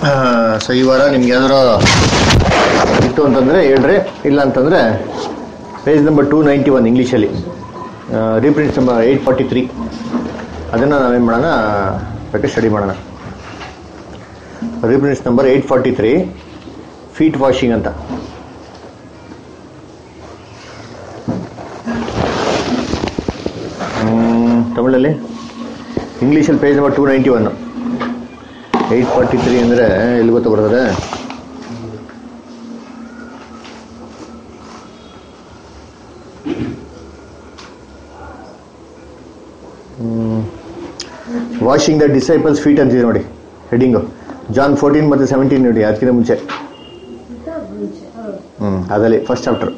So ಈ ವಾರ ನಿಮ್ಗೆ ಯಾವ್ದಾರು ಇತ್ತು ಅಂತಂದರೆ ಹೇಳ್ರಿ ಇಲ್ಲ ಅಂತಂದರೆ page number two ninety one ಇಂಗ್ಲೀಷಲ್ಲಿ reprints number eight forty three ಅದನ್ನು ನಾವೇನು ಮಾಡೋಣ ಬೇಕಾದ್ರೆ ಸ್ಟಡಿ ಮಾಡೋಣ reprints number eight forty three feet washing ಅಂತ ಹ್ಮ್, ತಮಿಳಲ್ಲಿ ಇಂಗ್ಲೀಷಲ್ಲಿ page number two ninety one eight forty three ಅಂದರೆ ಎಲ್ಲಿ ಗೊತ್ತು ಬರ್ತದೆ ವಾಷಿಂಗ್ ದ ಡಿಸೈಪಲ್ಸ್ ಫೀಟ್ ಅಂತಿದೆ ನೋಡಿ ಹೆಡಿಂಗು ಜಾನ್ ಫೋರ್ಟೀನ್ ಮತ್ತು ಸೆವೆಂಟೀನ್ ನೋಡಿ ಅದಕ್ಕಿಂತ ಮುಂಚೆ ಹ್ಞೂ ಅದರಲ್ಲಿ first chapter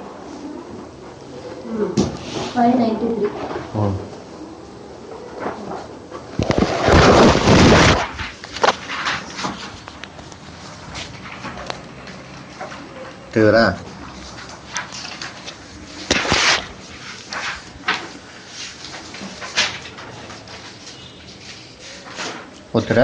five ninety three ಹ್ಞೂ ತೆಗೆದ್ರಾ ಓದ್ತೀರಾ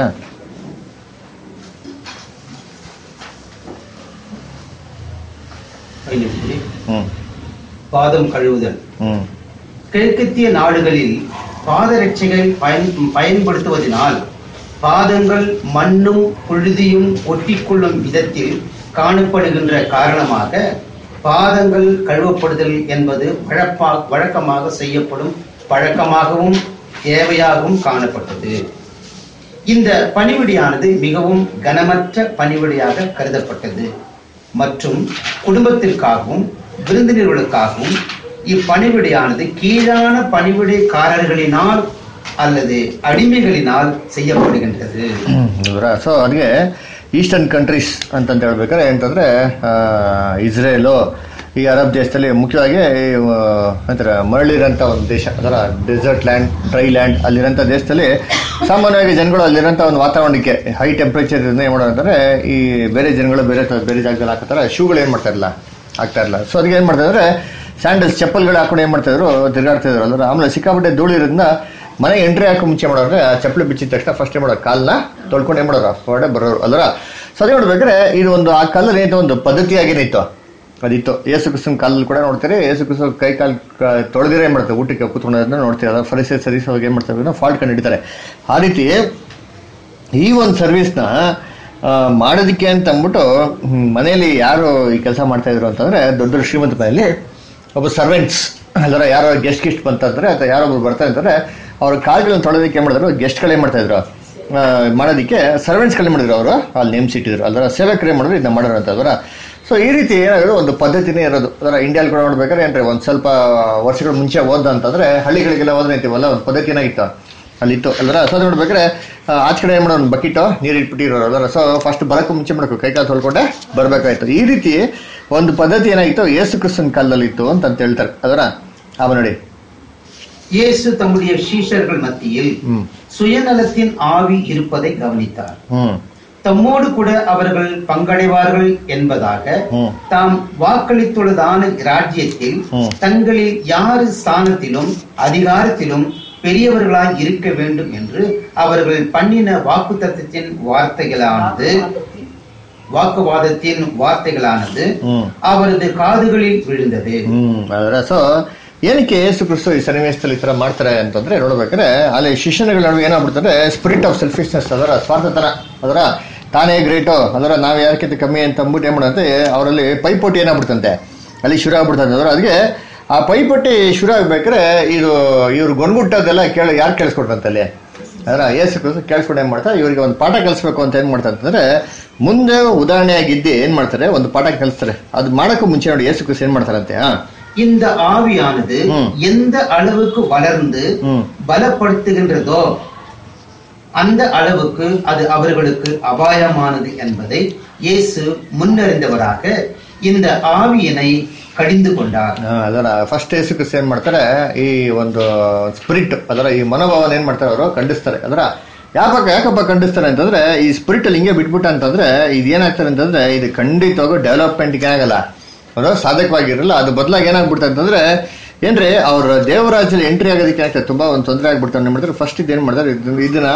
பதினெட்டு ಹ್ಞೂ பாதம் கழுவுதல் ಹ್ಞೂ கிழக்கத்திய நாடுகளில் பாதரட்சைகள் பயன் பயன்படுத்துவதனால் பாதங்கள் மண்ணும் புழுதியும் ஒட்டிக்கொள்ளும் விதத்தில் காணப்படுகின்ற காரணமாக பாதங்கள் கழுவப்படுதல் என்பது வழப்பா வழக்கமாக செய்யப்படும் பழக்கமாகவும் தேவையாகவும் காணப்பட்டது இந்த பணிவிடையானது மிகவும் கனமற்ற பணிவிடையாக கருதப்பட்டது மற்றும் குடும்பத்திற்காகவும் விருந்தினர்களுக்காகவும் இப்பணிவிடையானது கீழான பணிவிடைக்காரர்களினால் அல்லது ಅಡಿಮೆಗಳಿனால் செய்யப்படுகின்றது ಹೌದ್ರಾ ಸೊ ಅದಕ್ಕೆ ಈಸ್ಟರ್ನ್ ಕಂಟ್ರೀಸ್ ಅಂತಂತ ಹೇಳ್ಬೇಕಾದ್ರೆ ಅಂತಂದರೆ ಇಸ್ರೇಲು ಈ ಅರಬ್ ದೇಶದಲ್ಲಿ ಮುಖ್ಯವಾಗಿ ಈ, ಆ, ಅಂತಾರೆ ಮರಳಿರೋಂಥ ಒಂದು ದೇಶ ಅದರ ಡೆಸರ್ಟ್ ಲ್ಯಾಂಡ್ ಡ್ರೈ ಲ್ಯಾಂಡ್ ಅಲ್ಲಿರೋಂಥ ದೇಶದಲ್ಲಿ ಸಾಮಾನ್ಯವಾಗಿ ಜನಗಳು ಅಲ್ಲಿರೋಂಥ ಒಂದು ವಾತಾವರಣಕ್ಕೆ ಹೈ ಟೆಂಪ್ರೇಚರ್ ಏನು ಮಾಡೋದು ಅಂತಂದರೆ ಈ ಬೇರೆ ಜನಗಳು ಬೇರೆ ತ- ಬೇರೆ ಜಾಗದಲ್ಲಿ ಹಾಕತ್ತಾರೆ ಶೂಗಳು ಏನು ಮಾಡ್ತಾ ಇರಲ್ಲ ಆಗ್ತಾ ಇರಲ್ಲ ಸೊ ಅದಕ್ಕೆ ಏನು ಮಾಡ್ತಾ ಇದ್ದಾರೆ ಸ್ಯಾಂಡಲ್ಸ್ ಚಪ್ಪಲ್ಗಳು ಹಾಕೊಂಡು ಏನು ಮಾಡ್ತಾ ಇದ್ರು ತಿರುಗಾಡ್ತಾ ಇದ್ರು ಅಂದ್ರೆ ಆಮೇಲೆ ಸಿಕ್ಕಾಪಟ್ಟೆ ಧೂಳು ಇರೋದ್ರಿಂದ ಮನೆಗೆ ಎಂಟ್ರಿ ಹಾಕೋ ಮುಂಚೆ ಮಾಡೋದ್ರೆ ಆ ಚಪ್ಪಲಿ ಬಿಚ್ಚಿದ ತಕ್ಷಣ ಫಸ್ಟ್ ಏನು ಮಾಡೋರು ಕಾಲನ್ನ ತೊಳ್ಕೊಂಡು ಏನು ಮಾಡೋರು ಹೊರಡೆ ಬರೋರು ಅಲ್ರ ಸೊ ಅದೇ ನೋಡ್ಬೇಕಾದ್ರೆ ಇದು ಒಂದು ಆ ಕಾಲದಲ್ಲಿ ಏನಿತ್ತು ಒಂದು ಪದ್ಧತಿಯಾಗೇನೆ ಇತ್ತು ಅದಿತ್ತು ಯೇಸು ಕ್ರಿಸ್ತನ ಕಾಲಲ್ಲಿ ಕೂಡ ನೋಡ್ತಾರೆ ಯೇಸು ಕ್ರಿಸ್ತ ಕೈ ಕಾಲು ತೊಳೆದಿರೋ ಏನು ಮಾಡ್ತಾರೆ ಊಟಕ್ಕೆ ಕೂತ್ಕೊಳ್ಳೋದನ್ನ ನೋಡ್ತೀವಿ ಅದ ಫರಿಸೆ ಸರಿಸ್ ಅವಾಗ ಏನು ಮಾಡ್ತಾರೆ ಫಾಲ್ಟ್ ಕಂಡು ಹಿಡಿತಾರೆ ಆ ರೀತಿ ಈ ಒಂದು ಸರ್ವಿಸ್ನ ಮಾಡೋದಕ್ಕೆ ಅಂತ ಅಂದ್ಬಿಟ್ಟು ಹ್ಮ್, ಮನೆಯಲ್ಲಿ ಯಾರು ಈ ಕೆಲಸ ಮಾಡ್ತಾ ಇದ್ರು ಅಂತಂದ್ರೆ ದೊಡ್ಡ ದೊಡ್ಡ ಶ್ರೀಮಂತ ಮನೆಯಲ್ಲಿ ಒಬ್ಬ ಸರ್ವೆಂಟ್ಸ್ ಅದರ ಯಾರೋ ಗೆಸ್ಟ್ ಗಿಸ್ಟ್ ಬಂತಂದ್ರೆ ಅಥವಾ ಯಾರೊಬ್ರು ಬರ್ತಾ ಇರ್ತಾರೆ ಅವ್ರ ಕಾಲ್ಗಳನ್ನ ತೊಳೆದಕ್ಕೆ ಏನು ಮಾಡಿದ್ರು ಗೆಸ್ಟ್ಗಳು ಏನು ಮಾಡ್ತಾ ಇದ್ರು ಆ, ಮಾಡೋದಕ್ಕೆ ಸರ್ವೆಂಟ್ಸ್ಗಳು ಮಾಡಿದ್ರು ಅವರು ಅಲ್ಲಿ ನೇಮಿಸಿಟ್ಟಿದ್ರು ಅದರ ಸೇವಕರು ಏನು ಮಾಡಿದ್ರು ಇದನ್ನ ಮಾಡೋರು ಅಂತ ಅದರ ಸೊ ಈ ರೀತಿ ಏನಾದ್ರು ಒಂದು ಪದ್ಧತಿನೇ ಇರೋದು ಅದರ ಇಂಡಿಯಾಲ್ ಕೂಡ ನೋಡ್ಬೇಕಾದ್ರೆ ಏನ್ರಿ ಒಂದು ಸ್ವಲ್ಪ ವರ್ಷಗಳ ಮುಂಚೆ ಓದ ಅಂತಂದ್ರೆ ಹಳ್ಳಿಗಳಿಗೆಲ್ಲ ಹೋದ್ರೆ ಅಂತೀವಲ್ಲ ಒಂದು ಪದ್ಧತಿ ಏನಾಗಿತ್ತು ಅಲ್ಲಿತ್ತು ಅಲ್ವರ ಸೊ ಅದು ನೋಡ್ಬೇಕಾದ್ರೆ ಆ, ಆಚೆ ಕಡೆ ಏನು ಮಾಡೋ ಒಂದು ಬಕೆಟು ನೀರು ಇಟ್ಬಿಟ್ಟಿರೋರು ಅಲ್ವರ ಸೊ ಫಸ್ಟ್ ಬರೋಕ್ಕೂ ಮುಂಚೆ ಮಾಡಬೇಕು ಕೈ ಕಾಲು ತೊಳ್ಕೊಂಡೆ ಬರಬೇಕಾಯ್ತು ಈ ರೀತಿ ಒಂದು ಪದ್ಧತಿ ಏನಾಗಿತ್ತು ಯೇಸು ಕ್ರಿಸ್ತನ ಕಾಲದಲ್ಲಿ ಇತ್ತು ಅಂತ ಅಂತ ಹೇಳ್ತಾರೆ ಅದರ ಆವ ನೋಡಿ இயேசு தம்முடைய சீஷர்கள் மத்தியில் ಹ್ಮ್ சுயநலத்தின் ஆவி இருப்பதை கவனித்தார் ಹ್ಮ್ தம்மோடு கூட அவர்கள் பங்கடைவார்கள் என்பதாக ம். தாம் வாக்களித்துள்ளதான ராஜ்யத்தில் ம். தங்களில் யாரு ஸ்தானத்திலும் அதிகாரத்திலும் பெரியவர்களாய் இருக்க வேண்டும் என்று அவர்கள் பண்ணின வாக்குத்தத்தத்தின் வார்த்தைகளானது வாக்குவாதத்தின் வார்த்தைகளானது ಹ್ಮ್ அவரது காதுகளில் விழுந்தது ಹ್ಮ್ ಅದರ ಸೊ ಏನಕ್ಕೆ ಯೇಸು ಕ್ರಿಸ್ತು ಈ ಸನ್ನಿವೇಶದಲ್ಲಿ ಈ ತರ ಮಾಡ್ತಾರೆ ಅಂತಂದ್ರೆ ನೋಡ್ಬೇಕಾದ್ರೆ ಅಲ್ಲಿ ಶಿಷ್ಯನುಗಳ ನಡುವೆ ಏನಾಗ್ಬಿಡ್ತಾರೆ ಸ್ಪಿರಿಟ್ ಆಫ್ ಸೆಲ್ಫಿಶ್ನೆಸ್ ಅದರ ಸ್ವಾರ್ಥತನ ಅದರ ತಾನೇ ಗ್ರೇಟು ಅದರ ನಾವು ಯಾರಕ್ಕಿಂತ ಕಮ್ಮಿ ಅಂತ ಅಂದ್ಬಿಟ್ಟು ಏನ್ ಮಾಡಂತೆ ಅವರಲ್ಲಿ ಪೈಪೋಟಿ ಏನಾಗ್ಬಿಡ್ತಂತೆ ಅಲ್ಲಿ ಶುರು ಆಗ್ಬಿಡ್ತಂತೆ ಅದರ ಅದಕ್ಕೆ ಆ ಪೈಪೋಟಿ ಶುರು ಆಗ್ಬೇಕಾದ್ರೆ ಇದು ಇವ್ರು ಗೊಣ್ಗುಟ್ಟೋದೆಲ್ಲ ಕೇಳ ಯಾರು ಕೇಳಿಸ್ಕೊಡ್ತಂತೆ ಅಲ್ಲಿ ಅದರ ಯೇಸು ಕ್ರಿಸ್ತು ಕೇಳಿಸ್ಕೊಂಡು ಏನ್ ಮಾಡ್ತಾರೆ ಇವರಿಗೆ ಒಂದು ಪಾಠ ಕಲಿಸ್ಬೇಕು ಅಂತ ಏನ್ ಮಾಡ್ತಾರೆ ಅಂತಂದ್ರೆ ಮುಂದೆ ಉದಾಹರಣೆಯಾಗಿದ್ದು ಏನ್ ಮಾಡ್ತಾರೆ ಒಂದು ಪಾಠ ಕಲಿಸ್ತಾರೆ ಅದು ಮಾಡಕ್ಕೂ ಮುಂಚೆ ನೋಡಿ ಯೇಸು ಕ್ರಿಸ್ತು ಏನ್ ಮಾಡ್ತಾರಂತೆ ಹಾ இந்த ஆவியானது ம். எந்த அளவுக்கு வளர்ந்து ம். பலப்படுத்துகின்றதோ அந்த அளவுக்கு அது அவர்களுக்கு அபாயமானது என்பதை இயேசு முன்னறிந்தவராக இந்த ஆவியினை ಕಡಿದು ಕೊಂಡಾರ್ ಆ, ಅದರ ಫಸ್ಟ್ ಯೇಸು ಕ್ರಿಸ್ತ ಏನ್ ಮಾಡ್ತಾರೆ ಈ ಒಂದು ಸ್ಪಿರಿಟ್ ಅದರ ಈ ಮನೋಭಾವನ ಏನ್ ಮಾಡ್ತಾರೆ ಅವರು ಖಂಡಿಸ್ತಾರೆ ಅದರ ಯಾಕಪ್ಪ ಯಾಕಪ್ಪ ಖಂಡಿಸ್ತಾರೆ ಅಂತಂದ್ರೆ ಈ ಸ್ಪಿರಿಟ್ ಅಲ್ಲಿ ಹಿಂಗೆ ಬಿಟ್ಬಿಟ್ಟ ಅಂತಂದ್ರೆ ಇದು ಏನಾಗ್ತಾರೆ ಅಂತಂದ್ರೆ ಇದು ಖಂಡಿತವಾಗೂ ಡೆವಲಪ್ಮೆಂಟ್ ಏನಾಗಲ್ಲ ಅದು ಸಾಧಕವಾಗಿರಲ್ಲ ಅದು ಬದಲಾಗಿ ಏನಾಗ್ಬಿಡ್ತಾರೆ ಅಂತಂದ್ರೆ ಏನ್ರಿ ಅವ್ರ ದೇವರಾಜ್ಯದಲ್ಲಿ ಎಂಟ್ರಿ ಆಗೋದಕ್ಕೆ ಆಗ್ತದೆ ತುಂಬಾ ಒಂದು ತೊಂದರೆ ಆಗ್ಬಿಡ್ತಾರೆ ಏನ್ ಮಾಡ್ತಾರೆ ಫಸ್ಟ್ ಇದು ಏನ್ ಮಾಡ್ತಾರೆ ಇದನ್ನ- ಇದನ್ನ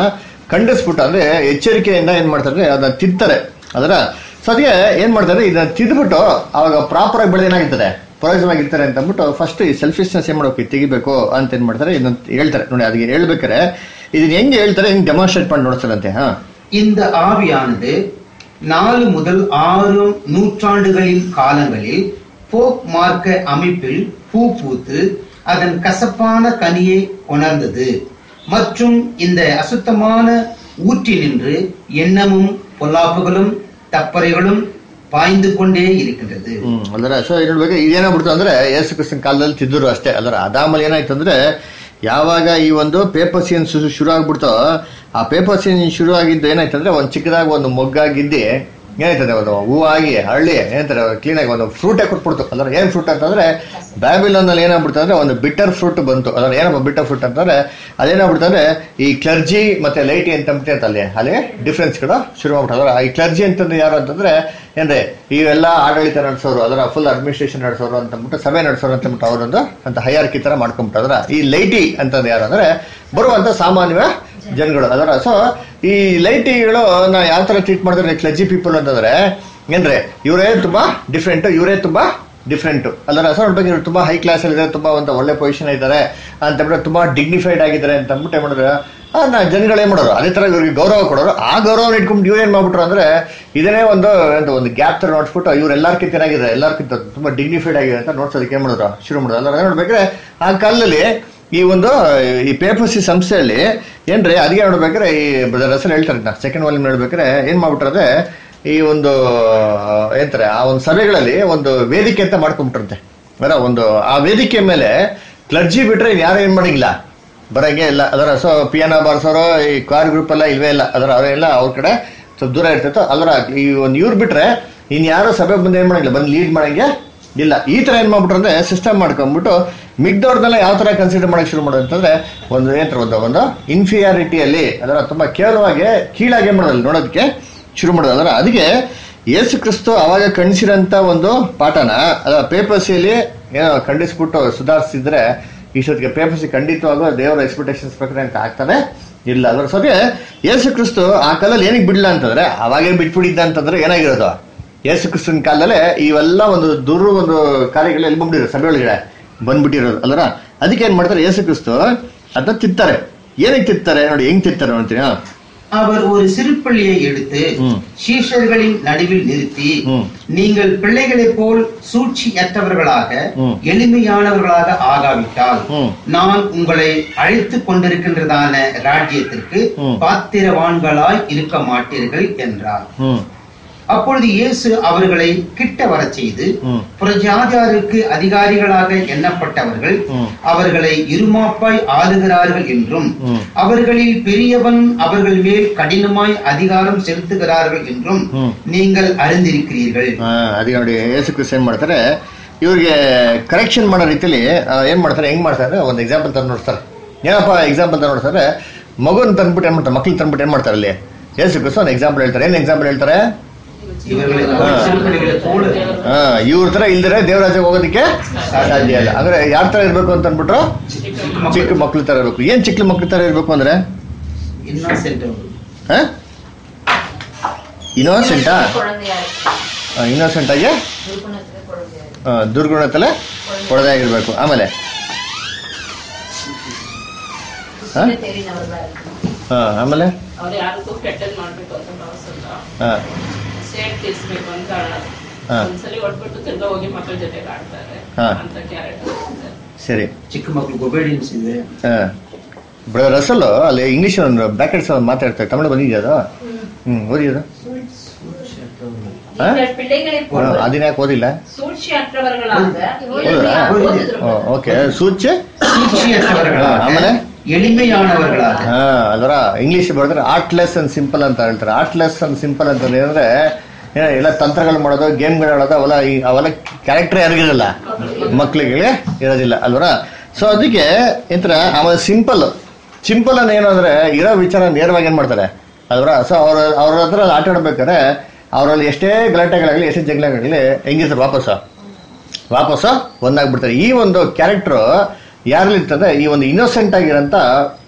ಖಂಡಿಸ್ಬಿಟ್ಟು ಅಂದ್ರೆ ಎಚ್ಚರಿಕೆಯಿಂದ ಏನ್ ಮಾಡ್ತಾರೆ ಅದನ್ನ ತಿಂತಾರೆ ಅದರ ಸೊ ಅದಕ್ಕೆ ಏನ್ ಮಾಡ್ತಾರೆ ಇದನ್ನ ತಿಂದ್ಬಿಟ್ಟು ಅವಾಗ ಪ್ರಾಪರ್ ಆಗಿ ಬೆಳೆದ ಏನಾಗಿರ್ತದೆ ಪ್ರಯೋಜನವಾಗಿರ್ತಾರೆ ಅಂತ ಅಂದ್ಬಿಟ್ಟು ಫಸ್ಟ್ ಈ ಸೆಲ್ಫಿಶ್ನೆಸ್ ಏನ್ ಮಾಡ್ಬೇಕು ತೆಗಿಬೇಕು ಅಂತ ಏನ್ ಮಾಡ್ತಾರೆ ಇದನ್ನ ಹೇಳ್ತಾರೆ ನೋಡಿ ಅದಕ್ಕೆ ಹೇಳ್ಬೇಕಾರೆ ಇದನ್ನ ಹೆಂಗೆ ಹೇಳ್ತಾರೆ ಹೆಂಗ್ ಡೆಮಾನ್ಸ್ಟ್ರೇಟ್ ಮಾಡಿ ನೋಡ್ತಾರಂತೆ ಹಾ இந்த ஆவியானது நாலு முதல் ஆறு நூற்றாண்டுகளின் காலங்களில் போக் மார்க்க அமைப்பில் பூ பூத்து அதன் கசப்பான கனியை உணர்ந்தது மற்றும் இந்த அசுத்தமான ஊற்றினின்று எண்ணமும் பொல்லாப்புகளும் தப்பறைகளும் பாய்ந்து கொண்டே இருக்கின்றது ಹ್ಮ್ ಅಂದ್ರೆ ಸೊ ನೋಡ್ಬೇಕು ಇದೇನಾಗ್ಬಿಡ್ತು ಅಂದ್ರೆ ಯೇಸು ಕ್ರಿಸ್ತನ ಕಾಲದಲ್ಲಿ ತಿದ್ದರು ಅಷ್ಟೇ ಅದರ ಅದಾಮಲ್ಲಿ ಏನಾಯ್ತು ಅಂದ್ರೆ ಯಾವಾಗ ಈ ಒಂದು ಪೇಪರ್ ಸೀನ್ ಶುರು ಆಗ್ಬಿಡ್ತೋ ಆ ಪೇಪರ್ ಸೀನ್ ಶುರು ಆಗಿದ್ದು ಏನಾಯ್ತು ಅಂದ್ರೆ ಒಂದು ಚಿಕ್ಕದಾಗಿ ಒಂದು ಮೊಗ್ಗಾಗಿದ್ದಿ ಏನಾಯ್ತದೆ ಒಂದು ಹೂವಾಗಿ ಹಳ್ಳಿ ಏನಂತಾರೆ ಕ್ಲೀನಾಗಿ ಒಂದು ಫ್ರೂಟೇ ಕೊಟ್ಬಿಡ್ತು ಅಂದ್ರೆ ಏನ್ ಫ್ರೂಟ್ ಅಂತಂದ್ರೆ ಬ್ಯಾಬಿಲೋನ್ ಅಲ್ಲಿ ಏನಾಗ್ಬಿಡ್ತು ಅಂದ್ರೆ ಒಂದು ಬಿಟರ್ ಫ್ರೂಟ್ ಬಂತು ಅದ್ರ ಏನಪ್ಪ ಬಿಟರ್ ಫ್ರೂಟ್ ಅಂತಂದ್ರೆ ಅದೇನಾಗ್ಬಿಡ್ತು ಅಂದ್ರೆ ಈ ಕ್ಲರ್ಜಿ ಮತ್ತೆ ಲೈಟಿ ಅಂತ ಅಂದ್ಬಿಟ್ಟು ಅಲ್ಲಿ ಅಲ್ಲಿ ಡಿಫ್ರೆನ್ಸ್ಗಳು ಶುರು ಮಾಡ್ಬಿಟ್ಟು ಅದರ ಈ ಕ್ಲರ್ಜಿ ಅಂತಂದ್ರೆ ಯಾರು ಅಂತಂದ್ರೆ ಏನ್ರಿ ಇವೆಲ್ಲ ಆಡಳಿತ ನಡೆಸೋರು ಅದರ ಫುಲ್ ಅಡ್ಮಿನಿಸ್ಟ್ರೇಷನ್ ನಡೆಸೋರು ಅಂತ ಅಂದ್ಬಿಟ್ಟು ಸಭೆ ನಡೆಸೋರು ಅಂತ ಅಂದ್ಬಿಟ್ಟು ಅವರೊಂದು ಅಂತ ಹೈಯಾರ್ಕಿ ತರ ಮಾಡ್ಕೊಂಬಿಟ್ಟು ಅದರ ಈ ಲೈಟಿ ಅಂತಂದ್ರೆ ಯಾರು ಅಂದ್ರೆ ಬರುವಂತ ಸಾಮಾನ್ಯ ಜನಗಳು ಅದರ ಸೊ ಈ ಲೈಟಿಗಳು ನಾ ಯಾವ ತರ ಟ್ರೀಟ್ ಮಾಡಿದ್ರೆ ಕ್ಲರ್ಜಿ ಪೀಪಲ್ ಅಂತಂದ್ರೆ ಏನ್ರಿ ಇವರೇ ತುಂಬಾ ಡಿಫ್ರೆಂಟ್ ಇವರೇ ತುಂಬಾ ಡಿಫ್ರೆಂಟ್ ಅಲ್ಲರ ಸೊ ನೋಡ್ಬೇಕು ಇವ್ರು ತುಂಬಾ ಹೈ ಕ್ಲಾಸ್ ಅಲ್ಲಿ ಇದ್ದಾರೆ ತುಂಬಾ ಒಂದು ಒಳ್ಳೆ ಪೊಸಿಷನ್ ಇದ್ದಾರೆ ಅಂತ ಅಂದ್ಬಿಟ್ಟು ತುಂಬಾ ಡಿಗ್ನಿಫೈಡ್ ಆಗಿದ್ದಾರೆ ಅಂತ ಅಂದ್ಬಿಟ್ಟು ಏನ್ ಮಾಡಿದ್ರೆ ಆ, ನಾ ಜನಗಳು ಏನ್ ಮಾಡೋರು ಅದೇ ತರ ಇವ್ರಿಗೆ ಗೌರವ ಕೊಡೋರು ಆ ಗೌರವ ಇಟ್ಕೊಂಡು ಇವ್ರು ಏನ್ ಮಾಡ್ಬಿಟ್ರು ಅಂದ್ರೆ ಇದನ್ನೇ ಒಂದು ಒಂದು ಒಂದು ಗ್ಯಾಪ್ ತರ ನೋಡ್ಸ್ಬಿಟ್ಟು ಇವ್ರು ಎಲ್ಲಾರ್ಕಿಂತ ಏನಾಗಿದೆ ಎಲ್ಲಾರ್ಕಿಂತ ತುಂಬಾ ಡಿಗ್ನಿಫೈಡ್ ಆಗಿದೆ ಅಂತ ನೋಡ್ಸೋದಕ್ಕೆ ಏನ್ ಮಾಡಿದ್ರು ಶುರು ಮಾಡಿದ್ರು ಅಲ್ಲ ನೋಡ್ಬೇಕಾದ್ರೆ ಆ ಕಾಲದಲ್ಲಿ ಈ ಒಂದು ಈ ಪೇಪರ್ಸಿ ಸಂಸ್ಥೆಯಲ್ಲಿ ಏನ್ರಿ ಅದಕ್ಕೆ ನೋಡ್ಬೇಕಾದ್ರೆ ಈ ಬ್ರದರ್ ಹೆಸರು ಹೇಳ್ತಾರೆ ನಾ ಸೆಕೆಂಡ್ ವಾಲ್ಯೂಮ್ ನೋಡ್ಬೇಕಾದ್ರೆ ಏನ್ ಮಾಡ್ಬಿಟ್ರೆ ಈ ಒಂದು ಏನಂತಾರೆ ಆ ಒಂದು ಸಭೆಗಳಲ್ಲಿ ಒಂದು ವೇದಿಕೆ ಅಂತ ಮಾಡ್ಕೊಂಬಿಟ್ರಂತೆ ಅಲ್ಲ ಒಂದು ಆ ವೇದಿಕೆ ಮೇಲೆ ಕ್ಲರ್ಜಿ ಬಿಟ್ರೆ ಯಾರು ಏನ್ ಮಾಡಂಗಿಲ್ಲ ಬರಂಗೆ ಇಲ್ಲ ಅದರ ಸೊ ಪಿಯಾನೋ ಬಾರ್ಸೋರು ಈ ಕಾರ್ ಗ್ರೂಪ್ ಎಲ್ಲ ಇಲ್ವೇ ಇಲ್ಲ ಅದರ ಅವರೆಲ್ಲ ಅವ್ರ ಕಡೆ ಸ್ವಲ್ಪ ದೂರ ಇರ್ತಿತ್ತು ಅದರ ಈ ಒಂದು ಇವ್ರು ಬಿಟ್ರೆ ಇನ್ ಯಾರು ಸಭೆ ಬಂದು ಏನ್ ಮಾಡಂಗಿಲ್ಲ ಬಂದು ಲೀಡ್ ಮಾಡಂಗೆ ಇಲ್ಲ ಈ ತರ ಏನ್ ಮಾಡ್ಬಿಟ್ರು ಅಂದ್ರೆ ಸಿಸ್ಟಮ್ ಮಾಡ್ಕೊಂಡ್ಬಿಟ್ಟು ಮಿಗ್ದವ್ರನ್ನೆಲ್ಲ ಯಾವ ತರ ಕನ್ಸಿಡರ್ ಮಾಡಕ್ ಶುರು ಮಾಡೋದು ಅಂತಂದ್ರೆ ಒಂದು ಏನಂತಾರೆ ಒಂದು ಒಂದು ಇನ್ಫಿಯಾರಿಟಿಯಲ್ಲಿ ಅದರ ತುಂಬಾ ಕೇವಲವಾಗಿ ಕೀಳಾಗಿ ಮಾಡೋದಲ್ಲ ನೋಡೋದಕ್ಕೆ ಶುರು ಮಾಡೋದು ಅದರ ಅದಕ್ಕೆ ಯೇಸು ಕ್ರಿಸ್ತು ಅವಾಗ ಕಣಿಸಿರಂತ ಒಂದು ಪಾಠನ ಅದ ಪೇಪರ್ಸಿಯಲ್ಲಿ ಏನೋ ಖಂಡಿಸ್ಬಿಟ್ಟು ಸುಧಾರಿಸಿದ್ರೆ ಇಷ್ಟೊತ್ತಿಗೆ ಪೇಪರ್ಸಿ ಖಂಡಿತವಾಗೂ ದೇವರ ಎಕ್ಸ್ಪೆಕ್ಟೇಷನ್ಸ್ ಪ್ರಕಾರ ಅಂತ ಆಗ್ತಾನೆ ಇಲ್ಲ ಅದರ ಸೊಗೆ ಯೇಸು ಕ್ರಿಸ್ತು ಆ ಕಾಲದಲ್ಲಿ ಏನಕ್ಕೆ ಬಿಡ್ಲ ಅಂತಂದ್ರೆ ಅವಾಗೇ ಬಿಟ್ಬಿಟ್ಟಿದ್ದ ಅಂತಂದ್ರೆ ಏನಾಗಿರೋದು ಯೇಸು ಕ್ರಿಸ್ತನ ಕಾಲದಲ್ಲೇ ಇವೆಲ್ಲ ಒಂದು ದುರ್ ಒಂದು ಕಾರ್ಯಗಳು ಎಲ್ಲಿ ಬಂದ್ಬಿಟ್ಟಿರೋ ಸಭೆ ಒಳಗಡೆ ಬಂದ್ಬಿಟ್ಟಿರೋದು ಅಲ್ಲರ ಅದಕ್ಕೆ ಏನ್ ಮಾಡ್ತಾರೆ ಯೇಸು ಕ್ರಿಸ್ತು ಅದನ್ನ ತಿತ್ತಾರೆ ಏನಕ್ಕೆ ತಿತ್ತಾರೆ ನೋಡಿ ಹೆಂಗ್ ತಿತ್ತಾರೆ ನೋಡ್ತೀನಿ ಹಾ. அவர் ஒரு சிறுபிள்ளையை எடுத்து ம். சீஷர்களின் நடுவில் நிறுத்தி ம். நீங்கள் பிள்ளைகளைப் போல் சூழ்ச்சியற்றவர்களாக ம். எளிமையானவர்களாக ஆகாவிட்டால் ம். நான் உங்களை அழைத்துக் கொண்டிருக்கின்றதான ராஜ்யத்திற்கு ம். பாத்திரவான்களாய் இருக்க மாட்டீர்கள் என்றார் ಹ್ಮ್ அப்பொழுது இயேசு அவர்களை கிட்ட வரச் செய்து ம். புறஜாதியாருக்கு அதிகாரிகளாக எண்ணப்பட்டவர்கள் ம். அவர்களை இருமாப்பாய் ஆளுகிறார்கள் என்றும் ம். அவர்களில் பெரியவன் அவர்கள் மேல் கடினமாய் அதிகாரம் செலுத்துகிறார்கள் என்றும் ம். நீங்கள் அறிந்திருக்கிறீர்கள் ಆ, ಅದಕ್ಕೆ ನೋಡಿ ಯೇಸು ಕ್ರಿಸ್ತ ಏನ್ ಮಾಡ್ತಾರೆ ಇವ್ರಿಗೆ ಕರೆಕ್ಷನ್ ಮಾಡೋ ರೀತಿಯಲ್ಲಿ ಆ, ಏನ್ ಮಾಡ್ತಾರೆ ಹೆಂಗ್ ಮಾಡ್ತಾರೆ ಒಂದು ಎಕ್ಸಾಂಪಲ್ ತಂದು ನೋಡ್ತಾರೆ ಏನಪ್ಪ ಎಕ್ಸಾಂಪಲ್ ತಂದು ನೋಡ್ತಾರೆ ಮಗುನ್ ತಂದ್ಬಿಟ್ಟು ಏನ್ ಮಾಡ್ತಾರೆ ಮಕ್ಳು ತಂದ್ಬಿಟ್ಟು ಏನ್ ಮಾಡ್ತಾರೆ ಅಲ್ಲಿ ಯೇಸು ಕ್ರಿಸ್ತ ಒಂದು ಎಕ್ಸಾಂಪಲ್ ಹೇಳ್ತಾರೆ ಏನ್ ಎಕ್ಸಾಂಪಲ್ ಹೇಳ್ತಾರೆ இவர்களை ஆ. சிறுபிள்ளைகளை போல ಆ, ಇವ್ರ ತರ ಇಲ್ದಿರೆ ದೇವರಾಜ್ಯ ಹೋಗೋದಕ್ಕೆ ಸಾಧ್ಯ ಇಲ್ಲ ಅಂದ್ರೆ ಯಾರ ತರ ಇರ್ಬೇಕು ಅಂತ ಅಂದ್ಬಿಟ್ರು ಚಿಕ್ಕ ಮಕ್ಳು ತರ ಇರ್ಬೇಕು ಏನ್ ಚಿಕ್ಕ ಮಕ್ಳ ತರ ಇರ್ಬೇಕು ಅಂದ್ರೆ ಇನ್ನೋಸೆಂಟ್ ಇನ್ನೋಸೆಂಟಾ குழந்தையா இருக்கு ಇನ್ನೋಸೆಂಟ್ ಆಗಿ திருப்பணத்துல குழந்தையா இருக்கு ಆ, ದುರ್ಗುಣತಲೆ ಕೊಡದೇ ಆಗಿರ್ಬೇಕು ಆಮೇಲೆ ಹಾ? சின்ன தெரிந்தவர்களா இருக்கு ಹಾ, ಆಮೇಲೆ ಅವ್ರು ಯಾರಿಗೂ ಕೆಟ್ಟದ್ ಮಾಡ್ಬೇಕು ಅಂತ ಭಾವಿಸಲ್ಲ ಹಾ ಸೇಡ್ ತೀರ್ಸ್ಬೇಕು ಅಂತ ಆಡೋದು ಹಾ. ಒಂದ್ಸಲಿ ಹೊಡ್ಬಿಟ್ಟು ತಿರ್ಗಾ ಹೋಗಿ ಮಕ್ಕಳ ಜೊತೆಗೆ ಆಡ್ತಾರೆ ಹಾ. ಅಂತ ಕ್ಯಾರೆಕ್ಟರ್ ಸರಿ ಚಿಕ್ಕ ಮಕ್ಕಳಿಗೆ ಒಬೇಡಿಯನ್ಸ್ ಇದೆ ಬ್ರದರ್ ರಸಲ್ ಅಲ್ಲಿ ಇಂಗ್ಲಿಷ್ ಒಂದು ಬ್ರಾಕೆಟ್ಸ್ ಮಾತಾಡ್ತಾರೆ ತಮಿಳು ಬಂದಿದ್ಯಾ ಅದು ಹ್ಮ್ ಓದಿಯೋದು ಹಾ? நீங்கள் பிள்ளைகளை போல் ಅದನ್ನ ಯಾಕೆ ಓದಿಲ್ಲ ಸೂழ்ச்சி ಅற்றವர்களாக ಹೌದಾ ஓதுதுருங்க. ಓಕೆ ಸೂಚೆ சூழ்ச்சியற்றவர்களாக ಆಮೇಲೆ? எளிமையானவர்களாக ಹಾ ಅದರ ಇಂಗ್ಲಿಷ್ ಬರೆದ್ರೆ ಆರ್ಟ್ಲೆಸ್ ಅಂಡ್ ಸಿಂಪಲ್ ಅಂತ ಹೇಳ್ತಾರೆ ಆರ್ಟ್ಲೆಸ್ ಅಂಡ್ ಸಿಂಪಲ್ ಅಂತ ಏನಂದ್ರೆ ಏನ ಎಲ್ಲ ತಂತ್ರಗಳು ಮಾಡೋದು ಗೇಮ್ಗಳು ಆಡೋದು ಅವೆಲ್ಲ ಈ- ಅವೆಲ್ಲ ಕ್ಯಾರೆಕ್ಟರ್ ಯಾರಿಗಿರಲ್ಲ ಮಕ್ಳಿಗೆ ಇರೋದಿಲ್ಲ ಅಲ್ವರ ಸೊ ಅದಕ್ಕೆ ಎಂತರ ಆಮೇಲೆ ಸಿಂಪಲ್ ಸಿಂಪಲ್ ಅನ್ನ ಏನಂದ್ರೆ ಇರೋ ವಿಚಾರ ನೇರವಾಗಿ ಏನ್ ಮಾಡ್ತಾರೆ ಅಲ್ವರ ಸೊ ಅವ್ರ ಅವ್ರ ಹತ್ರ ಆಟ ಆಡ್ಬೇಕಾದ್ರೆ ಅವರಲ್ಲಿ ಎಷ್ಟೇ ಗಲಾಟೆಗಳಾಗಲಿ ಎಷ್ಟೇ ಜಗಳಾಗಲಿ ಹೆಂಗಿರ್ತಾರೆ ವಾಪಸ್ಸು ವಾಪಸ್ಸು ಒಂದಾಗ್ಬಿಡ್ತಾರೆ ಈ ಒಂದು ಕ್ಯಾರೆಕ್ಟರ್ ಯಾರಲ್ಲಿ ಇರ್ತದೆ ಈ ಒಂದು ಇನ್ನೋಸೆಂಟ್ ಆಗಿರೋಂಥ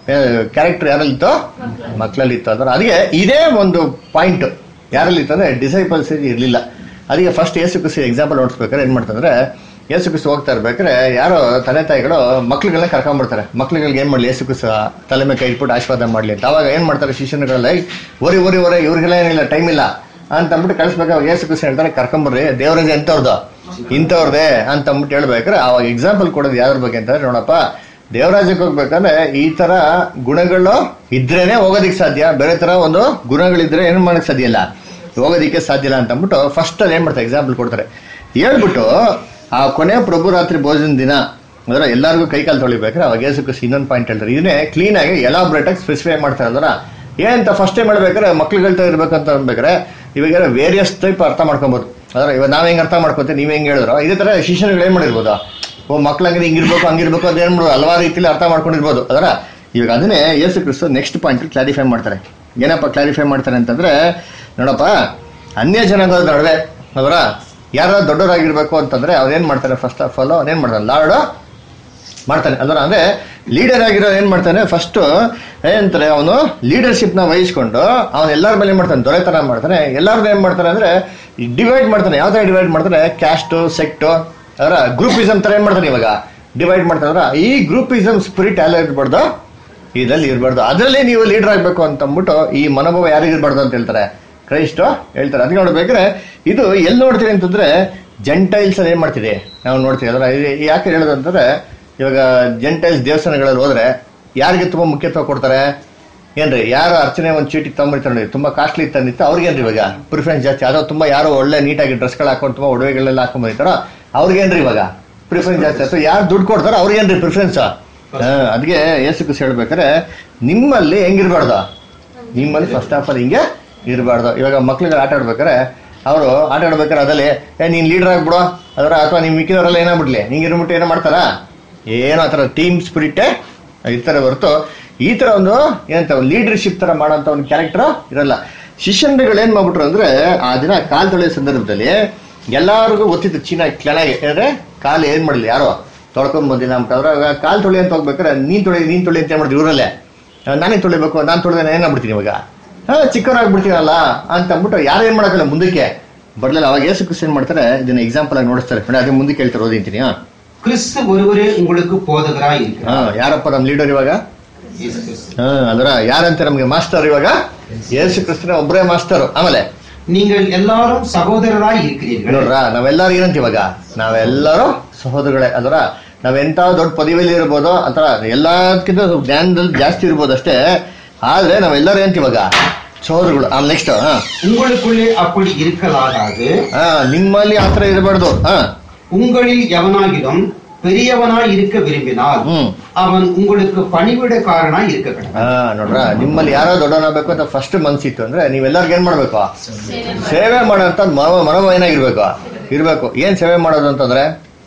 ಕ್ಯಾರೆಕ್ಟರ್ ಯಾರಲ್ಲಿತ್ತು ಮಕ್ಕಳಲ್ಲಿ ಇತ್ತು ಅಂದ್ರೆ ಅದಕ್ಕೆ ಇದೇ ಒಂದು ಪಾಯಿಂಟ್ ಯಾರಲ್ಲಿ ಇತ್ತು ಅಂದ್ರೆ ಡಿಸೈಪಲ್ಸ್ ಇರಲಿಲ್ಲ ಅದಕ್ಕೆ ಫಸ್ಟ್ ಯೇಸು ಕ್ರಿಸ್ತು ಎಕ್ಸಾಂಪಲ್ ನೋಡಿಸ್ಬೇಕಾದ್ರೆ ಏನ್ ಮಾಡ್ತಂದ್ರೆ ಯೇಸು ಕ್ರಿಸ್ತು ಹೋಗ್ತಾ ಇರ್ಬೇಕಾದ್ರೆ ಯಾರೋ ತಂದೆ ತಾಯಿಗಳು ಮಕ್ಳುಗಳನ್ನ ಕರ್ಕೊಂಡ್ಬಿಡ್ತಾರೆ ಮಕ್ಳುಗಳಿಗೆ ಏನ್ ಮಾಡ್ಲಿ ಯೇಸು ಕ್ರಿಸ್ತು ತಲೆ ಮೇಲೆ ಕೈ ಇಟ್ಬಿಟ್ಟು ಆಶೀರ್ವಾದ ಮಾಡ್ಲಿ ಅಂತ ಅವಾಗ ಏನ್ ಮಾಡ್ತಾರೆ ಶಿಷ್ಯನುಗಳೆಲ್ಲ "ಏಯ್, ಓರಿ ಓರಿ ಓರಿ ಇವ್ರಿಗೆಲ್ಲ ಏನಿಲ್ಲ ಟೈಮ್ ಇಲ್ಲ ಅಂತ ಅಂದ್ಬಿಟ್ಟು ಕಳಿಸ್ಬೇಕಾಗ ಯೇಸು ಕ್ರಿಸ್ತು ಹೇಳ್ತಾರೆ ಕರ್ಕೊಂಬರ್ರಿ ದೇವ್ರಿಗೆ ಎಂತವ್ರದ್ದು ಇಂಥವ್ರದೇ ಅಂತ ಅಂದ್ಬಿಟ್ಟು ಹೇಳ್ಬೇಕಾದ್ರೆ ಅವಾಗ ಎಕ್ಸಾಂಪಲ್ ಕೊಡೋದು ಯಾವ್ದ್ರ ಬಗ್ಗೆ ಅಂತಂದ್ರೆ ನೋಡಪ್ಪ ದೇವರಾಜ್ಯಕ್ಕೆ ಹೋಗ್ಬೇಕಂದ್ರೆ ಈ ತರ ಗುಣಗಳು ಇದ್ರೇನೆ ಹೋಗೋದಿಕ್ ಸಾಧ್ಯ ಬೇರೆ ತರ ಒಂದು ಗುಣಗಳಿದ್ರೆ ಏನು ಮಾಡಕ್ ಸಾಧ್ಯ ಇಲ್ಲ ಹೋಗೋದಿಕ್ಕೆ ಸಾಧ್ಯ ಇಲ್ಲ ಅಂತ ಅಂದ್ಬಿಟ್ಟು ಫಸ್ಟ್ ಅಲ್ಲಿ ಏನ್ ಮಾಡ್ತಾರೆ ಎಕ್ಸಾಂಪಲ್ ಕೊಡ್ತಾರೆ ಹೇಳ್ಬಿಟ್ಟು ಆ ಕೊನೆ ಪ್ರಭು ರಾತ್ರಿ ಭೋಜನ ದಿನ ಅಂದ್ರೆ ಎಲ್ಲರಿಗೂ ಕೈ ಕಾಲು ತೊಳಿಬೇಕಾದ್ರೆ ಅವಾಗ ಯೇಸು ಕ್ರಿಸ್ತು ಇನ್ನೊಂದು ಪಾಯಿಂಟ್ ಹೇಳ್ತಾರೆ ಇದನ್ನೇ ಕ್ಲೀನ್ ಆಗಿ ಎಲಾಬ್ರೇಟ್ ಆಗಿ ಸ್ಪೆಸಿಫೈ ಮಾಡ್ತಾರೆ ಅದರ ಏನಂತ ಫಸ್ಟ್ ಟೈಮ್ ಹೇಳ್ಬೇಕಾದ್ರೆ ಮಕ್ಳುಗಳ್ತಾ ಇರ್ಬೇಕಂತ ಅನ್ಬೇಕಾದ್ರೆ ಇವಾಗ ವೇರಿಯಸ್ ಟೈಪ್ ಅರ್ಥ ಮಾಡ್ಕೊಬೋದು ಅದರ ಇವಾಗ ನಾವ್ ಹೆಂಗ್ ಅರ್ಥ ಮಾಡ್ಕೊತೀವಿ ನೀವ್ ಹೆಂಗ್ ಹೇಳಿದ್ರು ಇದೇ ತರ ಶಿಷ್ಯರುಗಳು ಏನ್ ಮಾಡಿರ್ಬೋದು ಓ ಮಕ್ಳಂಗೆ ಹಿಂಗಿರ್ಬೇಕು ಹಂಗಿರ್ಬೇಕು ಅಂತ ಏನ್ ಮಾಡೋದು ಹಲವಾರು ರೀತಿಯಲ್ಲಿ ಅರ್ಥ ಮಾಡ್ಕೊಂಡಿರ್ಬೋದು ಅದರ ಇವಾಗ ಅದನ್ನೇ Yesu Kristu next point clarify ಮಾಡ್ತಾರೆ ಏನಪ್ಪ ಕ್ಲಾರಿಫೈ ಮಾಡ್ತಾರೆ ಅಂತಂದ್ರೆ ನೋಡಪ್ಪ ಅನ್ಯ ಜನಗಳ ನಡುವೆ ಅವರ ಯಾರು ದೊಡ್ಡವರಾಗಿರ್ಬೇಕು ಅಂತಂದ್ರೆ ಅವ್ರೇನ್ ಮಾಡ್ತಾರೆ ಫಸ್ಟ್ ಆಫ್ ಆಲ್ ಅವ್ನೇನ್ ಮಾಡ್ತಾನೆ ಲಾರ್ಡ್ ಮಾಡ್ತಾನೆ ಅಲ್ವಾ ಅಂದ್ರೆ ಲೀಡರ್ ಆಗಿರೋ ಏನ್ ಮಾಡ್ತಾನೆ ಫಸ್ಟ್ ಏನಂತಾರೆ ಅವನು ಲೀಡರ್ಶಿಪ್ ನ ವಹಿಸ್ಕೊಂಡು ಅವನು ಎಲ್ಲರ ಮೇಲೆ ಏನ್ ಮಾಡ್ತಾನೆ ದೊರೆತನ ಮಾಡ್ತಾನೆ ಎಲ್ಲಾರ್ದು ಏನ್ ಮಾಡ್ತಾನೆ ಅಂದ್ರೆ ಡಿವೈಡ್ ಮಾಡ್ತಾನೆ ಯಾವ ತರ ಡಿವೈಡ್ ಮಾಡ್ತಾನೆ ಕ್ಯಾಸ್ಟ್ ಸೆಕ್ಟ್ ಅದರ ಗ್ರೂಪಿಸಮ್ ತರ ಏನ್ ಮಾಡ್ತಾನೆ ಇವಾಗ ಡಿವೈಡ್ ಮಾಡ್ತಾನೆ ಅಂದ್ರೆ ಈ ಗ್ರೂಪಿಸಮ್ ಸ್ಪಿರಿಟ್ ಎಲ್ಲ ಇರ್ಬಾರ್ದು ಇದ್ರಲ್ಲಿ ಇರಬಾರ್ದು ಅದರಲ್ಲಿ ನೀವು ಲೀಡರ್ ಆಗ್ಬೇಕು ಅಂತ ಅಂದ್ಬಿಟ್ಟು ಈ ಮನೋಭಾವ ಯಾರಿಗೆ ಇರಬಾರ್ದು ಅಂತ ಹೇಳ್ತಾರೆ ಕ್ರೈಸ್ಟ್ ಹೇಳ್ತಾರೆ ಅದಕ್ಕೆ ನೋಡ್ಬೇಕಾದ್ರೆ ಇದು ಎಲ್ಲಿ ನೋಡ್ತೀವಿ ಅಂತಂದ್ರೆ ಜೆಂಟೈಲ್ಸ್ ಅಲ್ಲಿ ಏನ್ ಮಾಡ್ತಿದೆ ನಾವು ನೋಡ್ತೀವಿ ಅದರ ಇದು ಯಾಕೆ ಹೇಳೋದು ಅಂತಂದ್ರೆ ಇವಾಗ ಜೆಂಟೈಲ್ಸ್ ದೇವಸ್ಥಾನಗಳಲ್ಲಿ ಹೋದ್ರೆ ಯಾರಿಗೆ ತುಂಬಾ ಮುಖ್ಯತ್ವ ಕೊಡ್ತಾರೆ ಏನ್ರಿ ಯಾರು ಅರ್ಚನೆ ಒಂದು ಚೀಟಿ ತಗೊಂಡಿರ್ತಾರೆ ತುಂಬಾ ಕಾಸ್ಟ್ಲಿ ತಂದಿತ್ತು ಅವ್ರಿಗೇನ್ರಿ ಇವಾಗ ಪ್ರಿಫರೆನ್ಸ್ ಜಾಸ್ತಿ ಅದೋ ತುಂಬಾ ಯಾರು ಒಳ್ಳೆ ನೀಟಾಗಿ ಡ್ರೆಸ್ಗಳು ಹಾಕೊಂಡು ತುಂಬಾ ಒಡವೆಗಳೆಲ್ಲ ಹಾಕೊಂಡ್ ಬಂದಿರ್ತಾರೋ ಅವ್ರಿಗೇನ್ರಿ ಇವಾಗ ಪ್ರಿಫರೆನ್ಸ್ ಜಾಸ್ತಿ ಅಥವಾ ಯಾರು ದುಡ್ಡು ಕೊಡ್ತಾರೋ ಅವ್ರಿಗೇನ್ರಿ ಪ್ರಿಫರೆನ್ಸ್ ಅದಕ್ಕೆ ಏಸು ಕ್ರಿಸ್ತ ಹೇಳ್ಬೇಕಾದ್ರೆ ನಿಮ್ಮಲ್ಲಿ ಹೆಂಗಿರ್ಬಾರ್ದು ನಿಮ್ಮಲ್ಲಿ ಫಸ್ಟ್ ಆಫ್ ಆಲ್ ಹಿಂಗೆ ಇರಬಾರ್ದು ಇವಾಗ ಮಕ್ಳಿಗೆ ಆಟ ಆಡ್ಬೇಕಾರೆ ಅವರು ಆಟ ಆಡ್ಬೇಕಾರೆ ಅದಲ್ಲಿ ಏ ನೀನ್ ಲೀಡರ್ ಆಗ್ಬಿಡು ಅದರ ಅಥವಾ ನಿಮ್ ಮಿಕ್ಕಿದವರೆಲ್ಲ ಏನಾಗ್ಬಿಡ್ಲಿ ಹಿಂಗೆ ಇರ್ಬಿಟ್ಟು ಏನೋ ಮಾಡ್ತಾರಾ ಏನೋ ಆ ಥರ ಟೀಮ್ ಸ್ಪಿರಿಟೇ ಇರ್ತಾರೆ ಹೊರತು ಈ ತರ ಒಂದು ಏನಂತ ಲೀಡರ್ಶಿಪ್ ತರ ಮಾಡೋಂಥ ಒಂದು ಕ್ಯಾರೆಕ್ಟರ್ ಇರಲ್ಲ ಶಿಷ್ಯನ್ಗಳು ಏನ್ ಮಾಡ್ಬಿಟ್ರು ಅಂದ್ರೆ ಆ ದಿನ ಕಾಲ್ ತೊಳೆಯೋ ಸಂದರ್ಭದಲ್ಲಿ ಎಲ್ಲಾರಿಗೂ ಗೊತ್ತಿತ್ತು ಚೀನಾ ಕೆಳಗೆ ಅಂದ್ರೆ ಕಾಲು ಏನ್ ಮಾಡಲಿ ಯಾರೋ ತೊಳ್ಕೊಂಡ್ ಬಂದಿಲ್ಲ ಅಂತ ಅದ್ರಾಗ ಕಾಲ್ ತೊಳಿ ಅಂತ ಹೋಗ್ಬೇಕಾರೆ ನೀನ್ ತೊಳಿ ನೀನ್ ತೊಳಿ ಅಂತ ಏನ್ ಮಾಡಿದ್ವಿ ಇವರಲ್ಲೇ ನಾನೇ ತೊಳಿಬೇಕು ನಾನು ತೊಳೆದ್ರೆ ಏನಾಗ್ಬಿಡ್ತೀನಿ ಇವಾಗ ಹಾ ಚಿಕ್ಕವರಾಗ್ಬಿಡ್ತೀನಲ್ಲ ಅಂತ ಅಂದ್ಬಿಟ್ಟು ಯಾರು ಏನ್ ಮಾಡಕ್ಕಲ್ಲ ಮುಂದಕ್ಕೆ ಬರ್ಲಿಲ್ಲ ಅವಾಗ ಏಸು ಕ್ರಿಸ್ತ ಏನ್ ಮಾಡ್ತಾರೆ ಇದನ್ನ ಎಕ್ಸಾಂಪಲ್ ಆಗಿ ನೋಡಿಸ್ತಾರೆ ನೋಡಿ ಅದೇ ಮುಂದಕ್ಕೆ ಹೇಳ್ತಾರೆ ಓದಿಂತೀನಿ ಹಾ கிறிஸ்து ஒருவரே உங்களுக்கு போதகராய் ಹಾ இருக்கிறார் ಯಾರಪ್ಪ ನಮ್ ಲೀಡರ್ ಇವಾಗ இயேசு கிறிஸ்து. ಹಾ ಅದರ ಯಾರಂತ ನಮ್ಗೆ ಮಾಸ್ಟರ್ ಇವಾಗ ಯೇಸು ಕ್ರಿಸ್ತನ ಒಬ್ಬರೇ ಮಾಸ್ಟರ್ ಆಮೇಲೆ நீங்கள் எல்லாரும் சகோதரராய் இருக்கிறீர்கள் ನೋಡ್ರ ನಾವೆಲ್ಲರೂ ಏನಂತ ಇವಾಗ ನಾವೆಲ್ಲರೂ ಸಹೋದರಗಳೇ ಅದರ ನಾವೆಂತ ದೊಡ್ಡ ಪದವಿಯಲ್ಲಿ ಇರ್ಬೋದು ಅಥವಾ ಎಲ್ಲದಕ್ಕಿಂತ ಸ್ವಲ್ಪ ಜ್ಞಾನದಲ್ಲಿ ಜಾಸ್ತಿ ಇರ್ಬೋದು ಅಷ್ಟೇ ಆದ್ರೆ ನಾವೆಲ್ಲರೂ ಏನಂತ ಇವಾಗ ಸಹೋದರಗಳು ಆಮೇಲೆ ನೆಕ್ಸ್ಟ್ ಹಾ உங்களுக்குள்ளே அப்படி இருக்கலாகாது ಹಾ ನಿಮ್ಮಲ್ಲಿ ಆತರ ಇರಬಾರ್ದು ಹಾ உங்களில் எவனாகிலும் பெரியவனாய் இருக்க விரும்பினால் ಹ್ಮ್ அவன் உங்களுக்கு பணிவிடக்காரனாய் இருக்க கடவுள் ಹಾ ನೋಡ್ರ ನಿಮ್ಮಲ್ಲಿ ಯಾರೋ ದೊಡ್ಡವನಾಗಬೇಕು ಅಂತ ಫಸ್ಟ್ ಮನ್ಸಿತ್ತು ಅಂದ್ರೆ ನೀವೆಲ್ಲರಿಗೂ ಏನ್ ಮಾಡ್ಬೇಕು ಸೇವೆ ಮಾಡೋಂತ ಮನೋ ಮನೋಭಾವ ಏನಾಗಿರ್ಬೇಕು ಇರ್ಬೇಕು ಏನ್ ಸೇವೆ ಮಾಡೋದು ಅಂತಂದ್ರೆ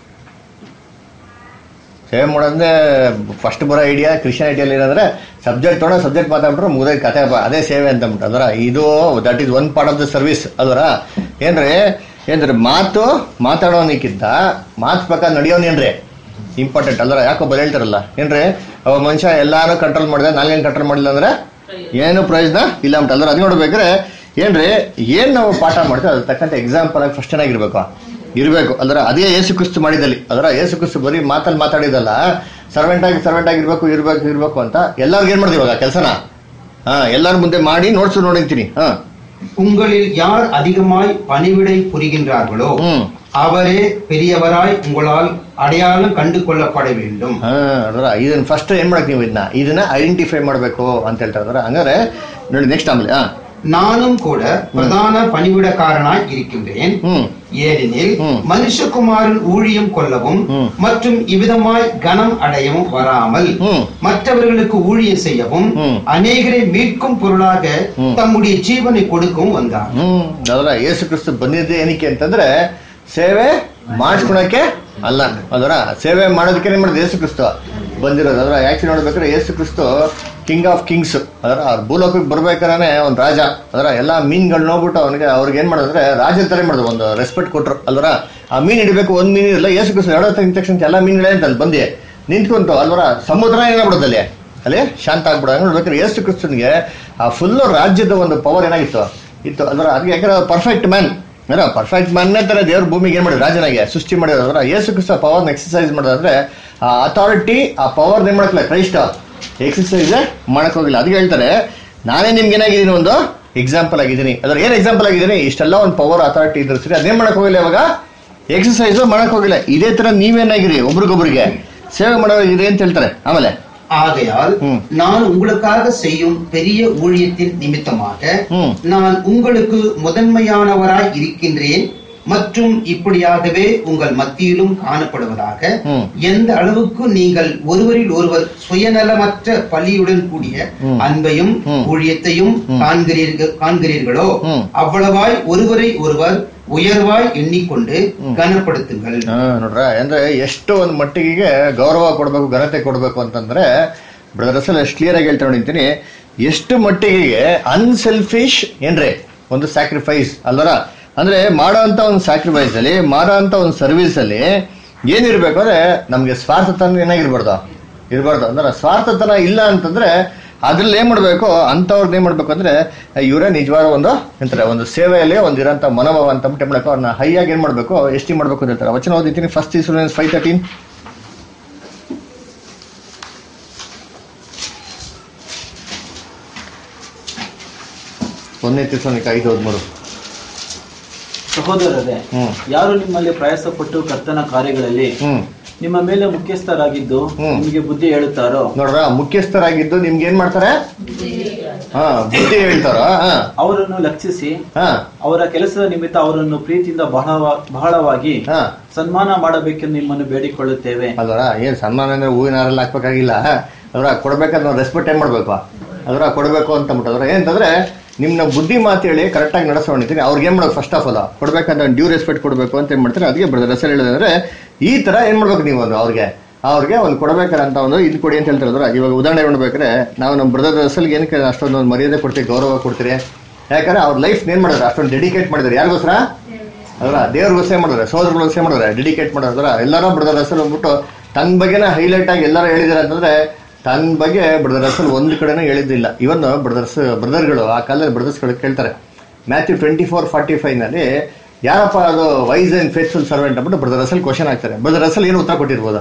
ಸೇವೆ ಮಾಡೋದಂದ್ರೆ ಫಸ್ಟ್ ಬರೋ ಐಡಿಯಾ ಕ್ರಿಶ್ಚಿಯನ್ ಐಡಿಯಲ್ಲಿ ಏನಂದ್ರೆ ಸಬ್ಜೆಕ್ಟ್ ತೊಗೊಂಡು ಸಬ್ಜೆಕ್ಟ್ ಮಾತಾಡ್ಬಿಟ್ರೆ ಮುಗಿದ ಕತೆ ಬ- ಅದೇ ಸೇವೆ ಅಂತ ಅಂದ್ಬಿಟ್ಟು ಅದರ ಇದು that is one part of the service ಅದರ ಏನ್ರಿ ಏನ್ರಿ ಮಾತು ಮಾತಾಡೋನಿಕ್ಕಿಂತ ಮಾತು ಪ್ರಕಾರ ನಡೆಯೋನೇನ್ರಿ ಇಂಪಾರ್ಟೆಂಟ್ ಅಲ್ರ ಯಾಕೊಬ್ಬ ಹೇಳ್ತಾರಲ್ಲ ಏನ್ರಿ ಅವ ಮನುಷ್ಯ ಎಲ್ಲಾನು ಕಂಟ್ರೋಲ್ ಮಾಡಿದೆ ನಾನೇನು ಕಂಟ್ರೋಲ್ ಮಾಡಿಲ್ಲ ಅಂದ್ರೆ ಏನು ಪ್ರಯೋಜನ ಇಲ್ಲ ಅಂತ ಅಲ್ರ ಅದು ನೋಡ್ಬೇಕಾದ್ರೆ ಏನ್ರಿ ಏನ್ ನಾವು ಪಾಠ ಮಾಡ್ತೀವಿ ಅದ್ರ ತಕ್ಕಂತೆ ಎಕ್ಸಾಂಪಲ್ ಆಗಿ ಫಸ್ಟ್ ಚೆನ್ನಾಗಿರ್ಬೇಕು ಇರಬೇಕು ಅಂದ್ರೆ ಅದೇ ಏಸು ಕ್ರಿಸ್ತು ಮಾಡಿದಲ್ಲಿ ಅದರ ಏಸು ಕ್ರಿಸ್ತು ಬರೀ ಮಾತಲ್ಲಿ ಮಾತಾಡಿದಲ್ಲ ಸರ್ವೆಂಟ್ ಆಗಿ ಸರ್ವೆಂಟ್ ಆಗಿರ್ಬೇಕು ಇರ್ಬೇಕು ಇರ್ಬೇಕು ಅಂತ ಎಲ್ಲರಿಗೂ ಏನ್ ಮಾಡ್ತೀವಿ ಇವಾಗ ಕೆಲಸನ ಹಾ ಎಲ್ಲಾರ ಮುಂದೆ ಮಾಡಿ ನೋಡ್ಸು ನೋಡಿರ್ತೀನಿ ಹಾ உங்களில் யார் அதிகமாய் பணிவிடை புரிகின்றார்களோ ಹ್ಮ್ அவரே பெரியவராய் உங்களால் அடையாளம் கண்டு கொள்ளப்பட வேண்டும் ಹಾ ಅದರ ಇದನ್ನ ಫಸ್ಟ್ ಏನ್ ಮಾಡಕ್ ನೀವು ಇದನ್ನ ಇದನ್ನ ಐಡೆಂಟಿಫೈ ಮಾಡ್ಬೇಕು ಅಂತ ಹೇಳ್ತಾರೆ ಅದರ ಹಂಗಾರೆ ನೋಡಿ ನೆಕ್ಸ್ಟ್ ಆಮೇಲೆ ಹಾ நானும் கூட பிரதான பணிவிடக்காரனாய் இருக்கின்றேன் ಹ್ಮ್ ஏனெனில் ம். மனுஷகுமாரன் ஊழியம் கொள்ளவும் ம். மற்றும் இவ்விதமாய் கனம் அடையவும் வராமல் ம். மற்றவர்களுக்கு ஊழியம் செய்யவும் ம். அநேகரை மீட்கும் பொருளாக ம். தம்முடைய ஜீவனை கொடுக்கவும் வந்தார் ಹ್ಮ್ ಅದರ ಯೇಸು ಕ್ರಿಸ್ತು ಬಂದಿದ್ದೆ ಏನಕ್ಕೆ ಅಂತಂದ್ರೆ ಸೇವೆ ಮಾಡಿಸ್ಕೊಳಕ್ಕೆ ಅಲ್ಲ ಅದರ ಸೇವೆ ಮಾಡೋದಕ್ಕೆ ಏನ್ ಮಾಡಿದ ಯೇಸು ಕ್ರಿಸ್ತು ಬಂದಿರೋದು ಅದರ ಯಾಕೆ ನೋಡ್ಬೇಕಾದ್ರೆ Yesu Kristu King of Kings ಅದರ ಅವ್ರ ಭೂಲೋಕಕ್ಕೆ ಬರ್ಬೇಕಾದ್ರೆ ಒಂದು ರಾಜ ಅದರ ಎಲ್ಲಾ ಮೀನ್ಗಳು ನೋಡ್ಬಿಟ್ಟು ಅವನಿಗೆ ಅವ್ರಿಗೆ ಏನ್ ಮಾಡಿದ್ರೆ ರಾಜ ತರ ಮಾಡಿದ್ರು ಒಂದು ರೆಸ್ಪೆಕ್ಟ್ ಕೊಟ್ರು ಅಲ್ವರ ಆ ಮೀನ್ ಹಿಡಿಬೇಕು ಒಂದ್ ಮೀನ್ ಇಲ್ಲ ಯೇಸು ಕ್ರಿಸ್ತು ಎರಡೋ ನಿಂತ ತಕ್ಷಣ ಎಲ್ಲಾ ಮೀನ್ಗಳೇ ಅಂತ ಅಲ್ಲಿ ಬಂದಿ ನಿಂತ್ಕೊಂತು ಅಲ್ವರ ಸಮುದ್ರ ಏನಾಗ್ಬಿಡುತ್ತೆ ಅಲ್ಲಿ ಅಲ್ಲಿ ಶಾಂತ ಆಗ್ಬಿಡೋದು ನೋಡ್ಬೇಕಾದ್ರೆ ಯೇಸು ಕ್ರಿಸ್ತನ್ಗೆ ಆ ಫುಲ್ ರಾಜ್ಯದ ಒಂದು ಪವರ್ ಏನಾಗಿತ್ತು ಇತ್ತು ಅದರ ಅದಕ್ಕೆ ಯಾಕಂದ್ರೆ ಪರ್ಫೆಕ್ಟ್ ಮ್ಯಾನ್ ಏನೋ ಪರ್ಫೆಕ್ಟ್ ಮ್ಯಾನ್ನೇ ತರ ದೇವ್ರ ಭೂಮಿಗೆ ಏನ್ ಮಾಡಿದ್ರು ರಾಜನಾಗೆ ಸೃಷ್ಟಿ ಮಾಡಿದ್ರು ಅದರ ಯೇಸು ಕ್ರಿಸ್ತ ಪವರ್ನ ಎಕ್ಸರ್ಸೈಸ್ ಮಾಡೋದಾದ್ರೆ ಆ ಅಥಾರಿಟಿ ಆ ಪವರ್ ಏನ್ ಮಾಡಕ್ಕಿಲ್ಲ ಕ್ರೈಸ್ತ ಎಕ್ಸರ್ಸೈಸ್ ಮಾಡಕ್ ಹೋಗಿಲ್ಲ ಅದಕ್ಕೆ ಹೇಳ್ತಾರೆ ನಾನೇ ನಿಮ್ಗೆ ಏನಾಗಿದ್ದೀನಿ ಒಂದು ಎಕ್ಸಾಂಪಲ್ ಆಗಿದ್ದೀನಿ ಅದ್ರ ಏನ್ ಎಕ್ಸಾಂಪಲ್ ಆಗಿದ್ದೀನಿ ಇಷ್ಟೆಲ್ಲ ಒಂದು ಪವರ್ ಅಥಾರಿಟಿ ಇದ್ರು ಸರಿ ಅದೇನ್ ಮಾಡಕ್ ಹೋಗಿಲ್ಲ ಇವಾಗ ಎಕ್ಸರ್ಸೈಸ್ ಮಾಡಕ್ ಹೋಗಿಲ್ಲ ಇದೇ ತರ ನೀವೇನಾಗಿರಿ ಒಬ್ರಿಗೊಬ್ರಿಗೆ ಸೇವೆ ಮಾಡೋಗಿರಿ ಅಂತ ಹೇಳ್ತಾರೆ ಆಮೇಲೆ ஆகையால் ம். நான் உங்களுக்காக செய்யும் பெரிய ஊழியத்தின் நிமித்தமாக ம். நான் உங்களுக்கு முதன்மையானவராய் இருக்கின்றேன் மற்றும் இப்படியாகவே உங்கள் மத்தியிலும் காணப்படுவதாக ம். எந்த அளவுக்கு நீங்கள் ஒருவரில் ஒருவர் சுயநலமற்ற பலியுடன் கூடிய ம். அன்பையும் ம். ஊழியத்தையும் ம். காண்கிறீர்கள் காண்கிறீர்களோ ம். அவ்வளவாய் ஒருவரை ஒருவர் உயர்வாய் எண்ணிக்கொண்டு கனப்படுத்துங்கள் ಹಾ ನೋಡ್ರ ಅಂದ್ರೆ ಎಷ್ಟು ಒಂದು ಮಟ್ಟಿಗೆ ಗೌರವ ಕೊಡಬೇಕು ಘನತೆ ಕೊಡಬೇಕು ಅಂತಂದ್ರೆ ಬ್ರದರ್ ಅಸಲ್ ಎಷ್ಟು ಕ್ಲಿಯರ್ ಆಗಿ ಹೇಳ್ತಾ ನಿಂತೀನಿ ಎಷ್ಟು ಮಟ್ಟಿಗೆ ಅನ್ಸೆಲ್ಫಿಶ್ ಏನ್ರಿ ಒಂದು ಸ್ಯಾಕ್ರಿಫೈಸ್ ಅಲ್ವರ ಅಂದ್ರೆ ಮಾಡೋ ಅಂತ ಒಂದು ಸ್ಯಾಕ್ರಿಫೈಸ್ ಅಲ್ಲಿ ಮಾಡೋ ಅಂತ ಒಂದು ಸರ್ವಿಸ್ ಅಲ್ಲಿ ಏನಿರ್ಬೇಕು ಅಂದ್ರೆ ನಮ್ಗೆ ಸ್ವಾರ್ಥತನ ಏನಾಗಿರ್ಬಾರ್ದು ಇರಬಾರ್ದು ಅಂದ್ರೆ ಸ್ವಾರ್ಥತನ ಇಲ್ಲ ಅಂತಂದ್ರೆ ಅದ್ರಲ್ಲಿ ಏನ್ ಮಾಡ್ಬೇಕು ಅಂತವ್ರದ್ದು ಏನ್ ಮಾಡ್ಬೇಕು ಅಂದ್ರೆ ಇವರೇ ನಿಜವಾದ ಒಂದು ಎಂತಾರೆ ಒಂದು ಸೇವೆಯಲ್ಲಿ ಒಂದು ಇರೋಂಥ ಮನೋಭಾವ ಅಂತ ಬಿಟ್ಟು ಏನ್ ಮಾಡ್ಬೇಕು ಅವ್ರನ್ನ ಹೈಯಾಗಿ ಏನ್ ಮಾಡ್ಬೇಕು ಎಷ್ಟಿ ಮಾಡ್ಬೇಕು ಅಂತ ಹೇಳ್ತಾರೆ ವಚನ ಓದಿದ್ದೀನಿ ಫಸ್ಟ್ ಇಸ್ರೂಲೆನ್ಸ್ ಫೈವ್ ತರ್ಟೀನ್ ಒಂದನೇ ತಿರ್ಸೋನಿಕ ಐದು ಹದಿಮೂರು ಸಹೋದರರೇ ಹ್ಮ್ ಯಾರು ನಿಮ್ಮಲ್ಲಿ ಪ್ರಯಾಸಪಟ್ಟು ಕರ್ತನ ಕಾರ್ಯಗಳಲ್ಲಿ ಹ್ಮ್ ನಿಮ್ಮ ಮೇಲೆ ಮುಖ್ಯಸ್ಥರಾಗಿದ್ದು ಹ್ಮ್. ನಿಮಗೆ ಬುದ್ಧಿ ಹೇಳುತ್ತಾರೋ ನೋಡ್ರ ಮುಖ್ಯಸ್ಥರಾಗಿದ್ದು ನಿಮ್ಗೆ ಏನ್ ಮಾಡ್ತಾರೆ ಹಾ ಬುದ್ಧಿ ಹೇಳ್ತಾರ ಹಾ ಅವರನ್ನು ಲಕ್ಷಿಸಿ ಹಾ ಅವರ ಕೆಲಸದ ನಿಮಿತ್ತ ಅವರನ್ನು ಪ್ರೀತಿಯಿಂದ ಬಹಳ ಬಹಳವಾಗಿ ಹಾ ಸನ್ಮಾನ ಮಾಡಬೇಕೆಂದು ನಿಮ್ಮನ್ನು ಬೇಡಿಕೊಳ್ಳುತ್ತೇವೆ ಅಲ್ವರ ಏನ್ ಸನ್ಮಾನ ಅಂದ್ರೆ ಹೂವಿನ ಹಾರಲ್ಲಿ ಹಾಕ್ಬೇಕಾಗಿಲ್ಲ ಅದರ ಕೊಡ್ಬೇಕಾದ್ರೆ ನಾವು ರೆಸ್ಪೆಕ್ಟ್ ಏನ್ ಮಾಡ್ಬೇಕು ಅದರ ಕೊಡಬೇಕು ಅಂತ ಅಂದ್ಬಿಟ್ಟು ಅದ್ರ ಏನಂತಂದ್ರೆ ನಿಮ್ನ ಬುದ್ಧಿ ಮಾತು ಹೇಳಿ ಕರೆಕ್ಟಾಗಿ ನಡೆಸ್ಕೊಂಡಿದ್ದೀನಿ ಅವ್ರಿಗೆ ಏನ್ ಮಾಡ್ಬೇಕು ಫಸ್ಟ್ ಆಫ್ ಆಲ್ ಕೊಡ್ಬೇಕಂತ ಡ್ಯೂ ರೆಸ್ಪೆಕ್ಟ್ ಕೊಡಬೇಕು ಅಂತ ಏನ್ ಮಾಡ್ತಾರೆ ಅದಕ್ಕೆ ಬ್ರದರ್ ಹೆಸರು ಹೇಳಿದ್ರೆ ಈ ತರ ಏನ್ ಮಾಡ್ಬೇಕು ನೀವು ಒಂದು ಅವ್ರಿಗೆ ಅವ್ರಿಗೆ ಒಂದು ಕೊಡಬೇಕಂತ ಒಂದು ಇದು ಕೊಡಿ ಅಂತ ಹೇಳ್ತಾರೆ ಅದ್ರ ಇವಾಗ ಉದಾಹರಣೆ ನೋಡ್ಬೇಕಾದ್ರೆ ನಾವು ನಮ್ಮ ಬ್ರದರ್ ಹೆಸರಿಗೆ ಏನಕ್ಕೆ ಅಷ್ಟೊಂದು ಒಂದು ಮರ್ಯಾದೆ ಕೊಡ್ತೀವಿ ಗೌರವ ಕೊಡ್ತೀರಿ ಯಾಕಂದ್ರೆ ಅವ್ರ ಲೈಫ್ ಏನ್ ಮಾಡಿದ್ರೆ ಅಷ್ಟೊಂದು ಡೆಡಿಕೇಟ್ ಮಾಡಿದ್ದಾರೆ ಯಾರಿಗೋಸ್ಕರ ಅದರ ದೇವ್ರಿಗೋಸ್ಕರ ಮಾಡಿದ್ರೆ ಸೋದರಗಳಿಗೋಸ್ಕರ ಮಾಡಿದ್ರೆ ಡೆಡಿಕೇಟ್ ಮಾಡಿದ್ರೆ ಎಲ್ಲರೂ ಬ್ರದರ್ ಹೆಸರು ಅಂದ್ಬಿಟ್ಟು ತನ್ನ ಬಗ್ಗೆನ ಹೈಲೈಟ್ ಆಗಿ ಎಲ್ಲರೂ ಹೇಳಿದಾರೆ ಅಂತಂದ್ರೆ ತನ್ನ ಬಗ್ಗೆ ಬ್ರದರ್ ಹೆಸರು ಒಂದು ಕಡೆನೂ ಹೇಳಿದ್ದಿಲ್ಲ ಇವನ್ ಬ್ರದರ್ಸ್ ಬ್ರದರ್ಗಳು ಆ ಕಾಲದಲ್ಲಿ ಬ್ರದರ್ಸ್ಗಳು ಕೇಳ್ತಾರೆ Matthew twenty four forty five ನಲ್ಲಿ ಯಾರಪ್ಪ ಅದು ವೈಸ್ ಅಂಡ್ ಫೇತ್ಫುಲ್ ಸರ್ವೆಂಟ್ ಅಂದ್ಬಿಟ್ಟು ಬ್ರದರ್ ಅಸಲ್ ಕ್ವಶನ್ ಆಗ್ತಾರೆ ಬ್ರದರ್ ಅಸಲ್ ಏನು ಉತ್ತರ ಕೊಟ್ಟಿರ್ಬೋದು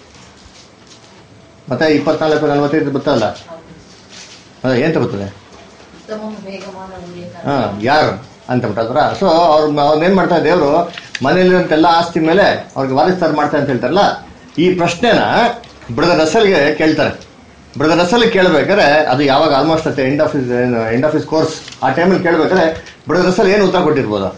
ಮತ್ತೆ ಇಪ್ಪತ್ನಾಲ್ಕು ನಲ್ವತ್ತೈದು ಬರ್ತಲ್ಲ ಅದೇ ಏನ್ ಬರ್ತದೆ ಉತ್ತಮ ವೇಗವಾದ ಊಳಿಯಕಾರ ಹಾ ಯಾರು ಅಂತ ಬಿಟ್ಟದ್ರ ಸೊ ಅವ್ರ ಅವ್ನೇನ್ ಮಾಡ್ತಾರೆ ದೇವರು ಮನೆಯಲ್ಲಿರುವಂತೆಲ್ಲ ಆಸ್ತಿ ಮೇಲೆ ಅವ್ರಿಗೆ ವಾರಿಸ್ತಾರ ಮಾಡ್ತಾರೆ ಅಂತ ಹೇಳ್ತಾರಲ್ಲ ಈ ಪ್ರಶ್ನೆನ ಬ್ರದರ್ ರಸಲ್ಗೆ ಕೇಳ್ತಾರೆ ಬ್ರದರ್ ರಸಲ್ ಕೇಳ್ಬೇಕಾದ್ರೆ ಅದು ಯಾವಾಗ ಆಲ್ಮೋಸ್ಟ್ ಅತ್ತೆ end of his end of his course ಆ ಟೈಮಲ್ಲಿ ಕೇಳ್ಬೇಕಾದ್ರೆ ಬ್ರದರ್ ರಸಲ್ ಏನು ಉತ್ತರ ಕೊಟ್ಟಿರ್ಬೋದು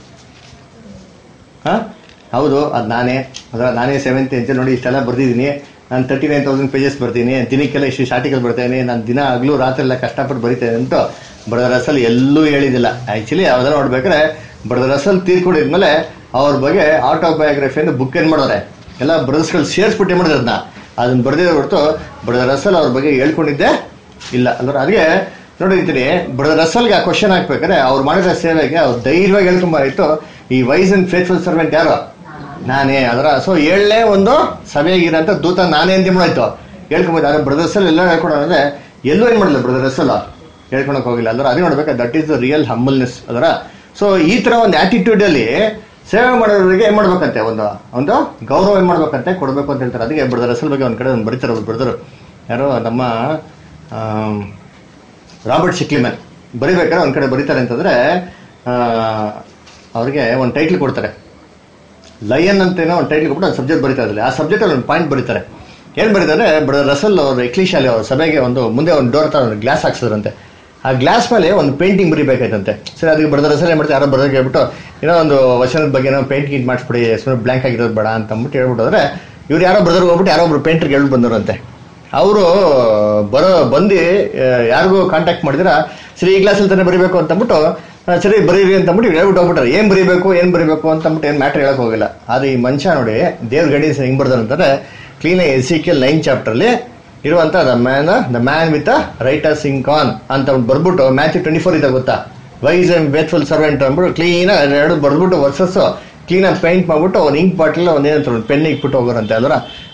ಹಾ ಹೌದು ಅದು ನಾನೇ ಅದರ ನಾನೇ ಸೆವೆಂತ್ ಇಂಚ್ ನೋಡಿ ಇಷ್ಟೆಲ್ಲ ಬರ್ದಿದ್ದೀನಿ ನಾನು ತರ್ಟಿ ನೈನ್ ತೌಸಂಡ್ ಪೇಜಸ್ ಬರ್ತೀನಿ ದಿನಕ್ಕೆಲ್ಲ ಇಷ್ಟು ಆರ್ಟಿಕಲ್ ಬರ್ತೇನೆ ನಾನು ದಿನ ಹಗಲು ರಾತ್ರಿ ಎಲ್ಲ ಕಷ್ಟಪಟ್ಟು ಬರಿತೇನೆ ಅಂತ ಬ್ರದರ್ ಅಸಲ್ ಎಲ್ಲೂ ಹೇಳಿದಿಲ್ಲ ಆಕ್ಚುಲಿ ಯಾವ್ದಾರ ನೋಡ್ಬೇಕಾದ್ರೆ ಬ್ರದರ್ ಅಸಲ್ ತೀರ್ಕೊಂಡಿದ್ಮೇಲೆ ಅವ್ರ ಬಗ್ಗೆ ಆಟೋಬಯೋಗ್ರಫಿ ಅಂತ ಬುಕ್ ಏನ್ ಮಾಡೋರೆ ಎಲ್ಲ ಬ್ರದರ್ಸ್ಗಳು ಸೇರಿಸ್ಬಿಟ್ಟು ಏನ್ ಮಾಡಿದ್ರೆ ಅದನ್ನ ಅದನ್ನ ಬರ್ದಿರೋ ಹೊರತು ಬ್ರದರ್ ಅಸಲ್ ಅವ್ರ ಬಗ್ಗೆ ಹೇಳ್ಕೊಂಡಿದ್ದೆ ಇಲ್ಲ ಅಂದ್ರೆ ಅದಕ್ಕೆ ನೋಡಿರ್ತೀನಿ ಬ್ರದರ್ ಅಸಲ್ಗೆ ಆ ಕ್ವಶನ್ ಹಾಕ್ಬೇಕಾದ್ರೆ ಅವ್ರು ಮಾಡಿದ ಸೇವೆಗೆ ಅವ್ರು ಧೈರ್ಯವಾಗಿ ಹೇಳ್ಕೊಂಬಾರಿತ್ತು ಈ ವೈಸ್ ಅಂಡ್ ಫೇತ್ಫುಲ್ ಸರ್ವೆಂಟ್ ಯಾರು ನಾನೇ ಅದರ ಸೊ ಏಳನೇ ಒಂದು ಸಭೆಯಾಗಿರೋಂಥ ದೂತ ನಾನೇ ಅಂತ ಮಾಡಾಯ್ತು ಹೇಳ್ಕೊಂಬೋದು ಆದ್ರೆ ಬ್ರದರ್ಸ್ ಅಲ್ಲಿ ಎಲ್ಲ ಹೇಳ್ಕೊಡೋಣ ಅಂದ್ರೆ ಎಲ್ಲೂ ಏನ್ ಮಾಡಲಿಲ್ಲ ಬ್ರದರ್ಸ್ ಅಲ್ಲ ಹೇಳ್ಕೊಳಕ್ ಹೋಗಿಲ್ಲ ಅಂದ್ರೆ ಅದೇ ನೋಡ್ಬೇಕು that is the real humbleness ಅದರ ಸೊ ಈ ತರ ಒಂದು ಆಟಿಟ್ಯೂಡ್ ಅಲ್ಲಿ ಸೇವೆ ಮಾಡೋರಿಗೆ ಏನ್ ಮಾಡ್ಬೇಕಂತೆ ಒಂದು ಒಂದು ಗೌರವ ಏನ್ ಮಾಡ್ಬೇಕಂತೆ ಕೊಡ್ಬೇಕು ಅಂತ ಹೇಳ್ತಾರೆ ಅದಕ್ಕೆ ಬ್ರದರ್ ಅಸಲ್ ಬಗ್ಗೆ ಒಂದ್ ಕಡೆ ಒಂದು ಬರೀತಾರೆ ಒಬ್ರು ಬ್ರದರು ಯಾರೋ ನಮ್ಮ ಆಮ್, ರಾಬರ್ಟ್ ಶಿಕ್ಲಿಮನ್ ಬರಿಬೇಕಾದ್ರೆ ಒಂದ್ ಕಡೆ ಬರೀತಾರೆ ಅಂತಂದ್ರೆ ಆ, ಅವ್ರಿಗೆ ಒಂದು ಟೈಟ್ಲ್ ಕೊಡ್ತಾರೆ ಲಯನ್ ಅಂತೇನೋ ಒಂದು ಟೈಟ್ಲ್ ಕೊಟ್ಟು ಒಂದು ಸಬ್ಜೆಕ್ಟ್ ಬರೀತಾ ಇದ್ದಾರೆ ಆ ಸಬ್ಜೆಕ್ಟ್ ಅಲ್ಲಿ ಒಂದು ಪಾಯಿಂಟ್ ಬರೀತಾರೆ ಏನ್ ಬರೀತಾರೆ ಬ್ರದರ್ ರಸಲ್ ಅವರು ಎಕ್ಲಿಶಾಲಿ ಅವ್ರ ಸಭೆಗೆ ಒಂದು ಮುಂದೆ ಒಂದು ಡೋರ್ ತರ ಒಂದು ಗ್ಲಾಸ್ ಹಾಕ್ಸಿದ್ರಂತೆ ಆ ಗ್ಲಾಸ್ ಮೇಲೆ ಒಂದು ಪೇಂಟಿಂಗ್ ಬರಿಬೇಕಾಯ್ತಂತೆ ಸರಿ ಅದಕ್ಕೆ ಬ್ರದರ್ ರಸಲ್ ಏನ್ ಮಾಡ್ತಾರೆ ಯಾರೋ ಬ್ರದರ್ ಹೇಳ್ಬಿಟ್ಟು ಏನೋ ಒಂದು ವಚನದ ಬಗ್ಗೆ ಏನೋ ಪೇಂಟಿಂಗ್ ಇದು ಮಾಡಿಸ್ಬಿಡಿ ಸುಮ್ಮನೆ ಬ್ಲಾಂಕ್ ಆಗಿರೋದು ಬೇಡ ಅಂತ ಅಂದ್ಬಿಟ್ಟು ಹೇಳ್ಬಿಟ್ಟಂದ್ರೆ ಇವ್ರು ಯಾರೋ ಬ್ರದರ್ ಹೋಗ್ಬಿಟ್ಟು ಯಾರೋ ಒಬ್ರು ಪೇಂಟರ್ಗೆ ಹೇಳ್ಬಿಟ್ಟು ಬಂದವರಂತೆ ಅವರು ಬರೋ ಬಂದು ಆ, ಯಾರಿಗೂ ಕಾಂಟ್ಯಾಕ್ಟ್ ಮಾಡಿದ್ರ ಸರಿ ಈ ಗ್ಲಾಸಲ್ಲಿ ತಾನೇ ಬರಿಬೇಕು ಅಂತ ಅಂದ್ಬಿಟ್ಟು ಆ, ಸರಿ ಬರೀರಿ ಅಂತ ಅಂದ್ಬಿಟ್ಟು ಹೇಳ್ಬಿಟ್ಟು ಹೋಗ್ಬಿಟ್ರೆ ಏನ್ ಬರಿಬೇಕು ಏನ್ ಬರಿಬೇಕು ಅಂತ ಅಂದ್ಬಿಟ್ಟು ಏನ್ ಮ್ಯಾಟ್ರ್ ಹೇಳಕ್ ಹೋಗಿಲ್ಲ ಆದ್ರೆ ಈ ಮನುಷ್ಯ ನೋಡಿ ದೇವ್ರ ಗೈಡೆನ್ಸ್ ಹೆಂಗ್ ಬರ್ದಾರೆ ಅಂತಾರೆ ಕ್ಲೀನ್ ಎಸ್ ಸಿ ಕೆ ನೈನ್ ಚಾಪ್ಟರ್ ಅಲ್ಲಿ ಇರುವಂತ the man the man with writer sing on ಅಂತ ಬರ್ಬಿಟ್ಟು ಮ್ಯಾಚ್ ಟ್ವೆಂಟಿ ಫೋರ್ ಇದೆ ಗೊತ್ತಾ ವೈಸ್ ಅಂಡ್ ಬೇತ್ಫುಲ್ ಸರ್ವೆಂಟ್ ಅಂದ್ಬಿಟ್ಟು ಕ್ಲೀನ್ ಎರಡು ಬರ್ಬಿಟ್ಟು ವರ್ಸಸ್ ಕ್ಲೀನ್ ಆಗಿ ಪೇಂಟ್ ಮಾಡ್ಬಿಟ್ಟು ಒಂದು ಇಂಕ್ ಬಾಟಲ್ ಒಂದೇನಂತ ಒಂದು ಪೆನ್ ಇಕ್ಬಿಟ್ಟು ಹೋಗೋರಂತೆ ಅದರ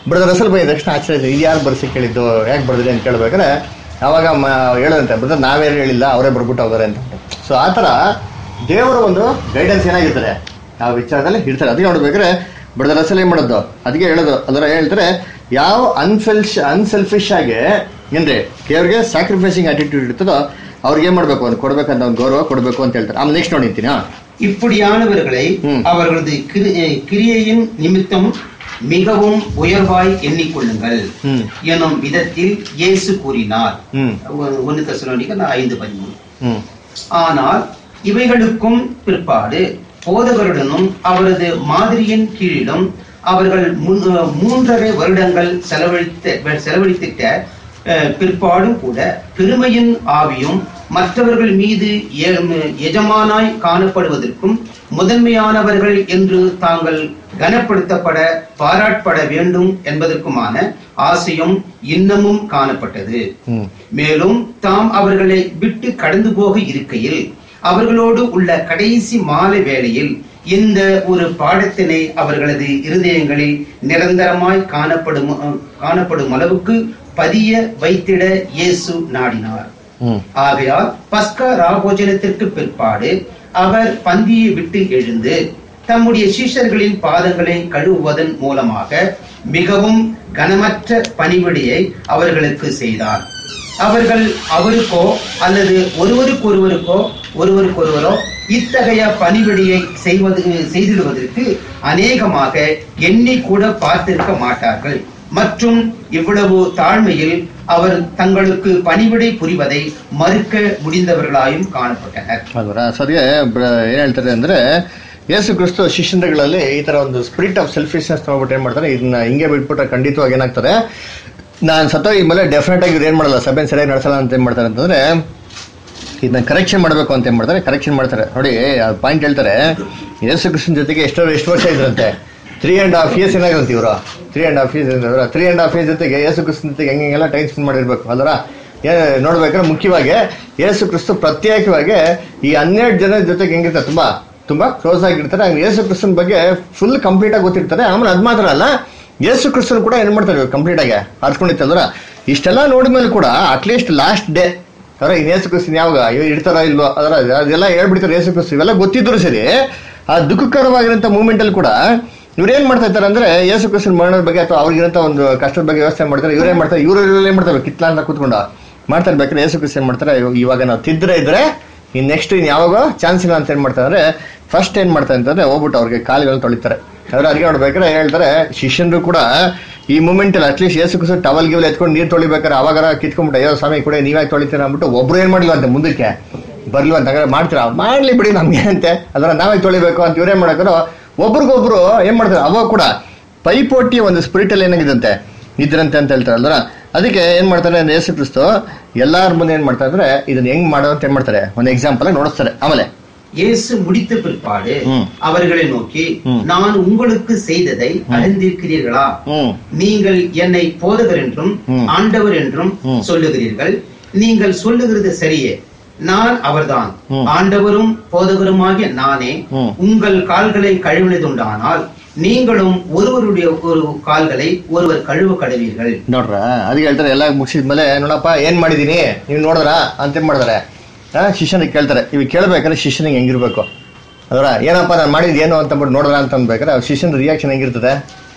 ಬ್ರದರ್ ಅಸಲ್ ಬೈ ತಕ್ಷಣ ಆಶ್ಚರ್ಯ ಆಯ್ತು, ಇದು ಯಾರು ಬರ್ಸಿ ಕೇಳಿದ್ದು ಯಾಕೆ ಬರ್ದಿರಿ ಅಂತ ಕೇಳ್ಬೇಕಾದ್ರೆ ಅವಾಗ ಮ ಹೇಳದಂತೆ ಬ್ರದರ್ ನಾವೇನು ಹೇಳಿಲ್ಲ ಅವರೇ ಬರ್ಬಿಟ್ಟು ಹೋಗಾರೆ ಅಂತ ಸೊ ಆ ಥರ ದೇವರ ಒಂದು ಗೈಡೆನ್ಸ್ ಏನಾಗಿರ್ತಾರೆ ಆ ವಿಚಾರದಲ್ಲಿ ಇರ್ತಾರೆ ಅದಕ್ಕೆ ನೋಡ್ಬೇಕಾದ್ರೆ ಬ್ರದರ್ ಅಸಲ್ ಏನು ಮಾಡೋದು ಅದಕ್ಕೆ ಹೇಳೋದು ಅದರ ಹೇಳ್ತಾರೆ ಯಾವ ಅನ್ಸೆಲ್ಫ್ ಅನ್ಸೆಲ್ಫಿಶ್ ಆಗಿ ಏನ್ರಿ ದೇವ್ರಿಗೆ ಸ್ಯಾಕ್ರಿಫೈಸಿಂಗ್ ಆಟಿಟ್ಯೂಡ್ ಇರ್ತದೋ ಅವ್ರಿಗೆ ಏನು ಮಾಡಬೇಕು ಅವ್ನು ಕೊಡ್ಬೇಕಂತ ಒಂದು ಗೌರವ ಕೊಡಬೇಕು ಅಂತ ಹೇಳ್ತಾರೆ ಆಮೇಲೆ ನೆಕ್ಸ್ಟ್ ನೋಡಿರ್ತೀನಿ இப்படியானவர்களை ம். அவர்களது கிரி- அஹ் கிரியையின் நிமித்தம் மிகவும் உயர்வாய் எண்ணிக்கொள்ளுங்கள் ம். எனும் விதத்தில் இயேசு கூறினார் ம். ஒ- ஒன்னு தெசலோனிக்கர் ஐந்து பதிமூணு ಹ್ಞೂ ஆனால் இவைகளுக்கும் பிற்பாடு போதகருடனும் அவரது மாதிரியின் கீழிலும் அவர்கள் முன்- அஹ் மூன்றரை வருடங்கள் செலவழித்த செலவழித்திட்ட அஹ், பிற்பாடும் கூட பெருமையின் ஆவியும் மற்றவர்கள் மீது எ- எஜமானாய் காணப்படுவதற்கும் முதன்மையானவர்கள் என்று தாங்கள் கனப்படுத்தப்பட பாராட்டப்பட வேண்டும் என்பதற்குமான ஆசையும் இன்னமும் காணப்பட்டது ಹ್ಞೂ மேலும் தாம் அவர்களை விட்டு கடந்து போக இருக்கையில் அவர்களோடு உள்ள கடைசி மாலை வேளையில் இந்த ஒரு பாடத்தினை அவர்களது இருதயங்களில் நிரந்தரமாய் காணப்படும் காணப்படும் அளவுக்கு பதிய வைத்திட இயேசு நாடினார் ಹ್ಞೂ ஆகையால் பஸ்கா ராபோஜனத்திற்கு பிற்பாடு அவர் பந்தியை விட்டு எழுந்து தம்முடைய சீஷர்களின் பாதங்களை கழுவுவதன் மூலமாக மிகவும் கனமற்ற பணிவிடையை அவர்களுக்கு செய்தார் அவர்கள் அவருக்கோ அல்லது ஒருவருக்கொருவருக்கோ ஒருவருக்கொருவரோ இத்தகைய பணிவிடையை செய்வது செய்திடுவதற்கு அநேகமாக எண்ணி கூட பார்த்திருக்க மாட்டார்கள் மற்றும் இவ்வளவு தாழ்மையில் அவர் தங்களுக்கு பணிவிடை புரிவதை மறுக்க முடிந்தவர்களாயும் காணப்பட்டனர் ಅದರ ಸದ್ಯ ಏನು ಹೇಳ್ತಾರೆ ಅಂದ್ರೆ ಯೇಸು ಕ್ರಿಸ್ತು ಶಿಷ್ಯಂದ್ರಗಳಲ್ಲಿ ಈ ತರ ಒಂದು ಸ್ಪಿರಿಟ್ ಆಫ್ ಸೆಲ್ಫಿಶ್ನೆಸ್ ತಗೊಬಿಟ್ಟು ಏನ್ ಮಾಡ್ತಾರೆ ಇದನ್ನ ಹಿಂಗೆ ಬಿಟ್ಬಿಟ್ರೆ ಖಂಡಿತವಾಗಿ ಏನಾಗ್ತಾರೆ ನಾನು ಸತ್ತೋಗಿ ಮೇಲೆ ಡೆಫಿನೆಟ್ ಆಗಿ ಇವ್ರು ಏನ್ ಮಾಡಲ್ಲ ಸಭೆನ ಸರಿಯಾಗಿ ನಡೆಸಲ್ಲ ಅಂತ ಏನ್ ಮಾಡ್ತಾರೆ ಅಂತಂದ್ರೆ ಇದನ್ನ ಕರೆಕ್ಷನ್ ಮಾಡಬೇಕು ಅಂತ ಏನ್ ಮಾಡ್ತಾರೆ ಕರೆಕ್ಷನ್ ಮಾಡ್ತಾರೆ ನೋಡಿ ಪಾಯಿಂಟ್ ಹೇಳ್ತಾರೆ ಯೇಸು ಕೃಷ್ಣನ್ ಜೊತೆಗೆ ಎಷ್ಟೋ ಎಷ್ಟು ವರ್ಷ ಇದ್ರಂತೆ ತ್ರೀ ಆ್ಯಂಡ್ ಹಾಫ್ ಇಯರ್ಸ್ ಏನಾಗುತ್ತೆ ಇವರು ತ್ರೀ ಆ್ಯಂಡ್ ಹಾಫ್ ಇಯರ್ಸ್ ಅಂದ್ರೆ ತ್ರೀ ಆ್ಯಂಡ್ ಹಾಫ್ ಇಯರ್ಸ್ ಜೊತೆಗೆ ಯೇಸು ಕೃಷ್ಣನ್ ಜೊತೆಗೆ ಹೆಂಗೆ ಹೆಂಗೆಲ್ಲ ಟೈಮ್ ಸ್ಪೆಂಡ್ ಮಾಡಿರ್ಬೇಕು ಅಲ್ವರ ಏ ನೋಡ್ಬೇಕಾದ್ರೆ ಮುಖ್ಯವಾಗಿ ಯೇಸು ಕ್ರಿಸ್ತು ಪ್ರತ್ಯೇಕವಾಗಿ ಈ ಹನ್ನೆರಡು ಜನ ಜೊತೆಗೆ ಹೆಂಗಿರ್ತಾರೆ ತುಂಬಾ ತುಂಬಾ ಕ್ಲೋಸ್ ಆಗಿರ್ತಾರೆ ಹಂಗೆ ಯೇಸು ಕ್ರಿಸ್ತನ್ ಬಗ್ಗೆ ಫುಲ್ ಕಂಪ್ಲೀಟ್ ಆಗಿ ಗೊತ್ತಿರ್ತಾರೆ ಆಮೇಲೆ ಅದ್ ಮಾತ್ರ ಅಲ್ಲ ಯೇಸು ಕ್ರಿಸ್ತನ್ ಕೂಡ ಏನ್ ಮಾಡ್ತಾರೆ ಕಂಪ್ಲೀಟ್ ಆಗಿ ಅರ್ಕೊಂಡಿತ್ತಂದ್ರ ಇಷ್ಟೆಲ್ಲ ನೋಡಿದ್ಮೇಲೆ ಕೂಡ ಅಟ್ಲೀಸ್ಟ್ ಲಾಸ್ಟ್ ಡೇ ಅದ್ರ ಇನ್ ಯೇಸು ಕ್ರಿಸ್ತನ್ ಯಾವಾಗ ಇವ್ ಇಡ್ತಾರ ಇಲ್ವೋ ಅದರ ಅದೆಲ್ಲ ಹೇಳ್ಬಿಡ್ತಾರೆ ಯೇಸು ಕ್ರಿಸ್ತು ಇವೆಲ್ಲ ಗೊತ್ತಿದ್ರು ಸರಿ ಆ ದುಃಖಕರವಾಗಿರೋಂಥ ಮೂಮೆಂಟ್ ಅಲ್ಲಿ ಕೂಡ ಇವ್ರು ಏನ್ ಮಾಡ್ತಾ ಇರ್ತಾರೆ ಅಂದ್ರೆ ಯೇಸು ಕ್ರಿಸ್ತನ್ ಮರಣದ ಬಗ್ಗೆ ಅಥವಾ ಅವ್ರಿಗಿರಂತ ಒಂದು ಕಷ್ಟದ ಬಗ್ಗೆ ವ್ಯವಸ್ಥೆ ಮಾಡ್ತಾರೆ ಇವ್ರು ಏನ್ ಮಾಡ್ತಾರೆ ಇವ್ರು ಏನ್ ಮಾಡ್ತಾರೆ ಕಿತ್ಲ ಅಂತ ಕೂತ್ಕೊಂಡು ಮಾಡ್ತಾ ಇರ್ಬೇಕಾದ್ರೆ ಯೇಸು ಕ್ರಿಸ್ತ ಏನ್ ಮಾಡ್ತಾರೆ ಇವಾಗ- ಇವಾಗ ನಾವು ತಿದ್ರೆ ಇದ್ರೆ ಇನ್ ನೆಕ್ಸ್ಟ್ ಇನ್ ಯಾವಾಗ ಚಾನ್ಸ್ ಇಲ್ಲ ಅಂತ ಏನ್ ಮಾಡ್ತಾರೆ ಅಂದ್ರೆ ಫಸ್ಟ್ ಏನ್ ಮಾಡ್ತಾರೆ ಅಂತಂದ್ರೆ ಹೋಗ್ಬಿಟ್ಟು ಅವ್ರಿಗೆ ಕಾಲುಗಳನ್ನ ತೊಳಿತಾರೆ ಅದ್ರ ಅಡಿಗೆ ನೋಡ್ಬೇಕಾದ್ರೆ ಹೇಳ್ತಾರೆ ಶಿಷ್ಯನ್ರು ಕೂಡ ಈ ಮೂಮೆಂಟ್ ಅಲ್ಲಿ ಅಟ್ಲೀಸ್ಟ್ ಯೇಸು ಕ್ರಿಸ್ತ ಟವಲ್ ಗಿವಲ್ ಎತ್ಕೊಂಡು ನೀರು ತೊಳಿಬೇಕಾದ್ರೆ ಅವಾಗ ಕಿತ್ಕೊಂಡ್ಬಿಟ್ಟು ಅಯ್ಯೋ ಸ್ವಾಮಿ ಕೂಡ ನೀವ್ಯಾಕೆ ತೊಳಿತೀರ ಅಂದ್ಬಿಟ್ಟು ಒಬ್ರು ಏನ್ ಮಾಡಿಲ್ಲ ಅಂತ ಮುಂದಕ್ಕೆ ಬರ್ಲಿಲ್ಲ ಅಂತ ಹಾಗಾದ್ರೆ ಮಾಡ್ತೀರಾ ಮಾಡ್ಲಿ ಬಿಡಿ ನಮ್ಗೆ ಅಂತೆ ಅದರ ನಾವೇ ತೊಳಿಬೇಕು ಅಂತ ಇವ್ರೇನ್ ಮಾಡಕ್ಕಾರೋ ಒಬ್ರಿಗೊಬ್ರು ಏನ್ ಮಾಡ್ತಾರೆ ಅವಾಗ ಕೂಡ ಪೈಪೋಟಿ ಒಂದು ಸ್ಪಿರಿಟ್ ಅಲ್ಲಿ ಏನಾಗಿದಂತೆ ಇದ್ರಂತೆ ಅಂತ ಹೇಳ್ತಾರೆ ಅಲ್ದ್ರ ಅದಕ್ಕೆ ಏನ್ ಮಾಡ್ತಾರೆ ಅಂದ್ರೆ ಯೇಸು ಕ್ರಿಸ್ತು ಎಲ್ಲಾರ ಮುಂದೆ ಏನ್ ಮಾಡ್ತಾರೆ ಅಂದ್ರೆ ಇದನ್ನ ಹೆಂಗ್ ಮಾಡೋದು ಅಂತ ಏನ್ ಮಾಡ್ತಾರೆ ಒಂದು ಎಕ್ಸಾಂಪಲ್ ನೋಡಿಸ್ತಾರೆ ಆಮೇಲೆ இயேசு முடித்த பிற்பாடு ம். அவர்களை நோக்கி ம். நான் உங்களுக்கு செய்ததை அறிந்திருக்கிறீர்களா ಹ್ಮ್ நீங்கள் என்னை போதகர் என்றும் ம். ஆண்டவர் என்றும் ம். சொல்லுகிறீர்கள் நீங்கள் சொல்லுகிறது சரியே நான் அவர்தான் ம். ஆண்டவரும் போதகருமாகிய நானே ம். உங்கள் கால்களை கழுவினதுண்டானால் நீங்களும் ஒருவருடைய ஒரு கால்களை ஒருவர் கழுவ கழுவீர்கள் ನೋಡ್ರ ಅದಕ್ಕೆ ಹೇಳ್ತಾರೆ ಎಲ್ಲ ಮುಗಿಸಿದ್ಮೇಲೆ ನೋಡಪ್ಪ ಏನ್ ಮಾಡಿದೀನಿ ನೀವು ನೋಡಿದ್ರ ಅಂತ ಏನ್ ಮಾಡ್ತಾರೆ ಆ, ಶಿಷ್ಯನಿಗೆ ಕೇಳ್ತಾರೆ ಇವ್ ಕೇಳ್ಬೇಕಾದ್ರೆ ಶಿಷ್ಯನಿಗೆ ಹೆಂಗಿರ್ಬೇಕು ಅದರ ಏನಪ್ಪ ನಾನು ಮಾಡಿದ್ ಏನು ಅಂತ ಅಂದ್ಬಿಟ್ಟು ನೋಡಿದ್ರ ಅಂತ ಅಂದ್ಬೇಕಾದ್ರೆ ಅವ್ರ ಶಿಷ್ಯನ ರಿಯಾಕ್ಷನ್ ಹೆಂಗಿರ್ತದೆ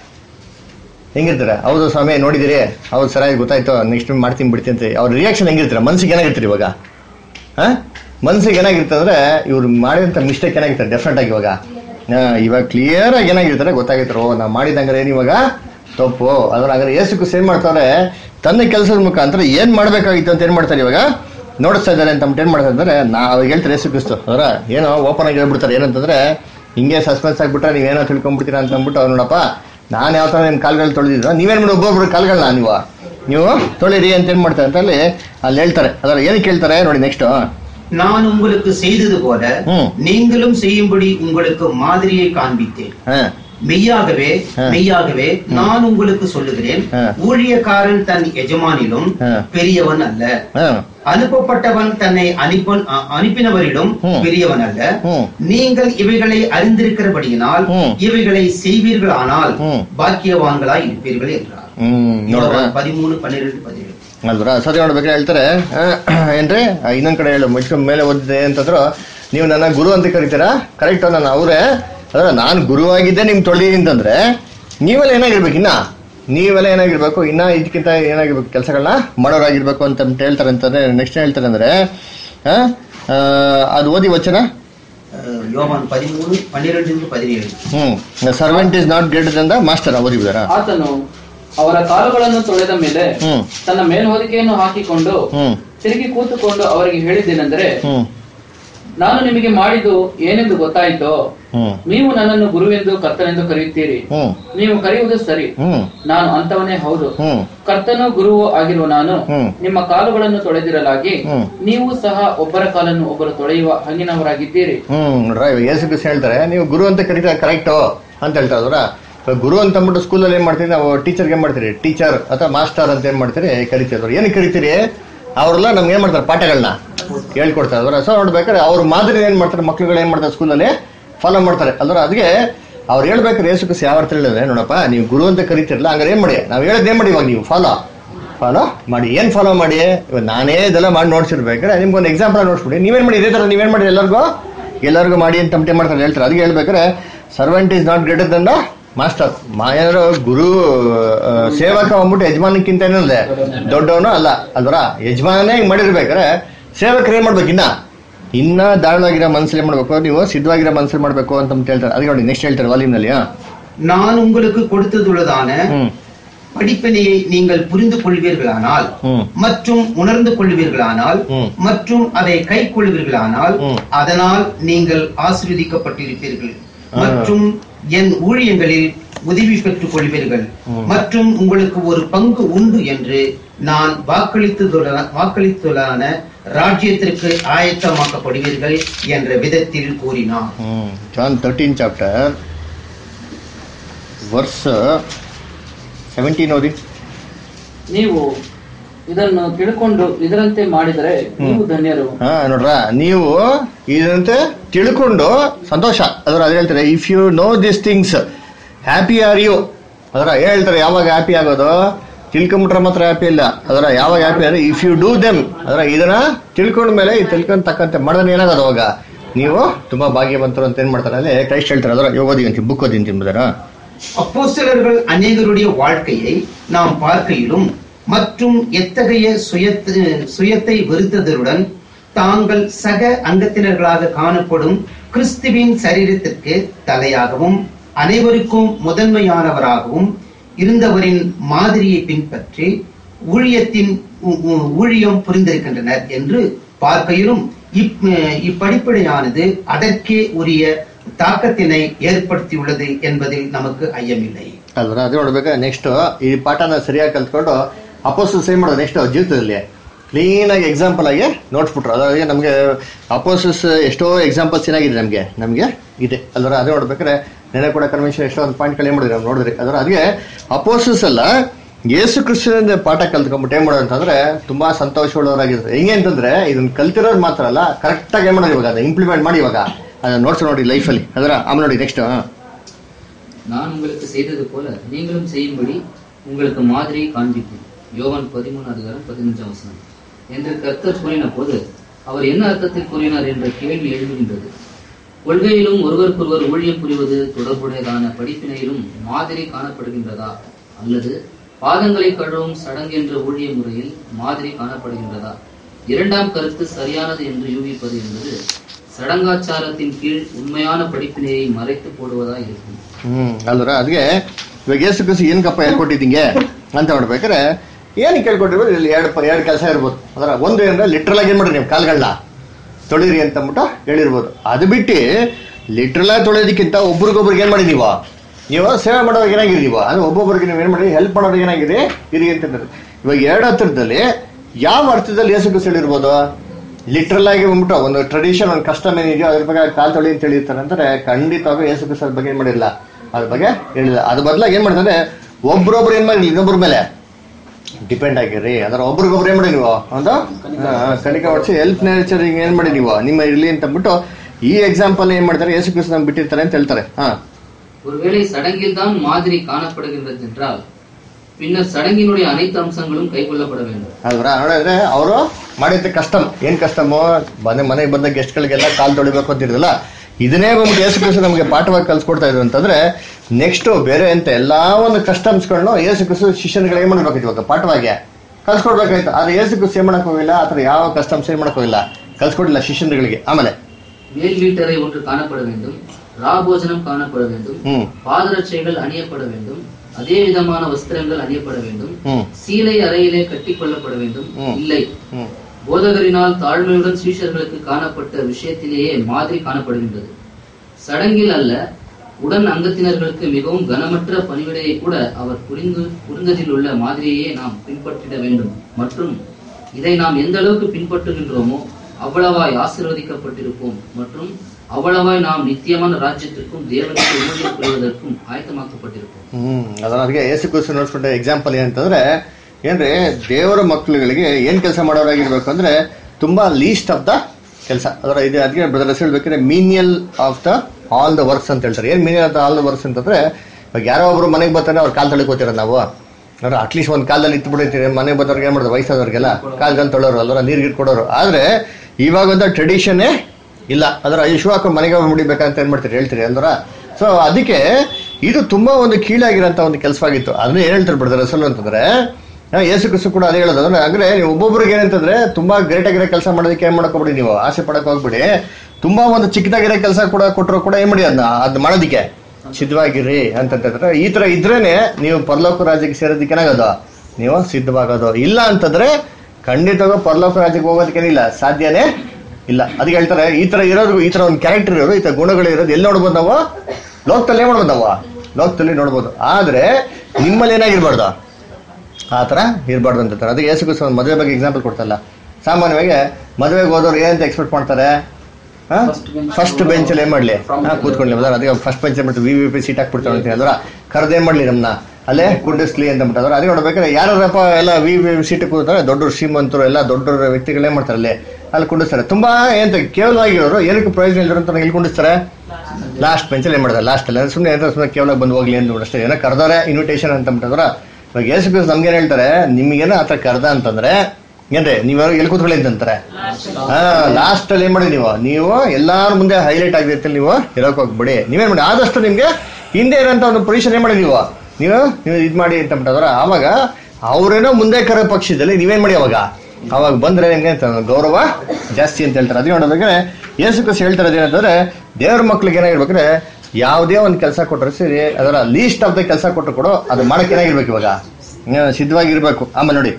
ಹೆಂಗಿರ್ತಾರೆ ಹೌದು ಸ್ವಾಮಿ ನೋಡಿದಿರಿ ಹೌದು ಸರಿಯಾಗಿ ಗೊತ್ತಾಯ್ತು ನೆಕ್ಸ್ಟ್ ಮಾಡ್ತೀನಿ ಬಿಡ್ತೀನಿ ಅಂತ ಅವ್ರ ರಿಯಾಕ್ಷನ್ ಹೆಂಗಿರ್ತಾರೆ ಮನ್ಸಿಗೆ ಏನಾಗಿರ್ತಾರೆ ಇವಾಗ ಹಾ ಮನ್ಸಿಗೆ ಏನಾಗಿರ್ತದೆ ಅಂದ್ರೆ ಇವ್ರು ಮಾಡಿದಂತ ಮಿಸ್ಟೇಕ್ ಏನಾಗಿರ್ತಾರೆ ಡೆಫಿನೆಟ್ ಆಗಿ ಇವಾಗ ಹಾ, ಇವಾಗ ಕ್ಲಿಯರ್ ಆಗಿ ಏನಾಗಿರ್ತಾರೆ ಗೊತ್ತಾಗಿರ್ತಾರೆ ಓ ನಾವು ಮಾಡಿದಂಗಾರೆ ಏನು ಇವಾಗ ತಪ್ಪು ಅದ್ರ ಹಾಗಾದ್ರೆ ಏಸು ಏನ್ ಮಾಡ್ತಾರೆ ತನ್ನ ಕೆಲಸದ ಮುಖಾಂತರ ಏನ್ ಮಾಡ್ಬೇಕಾಗಿತ್ತು ಅಂತ ಏನ್ ಮಾಡ್ತಾರೆ ಇವಾಗ ನೋಡಿಸ್ತಾ ಇದ್ದಾರೆ ಅಂತ ಅಂದ್ಬಿಟ್ಟು ಏನ್ ಮಾಡ್ತಾ ಇದ್ದಾರೆ ನಾವು ಹೇಳ್ತಾರೆ ಏಸು ಕ್ರಿಸ್ತು ಅವರ ಏನೋ ಓಪನ್ ಆಗಿ ಹೇಳ್ಬಿಡ್ತಾರೆ ಏನಂತಂದ್ರೆ ಹಿಂಗೆ ಸಸ್ಪೆನ್ಸ್ ಆಗ್ಬಿಟ್ರೆ ನೀವೇನೋ ತಿಳ್ಕೊಂಡ್ಬಿಡ್ತೀರಾ ಅಂತ ಅಂದ್ಬಿಟ್ಟು ಅವ್ರು ನೋಡಪ್ಪ ನಾನು ಯಾವ ಥರ ನಿಮ್ಮ ಕಾಲ್ಗಳು ತೊಳೆದಿದ್ರು ನೀವೇನ್ ಮಾಡಿ ಒಬ್ಬೊಬ್ರು ಕಾಲ್ಗಳನ್ನ ನೀವು ನೀವು ತೊಳಿರಿ ಅಂತ ಏನ್ ಮಾಡ್ತಾರೆ ಅಂತ ಅಲ್ಲಿ ಅಲ್ಲಿ ಹೇಳ್ತಾರೆ ಅದರ ಏನಕ್ಕೆ ಹೇಳ್ತಾರೆ ನೋಡಿ ನೆಕ್ಸ್ಟ್ நான் உங்களுக்கு செய்தது போல ம். நீங்களும் செய்யும்படி உங்களுக்கு மாதிரியை காண்பித்தேன் ಹಾ மெய்யாகவே ஆ. மெய்யாகவே நான் உங்களுக்கு சொல்லுகிறேன் ஆ. ஊழியக்காரன் தன் எஜமானிலும் ஆ. பெரியவன் அல்ல ಹಾ அனுப்பப்பட்டவன் தன்னை அனுப்ப அ- அனுப்பினவரிடம் ம். பெரியவன் அல்ல ம். நீங்கள் இவைகளை அறிந்திருக்கிறபடியினால் ம். இவைகளை செய்வீர்களானால் ம். பாக்கியவான்களாய் இருப்பீர்கள் என்றார் ಹ್ಮ್ ನೋಡ್ರ பதிமூணு பன்னிரெண்டு பதினேழு ಅಲ್ವರ ಸರಿ ನೋಡ್ಬೇಕಾದ್ರೆ ಹೇಳ್ತಾರೆ ಆ, ಏನ್ರಿ ಆ, ಇನ್ನೊಂದ್ ಕಡೆ ಹೇಳು ಮುಚ್ಕೊಂಡ್ ಮೇಲೆ ಓದಿದೆ ಅಂತಂದ್ರು ನೀವು ನನ್ನ ಗುರು ಅಂತ ಕರಿತೀರಾ ಕರೆಕ್ಟ್ ನಾನು ಅವರೇ ಅದ್ರ ನಾನು ಗುರುವಾಗಿದ್ದೆ ನಿಮ್ ತೊಳಿ ಅಂತಂದ್ರೆ ನೀವೆಲ್ಲ ಏನಾಗಿರ್ಬೇಕು ಇನ್ನ ನೀವೆಲ್ಲ ಏನಾಗಿರ್ಬೇಕು ಇನ್ನ ಇದಕ್ಕಿಂತ ಏನಾಗಿರ್ಬೇಕು ಕೆಲಸಗಳನ್ನ ಮಾಡೋರಾಗಿರ್ಬೇಕು ಅಂತ ಅಂದ್ಬಿಟ್ಟು ಹೇಳ್ತಾರೆ ಅಂತಂದ್ರೆ ನೆಕ್ಸ್ಟ್ ಹೇಳ್ತಾರೆ ಅಂದ್ರೆ ಆ, ಆ, ಅದು ಓದಿ ವಚನ அஹ், யோவான் பதிமூணு பன்னிரெண்டு பதினேழு hmm servant is not greater than the master ಓದಿ ಬಿದಾರ ಆತನು ಅವರ ಕಾಲುಗಳನ್ನು ತೊಳೆದ ಮೇಲೆ ಹ್ಮ್ ತನ್ನ ಮೇಲ್ಹೊದಿಕೆಯನ್ನು ಹಾಕಿಕೊಂಡು ಹ್ಮ್ ತಿರುಗಿ ಕೂತುಕೊಂಡು ಅವರಿಗೆ ಹೇಳಿದ್ದೇನೆಂದರೆ ಹ್ಮ್ ನಾನು ನಿಮಗೆ ಮಾಡಿದ್ದು ಏನೆಂದು ಗೊತ್ತಾಯಿತೋ ಹ್ಮ್ ನೀವು ನನ್ನನ್ನು ಗುರುವೆಂದು ಕರ್ತನೆಂದು ಕರೆಯುತ್ತೀರಿ ಹ್ಮ್ ನೀವು ಕರೆಯುವುದು ಸರಿ ಹ್ಮ್ ನಾನು ಅಂತವನೇ ಹೌದು ಹ್ಮ್ ಕರ್ತನು ಗುರುವು ಆಗಿರುವ ನಾನು ಹ್ಮ್. ನಿಮ್ಮ ಕಾಲುಗಳನ್ನು ತೊಳೆದಿರಲಾಗಿ ಹ್ಮ್. ನೀವು ಸಹ ಒಬ್ಬರ ಕಾಲನ್ನು ಒಬ್ಬರು ತೊಳೆಯುವ ಹಂಗಿನವರಾಗಿದ್ದೀರಿ ಹ್ಮ್ ನೋಡ್ರ ಇವಾಗ ಯೇಸು ಕ್ರಿಸ್ತ ಹೇಳ್ತಾರೆ ನೀವು ಗುರು ಅಂತ ಕರೀತಾರೆ ಕರೆಕ್ಟು ಅಂತ ಹೇಳ್ತಾರೆ ಅದರ ಗುರು ಅಂತ ಅಂದ್ಬಿಟ್ಟು ಸ್ಕೂಲಲ್ಲಿ ಏನ್ ಮಾಡ್ತೀರಿ ನಾವು ಟೀಚರ್ಗೆ ಏನ್ ಮಾಡ್ತೀರಿ ಟೀಚರ್ ಅಥವಾ ಮಾಸ್ಟರ್ ಅಂತ ಏನ್ ಮಾಡ್ತೀರಿ ಕರಿತೀವಿ ಏನಕ್ಕೆ ಕರಿತೀರಿ ಅವರೆಲ್ಲ ನಮ್ಗೆ ಏನ್ ಮಾಡ್ತಾರೆ ಪಾಠಗಳನ್ನ ಹೇಳ್ಕೊಡ್ತಾರೆ ಅದರ ಸೊ ನೋಡ್ಬೇಕಾದ್ರೆ ಅವ್ರ ಮಾದರಿ ಏನ್ ಮಾಡ್ತಾರೆ ಮಕ್ಳುಗಳು ಏನ್ ಮಾಡ್ತಾರೆ ಸ್ಕೂಲಲ್ಲಿ ಫಾಲೋ ಮಾಡ್ತಾರೆ ಅಲ್ದ್ರ ಅದಕ್ಕೆ ಅವ್ರು ಹೇಳ್ಬೇಕಾದ್ರೆ ಯೇಸು ಕ್ರಿಸ್ತ ಯಾವ ಅರ್ಥ ಹೇಳಿದ್ರೆ ನೋಡಪ್ಪ ನೀವು ಗುರು ಅಂತ ಕರಿತಿರಲ್ಲ ಹಂಗಾರೆ ಏನ್ ಮಾಡಿ ನಾವು ಹೇಳೋದು ಏನ್ ಮಾಡಿ ಇವಾಗ ನೀವು ಫಾಲೋ ಫಾಲೋ ಮಾಡಿ ಏನ್ ಫಾಲೋ ಮಾಡಿ ಇವಾಗ ನಾನೇ ಇದೆಲ್ಲ ಮಾಡಿ ನೋಡ್ಸಿರ್ಬೇಕಾದ್ರೆ ನಿಮ್ಗೊಂದು ಎಕ್ಸಾಂಪಲ್ ನೋಡ್ಸ್ಬಿಡಿ ನೀವೇನ್ ಮಾಡಿ ಇದೇ ತರ ನೀವೇನ್ ಮಾಡಿ ಎಲ್ಲರಿಗೂ ಎಲ್ಲರಿಗೂ ಮಾಡಿ ಅಂತ ಟಂಟೆ ಮಾಡ್ತಾರೆ ಹೇಳ್ತಾರೆ ಅದಕ್ಕೆ ಹೇಳ್ಬೇಕಾದ್ರೆ servant is not greater than the master ಮಾಯನರು ಗುರು ಆ, ಸೇವಕ ಅಂದ್ಬಿಟ್ಟು ಯಜಮಾನಕ್ಕಿಂತ ಏನಿದೆ ದೊಡ್ಡವನು ಅಲ್ಲ ಅಲ್ವರ ಯಜಮಾನೇ ಹಿಂಗ್ ಮಾಡಿರ್ಬೇಕಾದ್ರೆ ಸೇವಕರು ಏನ್ ಮಾಡ್ಬೇಕು ಇನ್ನ ಇನ್ನ ದಾರುಣವಾಗಿರೋ ಮನಸ್ಸಲ್ಲಿ ಮಾಡ್ಬೇಕು ನೀವು ಸಿದ್ಧವಾಗಿರೋ ಮನಸ್ಸಲ್ಲಿ ಮಾಡ್ಬೇಕು ಅಂತ ಹೇಳ್ತಾರೆ ಅದಕ್ಕೆ ನೋಡಿ ನೆಕ್ಸ್ಟ್ ಹೇಳ್ತಾರೆ ವಾಲ್ಯೂಮ್ನಲ್ಲಿ ಹಾ நான் உங்களுக்கு கொடுத்ததுள்ளதான ಹ್ಮ್ படிப்பினையை நீங்கள் புரிந்து கொள்வீர்களானால் ம். மற்றும் உணர்ந்து கொள்வீர்களானால் ம். மற்றும் அதை கை கொள்வீர்களானால் ம். அதனால் நீங்கள் ஆசீர்வதிக்கப்பட்டிருப்பீர்கள் ஆ. மற்றும் என் ஊழியங்களில் உதவி பெற்றுக் கொள்வீர்கள் ம். மற்றும் உங்களுக்கு ஒரு பங்கு உண்டு என்று நான் வாக்களித்துள்ள வாக்களித்துள்ளான ராஜ்யத்திற்கு ஆயத்தமாக்கப்படுவீர்கள் என்ற விதத்தில் கூறினார் hmm John thirteen chapter verse seventeen ಓದಿ ನೀವು ಇದನ್ನು ತಿಳ್ಕೊಂಡು ಇದರಂತೆ ಮಾಡಿದರೆ ನೀವು ಧನ್ಯರು ಹಾ ನೋಡ್ರ ನೀವು ಇದಂತೆ ತಿಳ್ಕೊಂಡು ಸಂತೋಷ ಅದರ ಅದೇ ಹೇಳ್ತಾರೆ if you know this things happy are you ಅದರ ಹೇಳ್ತಾರೆ ಯಾವಾಗ ಹ್ಯಾಪಿ ಆಗೋದು ತಿಳ್ಕೊಂಬಿಟ್ರೆ ಮಾತ್ರ ಹ್ಯಾಪಿ ಇಲ್ಲ ಅದರ ಯಾವಾಗ ಹ್ಯಾಪಿ ಅಂದ್ರೆ ಇಫ್ ಯು ಡೂ ದೆಮ್ ಅದರ ಇದನ್ನ ತಿಳ್ಕೊಂಡ ಮೇಲೆ ಈ ತಿಳ್ಕೊಂಡ್ ತಕ್ಕಂತೆ ಮಾಡಿದ್ರೆ ಏನಾಗೋದು ಅವಾಗ ನೀವು ತುಂಬಾ ಭಾಗ್ಯವಂತರು ಅಂತ ಏನ್ ಮಾಡ್ತಾರೆ ಅಲ್ಲಿ ಕ್ರೈಸ್ಟ್ ಹೇಳ್ತಾರೆ ಅದರ ಇವಾಗ ಓದಿ ಅಂತೀನಿ ಬುಕ್ ಓದಿ ಅಂತೀನಿ அப்போஸ்தலர்கள் அநேகருடைய வாழ்க்கையை நாம் பார்க்கையிலும் மற்றும் எத்தகைய சுயத்து சுயத்தை வெறுத்ததருடன் தாங்கள் சக அங்கத்தினர்களாக காணப்படும் கிறிஸ்துவின் சரீரத்திற்கு தலையாகவும் அனைவருக்கும் முதன்மையானவராகவும் இருந்தவரின் மாதிரியை பின்பற்றி ஊழியத்தின் ஊ- ஊ- ஊழியம் புரிந்திருக்கின்றனர் என்று பார்க்கையிலும் இப் இப்படிப்படையானது அதற்கே உரிய ತಾಕತ್ತಿனை ಏರ್ಪಡಿಸಿಯುಳ್ಳದು ಎಂಬುದಿல் ನಮக்கு ಐಯಮಿಲ್ಲ ಅಲ್ರ ಅದೇ ನೋಡ್ಬೇಕು ನೆಕ್ಸ್ಟ್ ಈ ಪಾಠನ ಸರಿಯಾಗಿ ಕಲ್ತ್ಕೊಂಡು ಅಪೋಸಸ್ ಏನ್ ಮಾಡೋದು ನೆಕ್ಸ್ಟ್ ಜೀವಿತದಲ್ಲಿ ಕ್ಲೀನ್ ಆಗಿ ಎಕ್ಸಾಂಪಲ್ ಆಗಿ ನೋಡ್ಸ್ಬಿಟ್ರು ಅದಾಗಿ ನಮಗೆ ಅಪೋಸಸ್ ಎಷ್ಟೋ ಎಕ್ಸಾಂಪಲ್ಸ್ ಏನಾಗಿದೆ ನಮಗೆ ನಮಗೆ ಇದೆ ಅಲ್ರ ಅದೇ ನೋಡ್ಬೇಕಾದ್ರೆ ನೆನೆ ಕೂಡ ಕನ್ವೆನ್ಷನ್ ಎಷ್ಟೋ ಒಂದು ಪಾಯಿಂಟ್ಗಳು ಏನ್ ಮಾಡಿದ್ರಿ ನಾವು ನೋಡಿದ್ರಿ ಅದರ ಅದಕ್ಕೆ ಅಪೋಸಸ್ ಎಲ್ಲ ಯೇಸು ಕ್ರಿಸ್ತನ ಪಾಠ ಕಲ್ತ್ಕೊಂಡ್ಬಿಟ್ಟು ಏನ್ ಮಾಡೋದು ಅಂತಂದ್ರೆ ತುಂಬಾ ಸಂತೋಷವುಳ್ಳವರಾಗಿರ್ತಾರೆ ಹೆಂಗೆ ಅಂತಂದ್ರೆ ಇದನ್ನ ಕಲ್ತಿರೋದು ಮಾತ್ರ ಅಲ್ಲ ಕರೆಕ್ಟ್ ಆಗಿ ಏನ್ ಮಾಡೋದು ಇವಾಗ ಅದನ್ನ ಇಂಪ್ಲಿಮೆಂಟ್ ಮಾಡಿ ಇವಾಗ ಅದನ್ನ ನೋಡ್ಸಿ ನೋಡಿ ಲೈಫಲ್ಲಿ ಅದರ ಆಮೇಲೆ ನೋಡಿ ನೆಕ್ಸ್ಟ್ நான் உங்களுக்கு செய்தது போல நீங்களும் செய்யும்படி உங்களுக்கு மாதிரியை காண்பிப்பேன் யோவான் பதிமூணு அதிகாரம் பதினஞ்சாம் வசனம் என்று கர்த்தர் கூறின போது அவர் என்ன அர்த்தத்தில் கூறினார் என்ற கேள்வி எழுகின்றது கொள்கையிலும் ஒருவருக்கொருவர் ஊழியம் புரிவது தொடர்புடையதான படிப்பினையிலும் மாதிரி காணப்படுகின்றதா அல்லது பாதங்களை கழுவும் சடங்கு என்ற ஊழிய முறையில் மாதிரி காணப்படுகின்றதா இரண்டாம் கருத்து சரியானது என்று யூகிப்பது என்பது சடங்காச்சாரத்தின் கீழ் உண்மையான படிப்பினையை மறைத்து போடுவதா இருக்கும் ಹ್ಮ್ ಅಲ್ರ ಅದಕ್ಕೆ ಇವಾಗ ಏಸು ಕಸಿ ಏನ್ ಕಪ್ಪ ಹೇಳ್ಕೊಟ್ಟಿದ್ದಿಂಗೆ ಅಂತ ನೋಡ್ಬೇಕಾರೆ ಏನಕ್ಕೆ ಹೇಳ್ಕೊಟ್ಟಿರ್ಬೋದು ಇಲ್ಲಿ ಎರಡು ಪ- ಎರಡು ಕೆಲಸ ಇರ್ಬೋದು ಅದರ ಒಂದು ಏನಂದ್ರೆ ಲಿಟ್ರಲ್ ಆಗಿ ಏನ್ ಮಾಡ್ರಿ ನೀವು ಕಾಲ್ಗಳನ್ನ ತೊಳಿರಿ ಅಂತ ಅಂದ್ಬಿಟ್ಟು ಹೇಳಿರ್ಬೋದು ಅದು ಬಿಟ್ಟು ಲಿಟ್ರಲ್ ಆಗಿ ತೊಳೆಯೋದಕ್ಕಿಂತ ಒಬ್ರಿಗೊಬ್ರಿಗೆ ಏನ್ ಮಾಡಿ ನೀವು ನೀವು ಸೇವೆ ಮಾಡೋವಾಗ ಏನಾಗಿರಿ ನೀವು ಅದು ಒಬ್ಬೊಬ್ಬರಿಗೆ ನೀವು ಏನ್ ಮಾಡಿ ಹೆಲ್ಪ್ ಮಾಡೋದು ಏನಾಗಿರಿ ಇರಿ ಅಂತಂದ್ರೆ ಇವಾಗ ಎರಡು ಹತ್ರದಲ್ಲಿ ಯಾವ ಅರ್ಥದಲ್ಲಿ ಏಸು ಕಸಿ ಹೇಳಿರ್ಬೋದು ಲಿಟ್ರಲ್ ಆಗಿ ಬಂದ್ಬಿಟ್ಟು ಒಂದು ಟ್ರೆಡಿಷನ್ ಒಂದು ಕಸ್ಟಮ್ ಏನಿದೆಯೋ ಅದ್ರ ಬಗ್ಗೆ ಕಾಲ್ ತೊಳಿ ಅಂತ ಹೇಳಿರ್ತಾರೆ ಅಂದ್ರೆ ಖಂಡಿತವಾಗ ಯೇಸು ಕ್ರಿಸ್ತನ ಬಗ್ಗೆ ಏನ್ ಮಾಡಿಲ್ಲ ಅದ್ರ ಬಗ್ಗೆ ಹೇಳಿಲ್ಲ ಅದ್ರ ಬದಲಾಗಿ ಏನ್ ಮಾಡ್ತಾರೆ ಒಬ್ರೊಬ್ರು ಏನ್ ಮಾಡಿ ಇನ್ನೊಬ್ರ ಮೇಲೆ ಡಿಪೆಂಡ್ ಆಗಿರಿ ಅದರ ಒಬ್ರಿಗೊಬ್ರು ಏನ್ ಮಾಡಿ ನೀವು ಒಂದು ಕಣಿಕ ಹೊಡ್ಸಿ ಹೆಲ್ಪ್ ನೇಚರ್ ಏನ್ ಮಾಡಿ ನೀವು ನಿಮ್ಮ ಇರ್ಲಿ ಅಂತ ಅಂದ್ಬಿಟ್ಟು ಈ ಎಕ್ಸಾಂಪಲ್ ಏನ್ ಮಾಡ್ತಾರೆ ಯೇಸು ಕ್ರಿಸ್ತನ ಬಿಟ್ಟಿರ್ತಾರೆ ಅಂತ ಹೇಳ್ತಾರೆ ಹಾ ஒருவேளை சடங்கில்தான் மாதிரி காணப்படுகின்றது என்றால் பின்னர் சடங்கினுடைய அனைத்து அம்சங்களும் கைக்கொள்ளப்பட வேண்டும் ಅಲ್ವರ ನೋಡಿದ್ರೆ ಅವರು ಮಾಡಿದ ಕಸ್ಟಮ್ ಏನ್ ಕಸ್ಟಮ್ ಮನೆ ಮನೆಗೆ ಬಂದ ಗೆಸ್ಟ್ಗಳಿಗೆಲ್ಲ ಕಾಲ್ ತೊಳಿಬೇಕು ಅಂತ ಇರೋದಲ್ಲ ಇದನ್ನೇ ಬಂದ್ಬಿಟ್ಟು ಯೇಸು ಕ್ರಿಸ್ತು ನಮಗೆ ಪಾಠವಾಗಿ ಕಲ್ಸ್ಕೊಡ್ತಾ ಇದ್ರು ಅಂತಂದ್ರೆ ನೆಕ್ಸ್ಟ್ ಬೇರೆ ಅಂತ ಎಲ್ಲಾ ಒಂದು ಕಸ್ಟಮ್ಸ್ಗಳನ್ನು ಯೇಸು ಕ್ರಿಸ್ತು ಶಿಷ್ಯನಿಗೆ ಏನ್ ಮಾಡ್ಬೇಕಾಯ್ತು ಇವಾಗ ಪಾಠವಾಗಿ ಕಲ್ಸ್ಕೊಡ್ಬೇಕಾಯ್ತು ಆದ್ರೆ ಯೇಸು ಕ್ರಿಸ್ತು ಏನ್ ಮಾಡಕ್ ಹೋಗಿಲ್ಲ ಆತರ ಯಾವ ಕಸ್ಟಮ್ಸ್ ಏನ್ ಮಾಡಕ್ ಹೋಗಿಲ್ಲ ಕಲ್ಸ್ಕೊಡಿಲ್ಲ ಶಿಷ್ಯನಿಗಳಿಗೆ ಆಮೇಲೆ மேல் வீட்டறை ஒன்று காணப்பட வேண்டும் ராபோஜனம் காணப்பட வேண்டும் ಹ್ಮ್ பாதரட்சைகள் அணியப்பட வேண்டும் அதே விதமான வஸ்திரங்கள் அணியப்பட வேண்டும் ಹ್ಮ್ சீலை அறையிலே கட்டிக் கொள்ளப்பட வேண்டும் ம். இல்லை ಹ್ಮ್ போதகரினால் தாழ்மையுடன் சீஷர்களுக்கு காணப்பட்ட விஷயத்திலேயே மாதிரி காணப்படுகின்றது சடங்கில் அல்ல உடன் அங்கத்தினர்களுக்கு மிகவும் கனமற்ற பணிவிடையை கூட அவர் புரிந்து புரிந்ததில் உள்ள மாதிரியையே நாம் பின்பற்றிட வேண்டும் மற்றும் இதை நாம் எந்த அளவுக்கு பின்பற்றுகின்றோமோ அவ்வளவாய் ஆசீர்வதிக்கப்பட்டிருப்போம் மற்றும் அவ்வளவாய் நாம் நித்தியமான ராஜ்யத்திற்கும் தேவனுக்கு ஊழியம் புரிவதற்கும் ஆயத்தமாக்கப்பட்டிருப்போம் ಹ್ಮ್ ಅದನ್ನ ಅದಕ್ಕೆ ಯೇಸು ಕ್ರಿಸ್ತು ನೋಡ್ಕೊಂಡ ಎಕ್ಸಾಂಪಲ್ ಏನಂತಂದ್ರೆ ಏನ್ರಿ ದೇವರ ಮಕ್ಕಳುಗಳಿಗೆ ಏನ್ ಕೆಲಸ ಮಾಡೋರಾಗಿರ್ಬೇಕು ಅಂದ್ರೆ ತುಂಬಾ ಲೀಸ್ಟ್ ಆಫ್ ದ ಕೆಲಸ ಅದರ ಇದು ಅದಕ್ಕೆ ಬ್ರದರ್ ಹೇಳ್ಬೇಕಂದ್ರೆ menial of the all the works ಅಂತ ಹೇಳ್ತಾರೆ ಏನ್ menial of the all the works ಅಂತಂದ್ರೆ ಇವಾಗ ಯಾರೋ ಒಬ್ರು ಮನೆಗೆ ಬರ್ತಾರೆ ಅವ್ರ ಕಾಲ್ ತೊಳಿಕೋತೀರ ನಾವು ಅಂದ್ರೆ ಅಟ್ಲೀಸ್ಟ್ ಒಂದ್ ಕಾಲದಲ್ಲಿ ಇತ್ತು ಬಿಟ್ಟಿರ್ತೀರಿ ಮನೆಗೆ ಬಂದವ್ರಿಗೆ ಏನ್ ಮಾಡೋದು ವಯಸ್ಸಾದವ್ರಿಗೆಲ್ಲ ಕಾಲ್ ಕಾಲ್ ತೊಳೋರು ಅಲ್ವರ ನೀರ್ ಗೀರ್ ಕೊಡೋರು ಆದ್ರೆ ಇವಾಗ ಒಂದು ಟ್ರೆಡಿಷನ್ನೇ ಇಲ್ಲ ಅದರ ಇಶ್ವ ಹಾಕೊಂಡು ಮನೆಗೆ ಮುಡಿಬೇಕಂತ ಏನ್ ಮಾಡ್ತೀರಿ ಹೇಳ್ತೀರಿ ಅಂದ್ರ ಸೊ ಅದಕ್ಕೆ ಇದು ತುಂಬಾ ಒಂದು ಕೀಳಾಗಿರೋಂಥ ಒಂದು ಕೆಲಸವಾಗಿತ್ತು ಅದನ್ನ ಏನ್ ಹೇಳ್ತಾರೆ ಬಿಡ್ತಾರೆ ಅಸಲು ಅಂತಂದ್ರೆ ಆ, ಯೇಸು ಕ್ರಿಸ್ತು ಕೂಡ ಅದೇ ಹೇಳೋದು ಅಂದ್ರೆ ಅಂದ್ರೆ ನೀವು ಒಬ್ಬೊಬ್ರಿಗೆ ಏನಂತಂದ್ರೆ ತುಂಬಾ ಗ್ರೇಟ್ ಆಗಿರೋ ಕೆಲಸ ಮಾಡೋದಕ್ಕೆ ಏನ್ ಮಾಡಕ್ ಹೋಗ್ಬಿಡಿ ನೀವು ಆಸೆ ಪಡಕ್ ಹೋಗ್ಬಿಡಿ ತುಂಬಾ ಒಂದು ಚಿಕ್ಕದಾಗಿರೋ ಕೆಲಸ ಕೂಡ ಕೊಟ್ಟರು ಕೂಡ ಏನ್ ಮಾಡಿ ಅದನ್ನ ಅದ್ ಮಾಡೋದಕ್ಕೆ ಸಿದ್ಧವಾಗಿರಿ ಅಂತಂತಂದ್ರೆ ಈ ತರ ಇದ್ರೇನೆ ನೀವು ಪರಲೋಕ ರಾಜ್ಯಕ್ಕೆ ಸೇರೋದಕ್ಕೆ ಏನಾಗೋದು ನೀವು ಸಿದ್ಧವಾಗೋದು ಇಲ್ಲ ಅಂತಂದ್ರೆ ಖಂಡಿತವಾಗ ಪರಲೋಕ ರಾಜ್ಯಕ್ಕೆ ಹೋಗೋದಕ್ಕೇನಿಲ್ಲ ಸಾಧ್ಯನೇ ಇಲ್ಲ ಅದಕ್ಕೆ ಹೇಳ್ತಾರೆ ಈ ತರ ಇರೋದು ಈ ತರ ಒಂದು ಕ್ಯಾರೆಕ್ಟರ್ ಇರೋದು ಈ ತರ ಗುಣಗಳು ಇರೋದು ಎಲ್ಲಿ ನೋಡ್ಬೋದು ನಾವು ಲೋಕದಲ್ಲಿ ಏನ್ ಮಾಡ್ಬೋದು ನಾವು ಲೋಕದಲ್ಲಿ ನೋಡ್ಬೋದು ಆದ್ರೆ ನಿಮ್ಮಲ್ಲಿ ಏನಾಗಿರ್ಬಾರ್ದು ಆ ಥರ ಇರಬಾರ್ದು ಅಂತ ಅದಕ್ಕೆ ಯೇಸು ಕ್ರಿಸ್ತು ಒಂದು ಮದುವೆ ಬಗ್ಗೆ ಎಕ್ಸಾಂಪಲ್ ಕೊಡ್ತಲ್ಲ ಸಾಮಾನ್ಯವಾಗಿ ಮದುವೆಗೆ ಹೋದವ್ರು ಏನಂತ ಎಕ್ಸ್ಪೆಕ್ಟ್ ಮಾಡ್ತಾರೆ ಫಸ್ಟ್ ಬೆಂಚಲ್ಲಿ ಏನ್ ಮಾಡ್ಲಿ ಹಾ ಕೂತ್ಕೊಳ್ಳಿ ಮೊದಲ ಅದಕ್ಕೆ ಫಸ್ಟ್ ಬೆಂಚ್ ಮಾಡ್ತೀವಿ ವಿ ವಿ ಪಿ ಸೀಟ್ ಹಾಕ್ಬಿಡ್ತಾರೆ ಅಂತ ಹೇಳಿದ್ರ ಕರ್ದೇನ್ ಮಾಡ್ಲಿ ನಮ್ಮನ್ನ ಅಲ್ಲೇ ಕುಂಡಿಸ್ಲಿ ಅಂತ ಬಿಟ್ಟವ್ರು ಅದೇ ನೋಡ್ಬೇಕಾದ್ರೆ ಯಾರಪ್ಪ ಎಲ್ಲ ವಿ ವಿ ಸೀಟ್ ಕೂತಾರೆ ದೊಡ್ಡ ಶ್ರೀಮಂತರು ಎಲ್ಲ ದೊಡ್ಡ ವ್ಯಕ್ತಿಗಳು ಏನ್ ಮಾಡ್ತಾರೆ ಅಲ್ಲಿ ಅಲ್ಲಿ ಕುಂಡಿಸ್ತಾರೆ ತುಂಬಾ ಏನ್ ಕೇವಲವಾಗಿರೋರು ಏನಕ್ಕೆ ಪ್ರಯೋಜನ ಇಲ್ಲರು ಅಂತ ಎಲ್ಲಿ ಕುಂಡಿಸ್ತಾರೆ ಲಾಸ್ಟ್ ಬೆಂಚಲ್ಲಿ ಏನ್ ಮಾಡ್ತಾರೆ ಲಾಸ್ಟ್ ಅಲ್ಲಿ ಸುಮ್ಮನೆ ಏನಾದ್ರು ಸುಮ್ಮನೆ ಕೇವಲ ಬಂದು ಹೋಗ್ಲಿ ಅಂತ ಅಷ್ಟೇ ಏನೋ ಕರ್ದಾರೆ ಇನ್ವಿಟೇಷನ್ ಅಂತ ಬಿಟ್ಟದ್ರ ಇವಾಗ ಯೇಸು ಕ್ರಿಸ್ತು ನಮ್ಗೇನ್ ಹೇಳ್ತಾರೆ ನಿಮ್ಗೇನೋ ಆತರ ಕರ್ದ ಅಂತಂದ್ರೆ ಏನ್ರಿ ನೀವ್ ಎಲ್ಲಿ ಕೂತ್ಕೊಳ್ಳಿ ಅಂತಾರೆ ಹಾ ಲಾಸ್ಟ್ ಅಲ್ಲಿ ಏನ್ ಮಾಡಿ ನೀವು ನೀವು ಎಲ್ಲಾರ ಮುಂದೆ ಹೈಲೈಟ್ ಆಗಿರುತ್ತೆ ನೀವು ಇರೋಕ್ ಹೋಗ್ಬಿಡಿ ನೀವೇನ್ ಮಾಡಿ ಆದಷ್ಟು ನಿಮ್ಗೆ ಹಿಂದೆ ಇರೋಂತ ಒಂದು ಪೊಸಿಷನ್ ಏನ್ ಮಾಡಿ ನೀವು ನೀವು ನೀವು ಇದ್ ಮಾಡಿ ಅಂತ ಬಿಟ್ಟದ್ರ ಆವಾಗ ಅವ್ರೇನೋ ಮುಂದೆ ಕರೋ ಪಕ್ಷದಲ್ಲಿ ನೀವೇನ್ ಮಾಡಿ ಅವಾಗ ಅವಾಗ ಬಂದ್ರೆ ಹೆಂಗೆ ಅಂತ ಗೌರವ ಜಾಸ್ತಿ ಅಂತ ಹೇಳ್ತಾರೆ ಅದೇ ನೋಡೋದಾದ್ರೆ ಯೇಸು ಕ್ರಿಸ್ತು ಹೇಳ್ತಾರೆ ಏನಂತಂದ್ರೆ ದೇವ್ರ ಮಕ್ಳಿಗೆ ಏನಾಗಿರ್ಬೇಕಂದ್ರೆ ಯಾವುದೇ ಒಂದು ಕೆಲಸ ಕೊಟ್ಟರೆ ಸರಿ ಅದರ ಲೀಸ್ಟ್ ಆಫ್ ದ ಕೆಲಸ ಕೊಟ್ಟರು ಕೂಡ ಅದು ಮಾಡಕ್ಕೆ ಏನಾಗಿರ್ಬೇಕು ಇವಾಗ ಹ್ಮ್, ಸಿದ್ಧವಾಗಿರ್ಬೇಕು ಆಮೇಲೆ ನೋಡಿ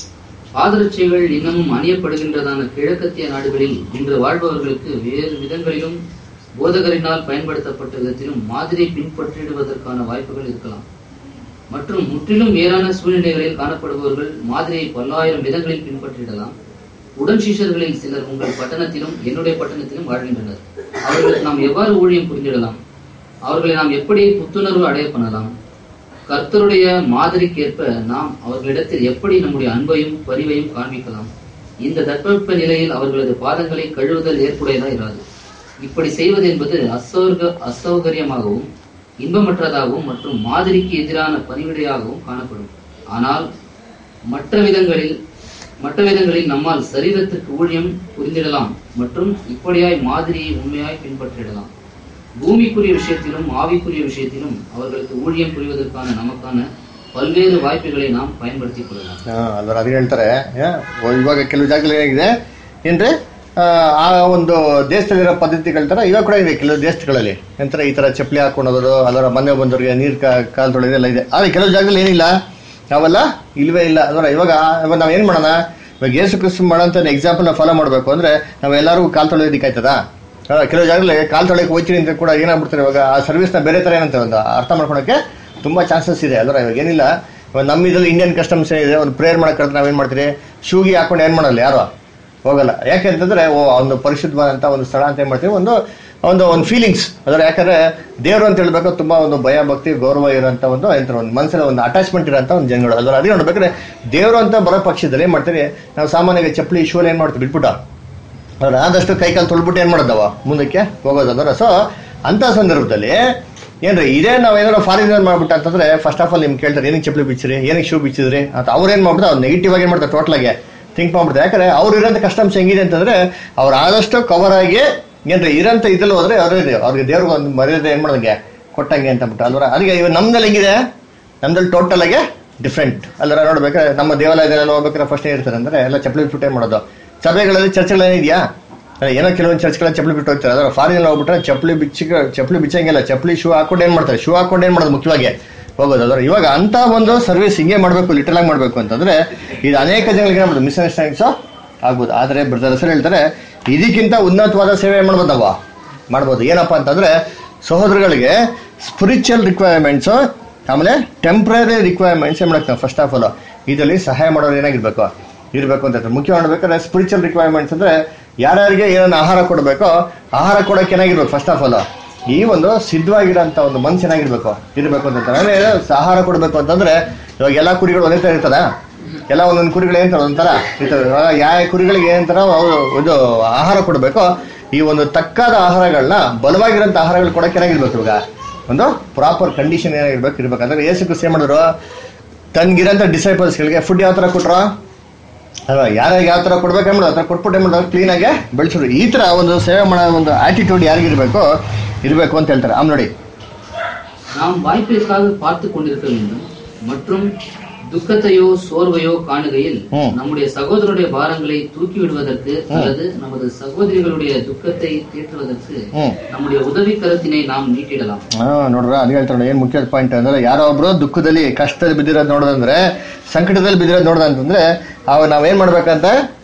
பாதரட்சைகள் இன்னமும் அணியப்படுகின்றதான கிழக்கத்திய நாடுகளில் இன்று வாழ்பவர்களுக்கு வேறு விதங்களிலும் போதகரினால் பயன்படுத்தப்பட்ட விதத்திலும் மாதிரியை பின்பற்றிடுவதற்கான வாய்ப்புகள் இருக்கலாம் மற்றும் முற்றிலும் வேறான சூழ்நிலைகளில் காணப்படுபவர்கள் மாதிரியை பல்லாயிரம் விதங்களில் பின்பற்றிடலாம் உடன் சீஷர்களில் சிலர் உங்கள் பட்டணத்திலும் என்னுடைய பட்டணத்திலும் வாழ்கின்றனர் அவர்களுக்கு நாம் எவ்வாறு ஊழியம் புரிந்திடலாம் அவர்களை நாம் எப்படி புத்துணர்வு அடைய பண்ணலாம் கர்த்தருடைய மாதிரிக்கேற்ப நாம் அவர்களிடத்தில் எப்படி நம்முடைய அன்பையும் பரிவையும் காண்பிக்கலாம் இந்த தட்பவெப்ப நிலையில் அவர்களது பாதங்களை கழுவுதல் ஏற்புடையதா இராது இப்படி செய்வது என்பது அசௌக அசௌகரியமாகவும் இன்பமற்றதாகவும் மற்றும் மாதிரிக்கு எதிரான பணிவிடையாகவும் காணப்படும் ஆனால் மற்ற விதங்களில் மற்ற விதங்களில் நம்மால் சரீரத்திற்கு ஊழியம் புரிந்திடலாம் மற்றும் இப்படியாய் மாதிரியை உண்மையாய் பின்பற்றிடலாம் பூமிக்குரிய விஷயத்திலும் ஆவிக்குரிய விஷயத்திலும் அவர்களுக்கு ஊழியம் புரிவதற்கான நமக்கான பல்வேறு வாய்ப்புகளை நாம் பயன்படுத்திக் கொள்ளலாம் ಹಾ ಅಲ್ವರ ಅದು ಹೇಳ್ತಾರೆ ಆ, ಇವಾಗ ಕೆಲವು ಜಾಗದಲ್ಲಿ ಏನಾಗಿದೆ ಏನ್ರಿ ಆ, ಆ ಒಂದು ದೇಶದಲ್ಲಿರೋ ಪದ್ಧತಿಗಳ ತರ ಇವಾಗ ಕೂಡ ಇದೆ ಕೆಲವು ದೇಶಗಳಲ್ಲಿ ಎಂತರ ಈ ತರ ಚಪ್ಪಲಿ ಹಾಕೊಂಡು ಹೋಗೋದು ಅದರ ಮನೆ ಬಂದವರಿಗೆ ನೀರ್ ಕಾ- ಕಾಲ್ ತೊಳೆದೆಲ್ಲ ಇದೆ ಆದ್ರೆ ಕೆಲವು ಜಾಗದಲ್ಲಿ ಏನಿಲ್ಲ ನಾವೆಲ್ಲ ಇಲ್ವೇ ಇಲ್ಲ ಅದರ ಇವಾಗ ಇವಾಗ ನಾವ್ ಏನ್ ಮಾಡೋಣ ಇವಾಗ ಯೇಸು ಕ್ರಿಸ್ತು ಮಾಡೋಂಥ ಎಕ್ಸಾಂಪಲ್ ನಾವು ಫಾಲೋ ಮಾಡ್ಬೇಕು ಅಂದ್ರೆ ನಾವ್ ಎಲ್ಲರಿಗೂ ಕಾಲ್ ತೊಳೆಯೋದಕ್ಕೆ ಆಯ್ತದಾ ಆ, ಕೆಲವು ಜಾಗದಲ್ಲಿ ಕಾಲ್ ತೊಳೆಯಕ್ಕೆ ಹೋಗ್ತೀನಿ ಅಂತ ಕೂಡ ಏನಾಗ್ಬಿಡ್ತಾರೆ ಇವಾಗ ಆ ಸರ್ವಿಸ್ನ ಬೇರೆ ತರ ಏನಂತ ಒಂದು ಅರ್ಥ ಮಾಡ್ಕೊಳಕ್ಕೆ ತುಂಬಾ ಚಾನ್ಸಸ್ ಇದೆ ಅದರ ಇವಾಗ ಏನಿಲ್ಲ ಇವಾಗ ನಮ್ಮ ಇದ್ರಲ್ಲಿ ಇಂಡಿಯನ್ ಕಸ್ಟಮ್ಸ್ ಇದೆ ಒಂದು ಪ್ರೇಯರ್ ಮಾಡಕ್ಕೆ ನಾವೇನ್ ಮಾಡ್ತೀರಿ ಶೂಗಿ ಹಾಕೊಂಡು ಏನ್ ಮಾಡಲ್ಲ ಯಾರು ಹೋಗಲ್ಲ ಯಾಕೆಂತಂದ್ರೆ ಓ ಒಂದು ಪರಿಶುದ್ಧವಾದಂತ ಒಂದು ಸ್ಥಳ ಅಂತ ಏನ್ ಮಾಡ್ತೀವಿ ಒಂದು ಒಂದು ಒಂದು ಫೀಲಿಂಗ್ಸ್ ಅದರ ಯಾಕಂದ್ರೆ ದೇವರು ಅಂತ ಹೇಳ್ಬೇಕು ತುಂಬಾ ಒಂದು ಭಯ ಭಕ್ತಿ ಗೌರವ ಇರೋಂತ ಒಂದು ಎಂತ ಒಂದು ಮನಸ್ಸಲ್ಲಿ ಒಂದು ಅಟ್ಯಾಚ್ಮೆಂಟ್ ಇರೋಂತ ಒಂದು ಜನಗಳು ಅದರ ಅದೇ ನೋಡ್ಬೇಕಾದ್ರೆ ದೇವರು ಅಂತ ಬರೋ ಪಕ್ಷದಲ್ಲಿ ಏನ್ ಮಾಡ್ತೀರಿ ನಾವು ಸಾಮಾನ್ಯವಾಗಿ ಚಪ್ಪಲಿ ಶೂಲ್ ಏನ್ ಮಾಡ್ತೀವಿ ಬಿಟ್ಬಿಟ್ಟ ಅವ್ರು ಆದಷ್ಟು ಕೈ ಕಾಲು ತೊಳ್ಬಿಟ್ಟು ಏನ್ ಮಾಡೋದವ ಮುಂದಕ್ಕೆ ಹೋಗೋದಲ್ಲ ಸೊ ಅಂತ ಸಂದರ್ಭದಲ್ಲಿ ಏನ್ರಿ ಇದೇ ನಾವ್ ಏನಾದ್ರು ಫಾರಿನ್ ಮಾಡ್ಬಿಟ್ಟು ಅಂತಂದ್ರೆ ಫಸ್ಟ್ ಆಫ್ ಆಲ್ ನಿಮ್ಗೆ ಕೇಳ್ತಾರೆ ಏನಕ್ಕೆ ಚಪ್ಪಲಿ ಬಿಚ್ಚಿರಿ ಏನಕ್ಕೆ ಶೂ ಬಿಚ್ಚಿದ್ರಿ ಅಂತ ಅವ್ರು ಏನ್ ಮಾಡ್ಬಿಟ್ಟು ಅವ್ರು ನೆಗೆಟಿವ್ ಆಗಿ ಏನ್ ಮಾಡ್ತಾರೆ ಟೋಟಲ್ ಆಗಿ ಥಿಂಕ್ ಮಾಡ್ಬಿಡ್ತಾರೆ ಯಾಕಂದ್ರೆ ಅವ್ರು ಇರೋಂಥ ಕಸ್ಟಮ್ಸ್ ಹೆಂಗಿದೆ ಅಂತಂದ್ರೆ ಅವ್ರು ಆದಷ್ಟು ಕವರ್ ಆಗಿ ಏನ್ರಿ ಇರೋಂಥ ಇದ್ರಲ್ಲಿ ಹೋದ್ರೆ ಅವ್ರಿಗೆ ಅವ್ರಿಗೆ ದೇವ್ರಿಗೆ ಒಂದು ಮರ್ಯಾದೆ ಏನ್ ಮಾಡೋದಂಗೆ ಕೊಟ್ಟಂಗೆ ಅಂತ ಅಂದ್ಬಿಟ್ಟು ಅಲ್ವರ ಅದಕ್ಕೆ ಇವಾಗ ನಮ್ದಲ್ಲಿ ಹೆಂಗಿದೆ ನಮ್ದಲ್ಲಿ ಟೋಟಲ್ ಆಗಿ ಡಿಫ್ರೆಂಟ್ ಅಲ್ವರ ನೋಡ್ಬೇಕಾದ್ರೆ ನಮ್ಮ ದೇವಾಲಯದಲ್ಲೆಲ್ಲ ಹೋಗ್ಬೇಕಾದ್ರೆ ಫಸ್ಟ್ ಏನಿರ್ತಾರೆ ಅಂದ್ರೆ ಎಲ್ಲ ಚಪ್ಪಲಿ ಬಿಟ್ಬಿಟ್ಟು ಏನ್ ಮಾಡೋದು ಸಭೆಗಳಲ್ಲಿ ಚರ್ಚ್ಗಳೇನಿದೆಯಾ ಅಲ್ಲ, ಏನೋ ಕೆಲವೊಂದು ಚರ್ಚ್ಗಳ ಚಪ್ಪಲಿ ಬಿಟ್ಟು ಹೋಗ್ತಾರೆ ಅದರ ಫಾರಿನ್ ಹೋಗ್ಬಿಟ್ರೆ ಚಪ್ಪಲಿ ಬಿಚ್ಚಿ ಚಪ್ಪಲಿ ಬಿಚ್ಚಂಗಿಲ್ಲ ಚಪ್ಪಲಿ ಶೂ ಹಾಕೊಂಡು ಏನ್ ಮಾಡ್ತಾರೆ ಶೂ ಹಾಕೊಂಡು ಏನ್ ಮಾಡೋದು ಮುಖ್ಯವಾಗಿ ಹೋಗೋದು ಅದರ ಇವಾಗ ಅಂತ ಒಂದು ಸರ್ವಿಸ್ ಹಿಂಗೆ ಮಾಡಬೇಕು ಲಿಟಲ್ ಆಗಿ ಮಾಡಬೇಕು ಅಂತಂದ್ರೆ ಇದು ಅನೇಕ ಜನಗಳಿಗೆ ಏನ್ ಮಿಸ್ಅಂಡರ್ಸ್ಟ್ಯಾಂಡಿಂಗ್ಸ್ ಆಗ್ಬೋದು ಆದ್ರೆ ಬ್ರದರ್ ಹೆಸರು ಹೇಳ್ತಾರೆ ಇದಕ್ಕಿಂತ ಉನ್ನತವಾದ ಸೇವೆ ಏನ್ ಮಾಡ್ಬೋದು ನಾವು ಮಾಡ್ಬೋದು ಏನಪ್ಪಾ ಅಂತಂದ್ರೆ ಸಹೋದರಗಳಿಗೆ ಸ್ಪಿರಿಚುವಲ್ ರಿಕ್ವೈರ್ಮೆಂಟ್ಸ್ ಆಮೇಲೆ ಟೆಂಪ್ರರಿ ರಿಕ್ವೈರ್ಮೆಂಟ್ಸ್ ಏನ್ ಮಾಡಕ್ಕೆ ಫಸ್ಟ್ ಆಫ್ ಆಲ್ ಇದರಲ್ಲಿ ಸಹಾಯ ಮಾಡೋರು ಏನಾಗಿರ್ಬೇಕು ಇರಬೇಕು ಅಂತ ಹೇಳ್ತಾರೆ. ಮುಖ್ಯ ಮಾಡ್ಬೇಕಾದ್ರೆ ಸ್ಪಿರಿಚುವಲ್ ರಿಕ್ವೈರ್ಮೆಂಟ್ಸ್ ಅಂದ್ರೆ ಯಾರ್ಯಾರಿಗೆ ಏನನ್ನ ಆಹಾರ ಕೊಡಬೇಕು ಆಹಾರ ಕೊಡೋಕೆ ಏನಾಗಿರ್ಬೇಕು ಫಸ್ಟ್ ಆಫ್ ಆಲ್ ಈ ಒಂದು ಸಿದ್ಧವಾಗಿರೋಂಥ ಒಂದು ಮನ್ಸು ಏನಾಗಿರ್ಬೇಕು ಇರಬೇಕು ಅಂತ ಹೇಳ್ತಾರೆ ಅಂದ್ರೆ ಆಹಾರ ಕೊಡಬೇಕು ಅಂತಂದ್ರೆ ಇವಾಗ ಎಲ್ಲಾ ಕುರಿಗಳು ಒಂದೇ ತರ ಇರ್ತದ ಎಲ್ಲ ಒಂದೊಂದು ಕುರಿಗಳು ಏನಂತಾರೆ ಒಂಥರ ಇರ್ತವೆ ಇವಾಗ ಯಾವ ಕುರಿಗಳಿಗೆ ಏನಂತಾರ ಅವು ಇದು ಆಹಾರ ಕೊಡಬೇಕು ಈ ಒಂದು ತಕ್ಕಾದ ಆಹಾರಗಳನ್ನ ಬಲವಾಗಿರೋಂಥ ಆಹಾರಗಳು ಕೊಡಕ್ಕೆ ಏನಾಗಿರ್ಬೇಕು ಇವಾಗ ಒಂದು ಪ್ರಾಪರ್ ಕಂಡೀಷನ್ ಏನಾಗಿರ್ಬೇಕು ಇರ್ಬೇಕು ಅಂದ್ರೆ ಏಸು ಕ್ರಿಸ್ತ ಏನ್ ಮಾಡಿದ್ರು ತನ್ಗಿರೋಂಥ ಡಿಸೈಪಲ್ಸ್ಗಳಿಗೆ ಫುಡ್ ಯಾವ ತರ ಕೊಟ್ರು ಅಲ್ವಾ ಯಾರ್ಯಾರಿಗೆ ಯಾವ ತರ ಕೊಡ್ಬೇಕು ಮಾಡೋದು ಆ ಥರ ಕೊಟ್ಬಿಟ್ಟು ಏನ್ ಮಾಡೋದು ಕ್ಲೀನ್ ಆಗಿ ಬೆಳೆಸೋದು ಈ ತರ ಒಂದು ಸೇವೆ ಮಾಡೋ ಒಂದು ಆಟಿಟ್ಯೂಡ್ ಯಾರಿಗಿರ್ಬೇಕು ಇರಬೇಕು ಅಂತ ಹೇಳ್ತಾರೆ ಆಮ್ ನೋಡಿ நாம் வாய்ப்பிற்காக பார்த்து கொண்டிருக்க வேண்டும் மற்றும் துக்கத்தையோ சோர்வையோ காணுகையில் ம். நம்முடைய சகோதரருடைய பாரங்களை தூக்கி விடுவதற்கு அல்லது நமது சகோதரிகளுடைய துக்கத்தை தேற்றுவதற்கு ಹ್ಮ್ நம்முடைய உதவி கரத்தினை நாம் நீட்டிடலாம் ಹಾ ನೋಡ್ರ ಅದು ಹೇಳ್ತಾರೆ ಏನ್ ಮುಖ್ಯ ಪಾಯಿಂಟ್ ಅಂದ್ರೆ ಯಾರೋ ಒಬ್ರು ದುಃಖದಲ್ಲಿ ಕಷ್ಟದಲ್ಲಿ ಬಿದ್ದಿರೋದು ನೋಡೋದಂದ್ರೆ ಸಂಕಟದಲ್ಲಿ ಬಿದ್ದಿರೋದು ನೋಡೋದಂತಂದ್ರೆ ಅವಾಗ ನಾವೇನ್ ಮಾಡ್ಬೇಕಂತ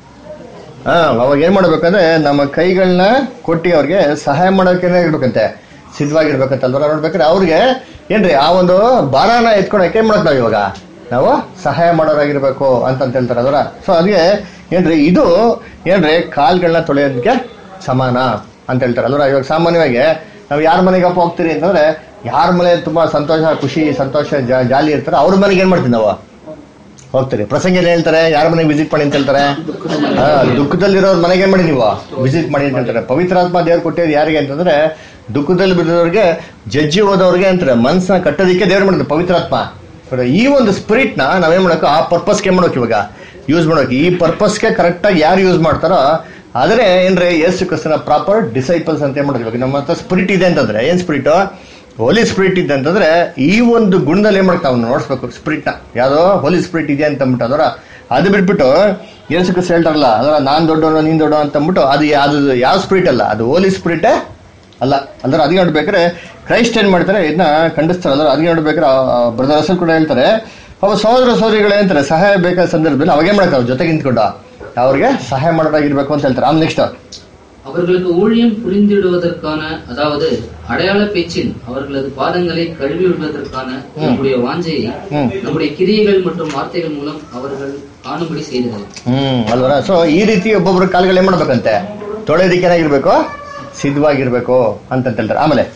ಹಾ ಅವಾಗ ಏನ್ ಮಾಡ್ಬೇಕಂದ್ರೆ ನಮ್ಮ ಕೈಗಳನ್ನ ಕೊಟ್ಟಿ ಅವ್ರಿಗೆ ಸಹಾಯ ಮಾಡೋಕೆ ಇರ್ಬೇಕಂತೆ ಸಿದ್ಧವಾಗಿರ್ಬೇಕಂತ ಅಲ್ವರ ನೋಡ್ಬೇಕಾದ್ರೆ ಅವ್ರಿಗೆ ಏನ್ರಿ ಆ ಒಂದು ಭಾರನ ಎತ್ಕೊಳಕ್ಕೆ ಏನ್ ಮಾಡಕ್ ನಾವ್ ಇವಾಗ ನಾವು ಸಹಾಯ ಮಾಡೋರಾಗಿರ್ಬೇಕು ಅಂತಂತ ಹೇಳ್ತಾರೆ ಅದರ ಸೊ ಅದಕ್ಕೆ ಏನ್ರಿ ಇದು ಏನ್ರಿ ಕಾಲ್ಗಳನ್ನ ತೊಳೆಯೋದಕ್ಕೆ ಸಮಾನ ಅಂತ ಹೇಳ್ತಾರೆ ಅಲ್ವರ ಇವಾಗ ಸಾಮಾನ್ಯವಾಗಿ ನಾವು ಯಾರ ಮನೆಗಪ್ಪ ಹೋಗ್ತೀರಿ ಅಂತಂದ್ರೆ ಯಾರ ಮನೆ ತುಂಬಾ ಸಂತೋಷ ಖುಷಿ ಸಂತೋಷ ಜಾ- ಜಾಲಿ ಇರ್ತಾರೆ ಅವ್ರ ಮನೆಗೆ ಏನ್ ಮಾಡ್ತೀವಿ ನಾವು ಹೋಗ್ತೀರಿ ಪ್ರಸಂಗ ಏನ್ ಹೇಳ್ತಾರೆ ಯಾರ ಮನೆಗೆ ವಿಸಿಟ್ ಮಾಡಿ ಅಂತ ಹೇಳ್ತಾರೆ ಹಾ, ದುಃಖದಲ್ಲಿರೋರ್ ಮನೆಗೆ ಏನ್ ಮಾಡಿ ನೀವು ವಿಸಿಟ್ ಮಾಡಿ ಅಂತ ಹೇಳ್ತಾರೆ ಪವಿತ್ರಾತ್ಮ ದೇವ್ರು ಕೊಟ್ಟಿದ್ದು ಯಾರಿಗೆ ಅಂತಂದ್ರೆ ದುಃಖದಲ್ಲಿ ಬಿದ್ದವ್ರಿಗೆ ಜಜ್ಜಿ ಹೋದವ್ರಿಗೆ ಅಂತಾರೆ ಮನ್ಸನ್ನ ಕಟ್ಟೋದಿಕ್ಕೆ ದೇವ್ರು ಮಾಡಿದ್ರು ಪವಿತ್ರಾತ್ಮ ನೋಡಿ, ಈ ಒಂದು ಸ್ಪಿರಿಟ್ ನ ನಾವೇನ್ ಮಾಡಬೇಕು ಆ ಪರ್ಪಸ್ಗೆ ಏನ್ ಮಾಡ್ಬೇಕು ಇವಾಗ ಯೂಸ್ ಮಾಡ್ಬೇಕು ಈ ಪರ್ಪಸ್ಗೆ ಕರೆಕ್ಟ್ ಆಗಿ ಯಾರು ಯೂಸ್ ಮಾಡ್ತಾರೋ ಆದ್ರೆ ಏನ್ರಿ ಯೇಸು ಕ್ರಿಸ್ತನ ಪ್ರಾಪರ್ ಡಿಸೈಪಲ್ಸ್ ಅಂತ ಏನ್ ಮಾಡೋದು ಇವಾಗ ನಮ್ಮ ಹತ್ರ ಸ್ಪಿರಿಟ್ ಇದೆ ಅಂತಂದ್ರೆ ಏನ್ ಸ್ಪಿರಿಟ್ ಹೋಲಿ ಸ್ಪಿರಿಟ್ ಇದೆ ಅಂತಂದ್ರೆ ಈ ಒಂದು ಗುಣದಲ್ಲಿ ಏನ್ ಮಾಡ್ತಾ ಅವ್ನು ನೋಡಿಸ್ಬೇಕು ಸ್ಪಿರಿಟ್ ನ ಯಾವ್ದೋ ಹೋಲಿ ಸ್ಪಿರಿಟ್ ಇದೆ ಅಂತ ಅಂದ್ಬಿಟ್ಟು ಅದರ ಅದು ಬಿಟ್ಬಿಟ್ಟು ಯೇಸು ಕ್ರಿಸ್ತ ಹೇಳ್ತಾರಲ್ಲ ಅದರ ನಾನ್ ದೊಡ್ಡವನು ನೀನ್ ದೊಡ್ಡ ಅಂತ ಅಂದ್ಬಿಟ್ಟು ಅದು ಅದು ಯಾವ ಸ್ಪಿರಿಟ್ ಅಲ್ಲ ಅದು ಹೋಲಿ ಸ್ಪಿರಿಟೇ ಅಲ್ಲ ಅಂದ್ರೆ ಅದಕ್ಕೆ ನೋಡ್ಬೇಕಾದ್ರೆ ಕ್ರೈಸ್ಟ್ ಏನ್ ಮಾಡ್ತಾರೆ ಇದನ್ನ ಖಂಡಿಸ್ತಾರೆ ಅಂದ್ರೆ ಅದಕ್ಕೆ ನೋಡ್ಬೇಕಾದ್ರೆ ಬ್ರದರ್ ಹೆಸರು ಕೂಡ ಹೇಳ್ತಾರೆ ಅವ ಸಹೋದರ ಸಹೋದರಿಗಳು ಹೇಳ್ತಾರೆ ಸಹಾಯ ಬೇಕಾದ ಸಂದರ್ಭದಲ್ಲಿ ಅವಾಗೇ ಮಾಡ್ತಾರೆ ಅವ್ರ ಜೊತೆಗೆ ನಿಂತ್ಕೊಂಡು ಅವ್ರಿಗೆ ಸಹಾಯ ಮಾಡೋದಾಗಿರ್ಬೇಕು ಅಂತ ಹೇಳ್ತಾರೆ ಆಮೇಲೆ ನೆಕ್ಸ್ಟ್ அவர்களுக்கு ஊழியம் புரிந்திடுவதற்கான அதாவது அடையாள பேச்சில் அவர்களது பாதங்களை கழுவி விடுவதற்கான நம்முடைய வாஞ்சையை ಹ್ಮ್ நம்முடைய கிரியைகள் மற்றும் வார்த்தைகள் மூலம் அவர்கள் காணும்படி செய்தது ಹ್ಮ್ ಅಲ್ವರ ಸೊ ಈ ರೀತಿ ಒಬ್ಬೊಬ್ರು ಕಾಲ್ಗಳು ಏನ್ ಮಾಡ್ಬೇಕಂತೆ ತೊಳೆಯೋದಿಕ್ಕೆ ಏನಾಗಿರ್ಬೇಕು ಸಿದ್ಧವಾಗಿರ್ಬೇಕು ಅಂತ ಹೇಳ್ತಾರೆ ಆಮೇಲೆ